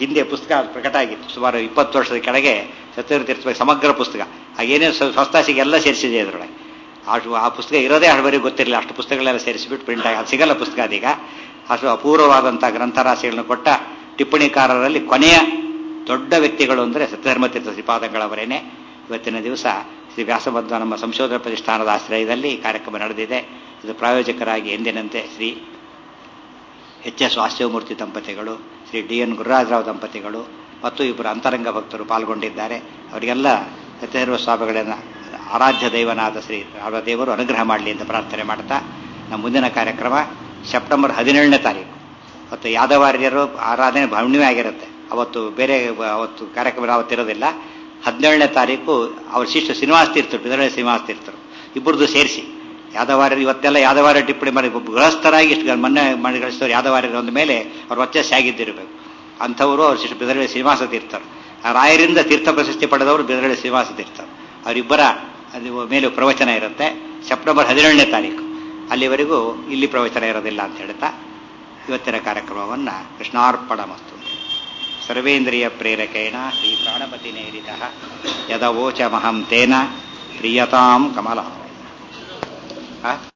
Speaker 1: ಹಿಂದೆ ಪುಸ್ತಕ ಪ್ರಕಟ ಆಗಿತ್ತು ಸುಮಾರು ಇಪ್ಪತ್ತು ವರ್ಷದ ಕೆಳಗೆ ಸತ್ಯವ್ರ ತೀರ್ಥ ಸಮಗ್ರ ಪುಸ್ತಕ ಹಾಗೇನೇನು ಸ್ವಸ್ತಾಸಿಗೆ ಎಲ್ಲ ಸೇರಿಸಿದೆ ಅದರೊಳಗೆ ಅಷ್ಟು ಆ ಪುಸ್ತಕ ಇರೋದೇ ಹಳಬರಿಗೆ ಗೊತ್ತಿರಲಿಲ್ಲ ಅಷ್ಟು ಪುಸ್ತಕಗಳೆಲ್ಲ ಸೇರಿಸಿಬಿಟ್ಟು ಪ್ರಿಂಟ್ ಆಗಿ ಅದು ಸಿಗಲ್ಲ ಪುಸ್ತಕ ಅದೀಗ ಅಷ್ಟು ಅಪೂರ್ವವಾದಂಥ ಗ್ರಂಥರಾಶಿಗಳನ್ನು ಕೊಟ್ಟ ಟಿಪ್ಪಣಿಕಾರರಲ್ಲಿ ಕೊನೆಯ ದೊಡ್ಡ ವ್ಯಕ್ತಿಗಳು ಅಂದರೆ ಸತ್ಯಧರ್ಮತೀರ್ಥ ಶ್ರೀಪಾದಂಗಳವರೇನೆ ಇವತ್ತಿನ ದಿವಸ ಶ್ರೀ ವ್ಯಾಸಬದ್ಧ ನಮ್ಮ ಸಂಶೋಧನಾ ಪ್ರತಿಷ್ಠಾನದ ಆಶ್ರಯದಲ್ಲಿ ಈ ಕಾರ್ಯಕ್ರಮ ನಡೆದಿದೆ ಇದು ಪ್ರಾಯೋಜಕರಾಗಿ ಎಂದಿನಂತೆ ಶ್ರೀ ಎಚ್ ಎಸ್ ವಾಸ್ತವಮೂರ್ತಿ ದಂಪತಿಗಳು ಶ್ರೀ ಡಿ ಎನ್ ಗುರುರಾಜರಾವ್ ದಂಪತಿಗಳು ಮತ್ತು ಇಬ್ಬರು ಅಂತರಂಗ ಭಕ್ತರು ಪಾಲ್ಗೊಂಡಿದ್ದಾರೆ ಅವರಿಗೆಲ್ಲ ಸತ್ಯಧರ್ಮ ಸ್ವಾಮಿಗಳನ್ನು ಆರಾಧ್ಯ ದೈವನಾದ ಶ್ರೀ ರಾಮದೇವರು ಅನುಗ್ರಹ ಮಾಡಲಿ ಅಂತ ಪ್ರಾರ್ಥನೆ ಮಾಡ್ತಾ ನಮ್ಮ ಮುಂದಿನ ಕಾರ್ಯಕ್ರಮ ಸೆಪ್ಟೆಂಬರ್ ಹದಿನೇಳನೇ ತಾರೀಕು ಮತ್ತು ಯಾದವಾರ್ಯರು ಆರಾಧನೆ ಹುಣ್ಣಿಮೆ ಆಗಿರುತ್ತೆ ಅವತ್ತು ಬೇರೆ ಅವತ್ತು ಕಾರ್ಯಕ್ರಮ ಅವತ್ತಿರೋದಿಲ್ಲ ಹದಿನೇಳನೇ ತಾರೀಕು ಅವ್ರ ಶಿಷ್ಯ ಶ್ರೀನಿವಾಸ ತೀರ್ಥರು ಬಿದರಳೆ ಶ್ರೀನಿವಾಸ ತೀರ್ಥರು ಇಬ್ಬರದು ಸೇರಿಸಿ ಯಾದವಾರ್ಯರು ಇವತ್ತೆಲ್ಲ ಯಾದವಾರ್ಯ ಟಿಪ್ಪಣಿ ಮಾಡಿ ಗೃಹಸ್ಥರಾಗಿ ಇಷ್ಟು ಮೊನ್ನೆ ಮಾಡಿ ಗಳಿಸಿದವರು ಯಾದವಾರ್ಯರು ಅಂದ ಮೇಲೆ ಅವ್ರ ವರ್ಚಸ್ಸು ಆಗಿದ್ದಿರಬೇಕು ಅಂಥವರು ಅವ್ರ ಶಿಷ್ಯ ಬಿದರಳೆ ಶ್ರೀನಿವಾಸ ತೀರ್ಥರು ಆ ರಾಯರಿಂದ ತೀರ್ಥ ಪ್ರಶಸ್ತಿ ಪಡೆದವರು ಬಿದರಳೆ ಶ್ರೀನಿವಾಸ ತೀರ್ಥರು ಅವರಿಬ್ಬರ ಅದು ಮೇಲೆ ಪ್ರವಚನ ಇರುತ್ತೆ ಸೆಪ್ಟೆಂಬರ್ ಹದಿನೇಳನೇ ತಾರೀಕು ಅಲ್ಲಿವರೆಗೂ ಇಲ್ಲಿ ಪ್ರವಚನ ಇರೋದಿಲ್ಲ ಅಂತ ಹೇಳ್ತಾ ಇವತ್ತಿನ ಕಾರ್ಯಕ್ರಮವನ್ನು ಕೃಷ್ಣಾರ್ಪಣ ಮಸ್ತು ಸರ್ವೇಂದ್ರಿಯ ಪ್ರೇರಕೇಣ ಶ್ರೀ ಪ್ರಾಣಪತಿ ನೇರಿತ ಯದವೋಚಮಹಂ ತೇನ ಪ್ರಿಯತಾಂ ಕಮಲ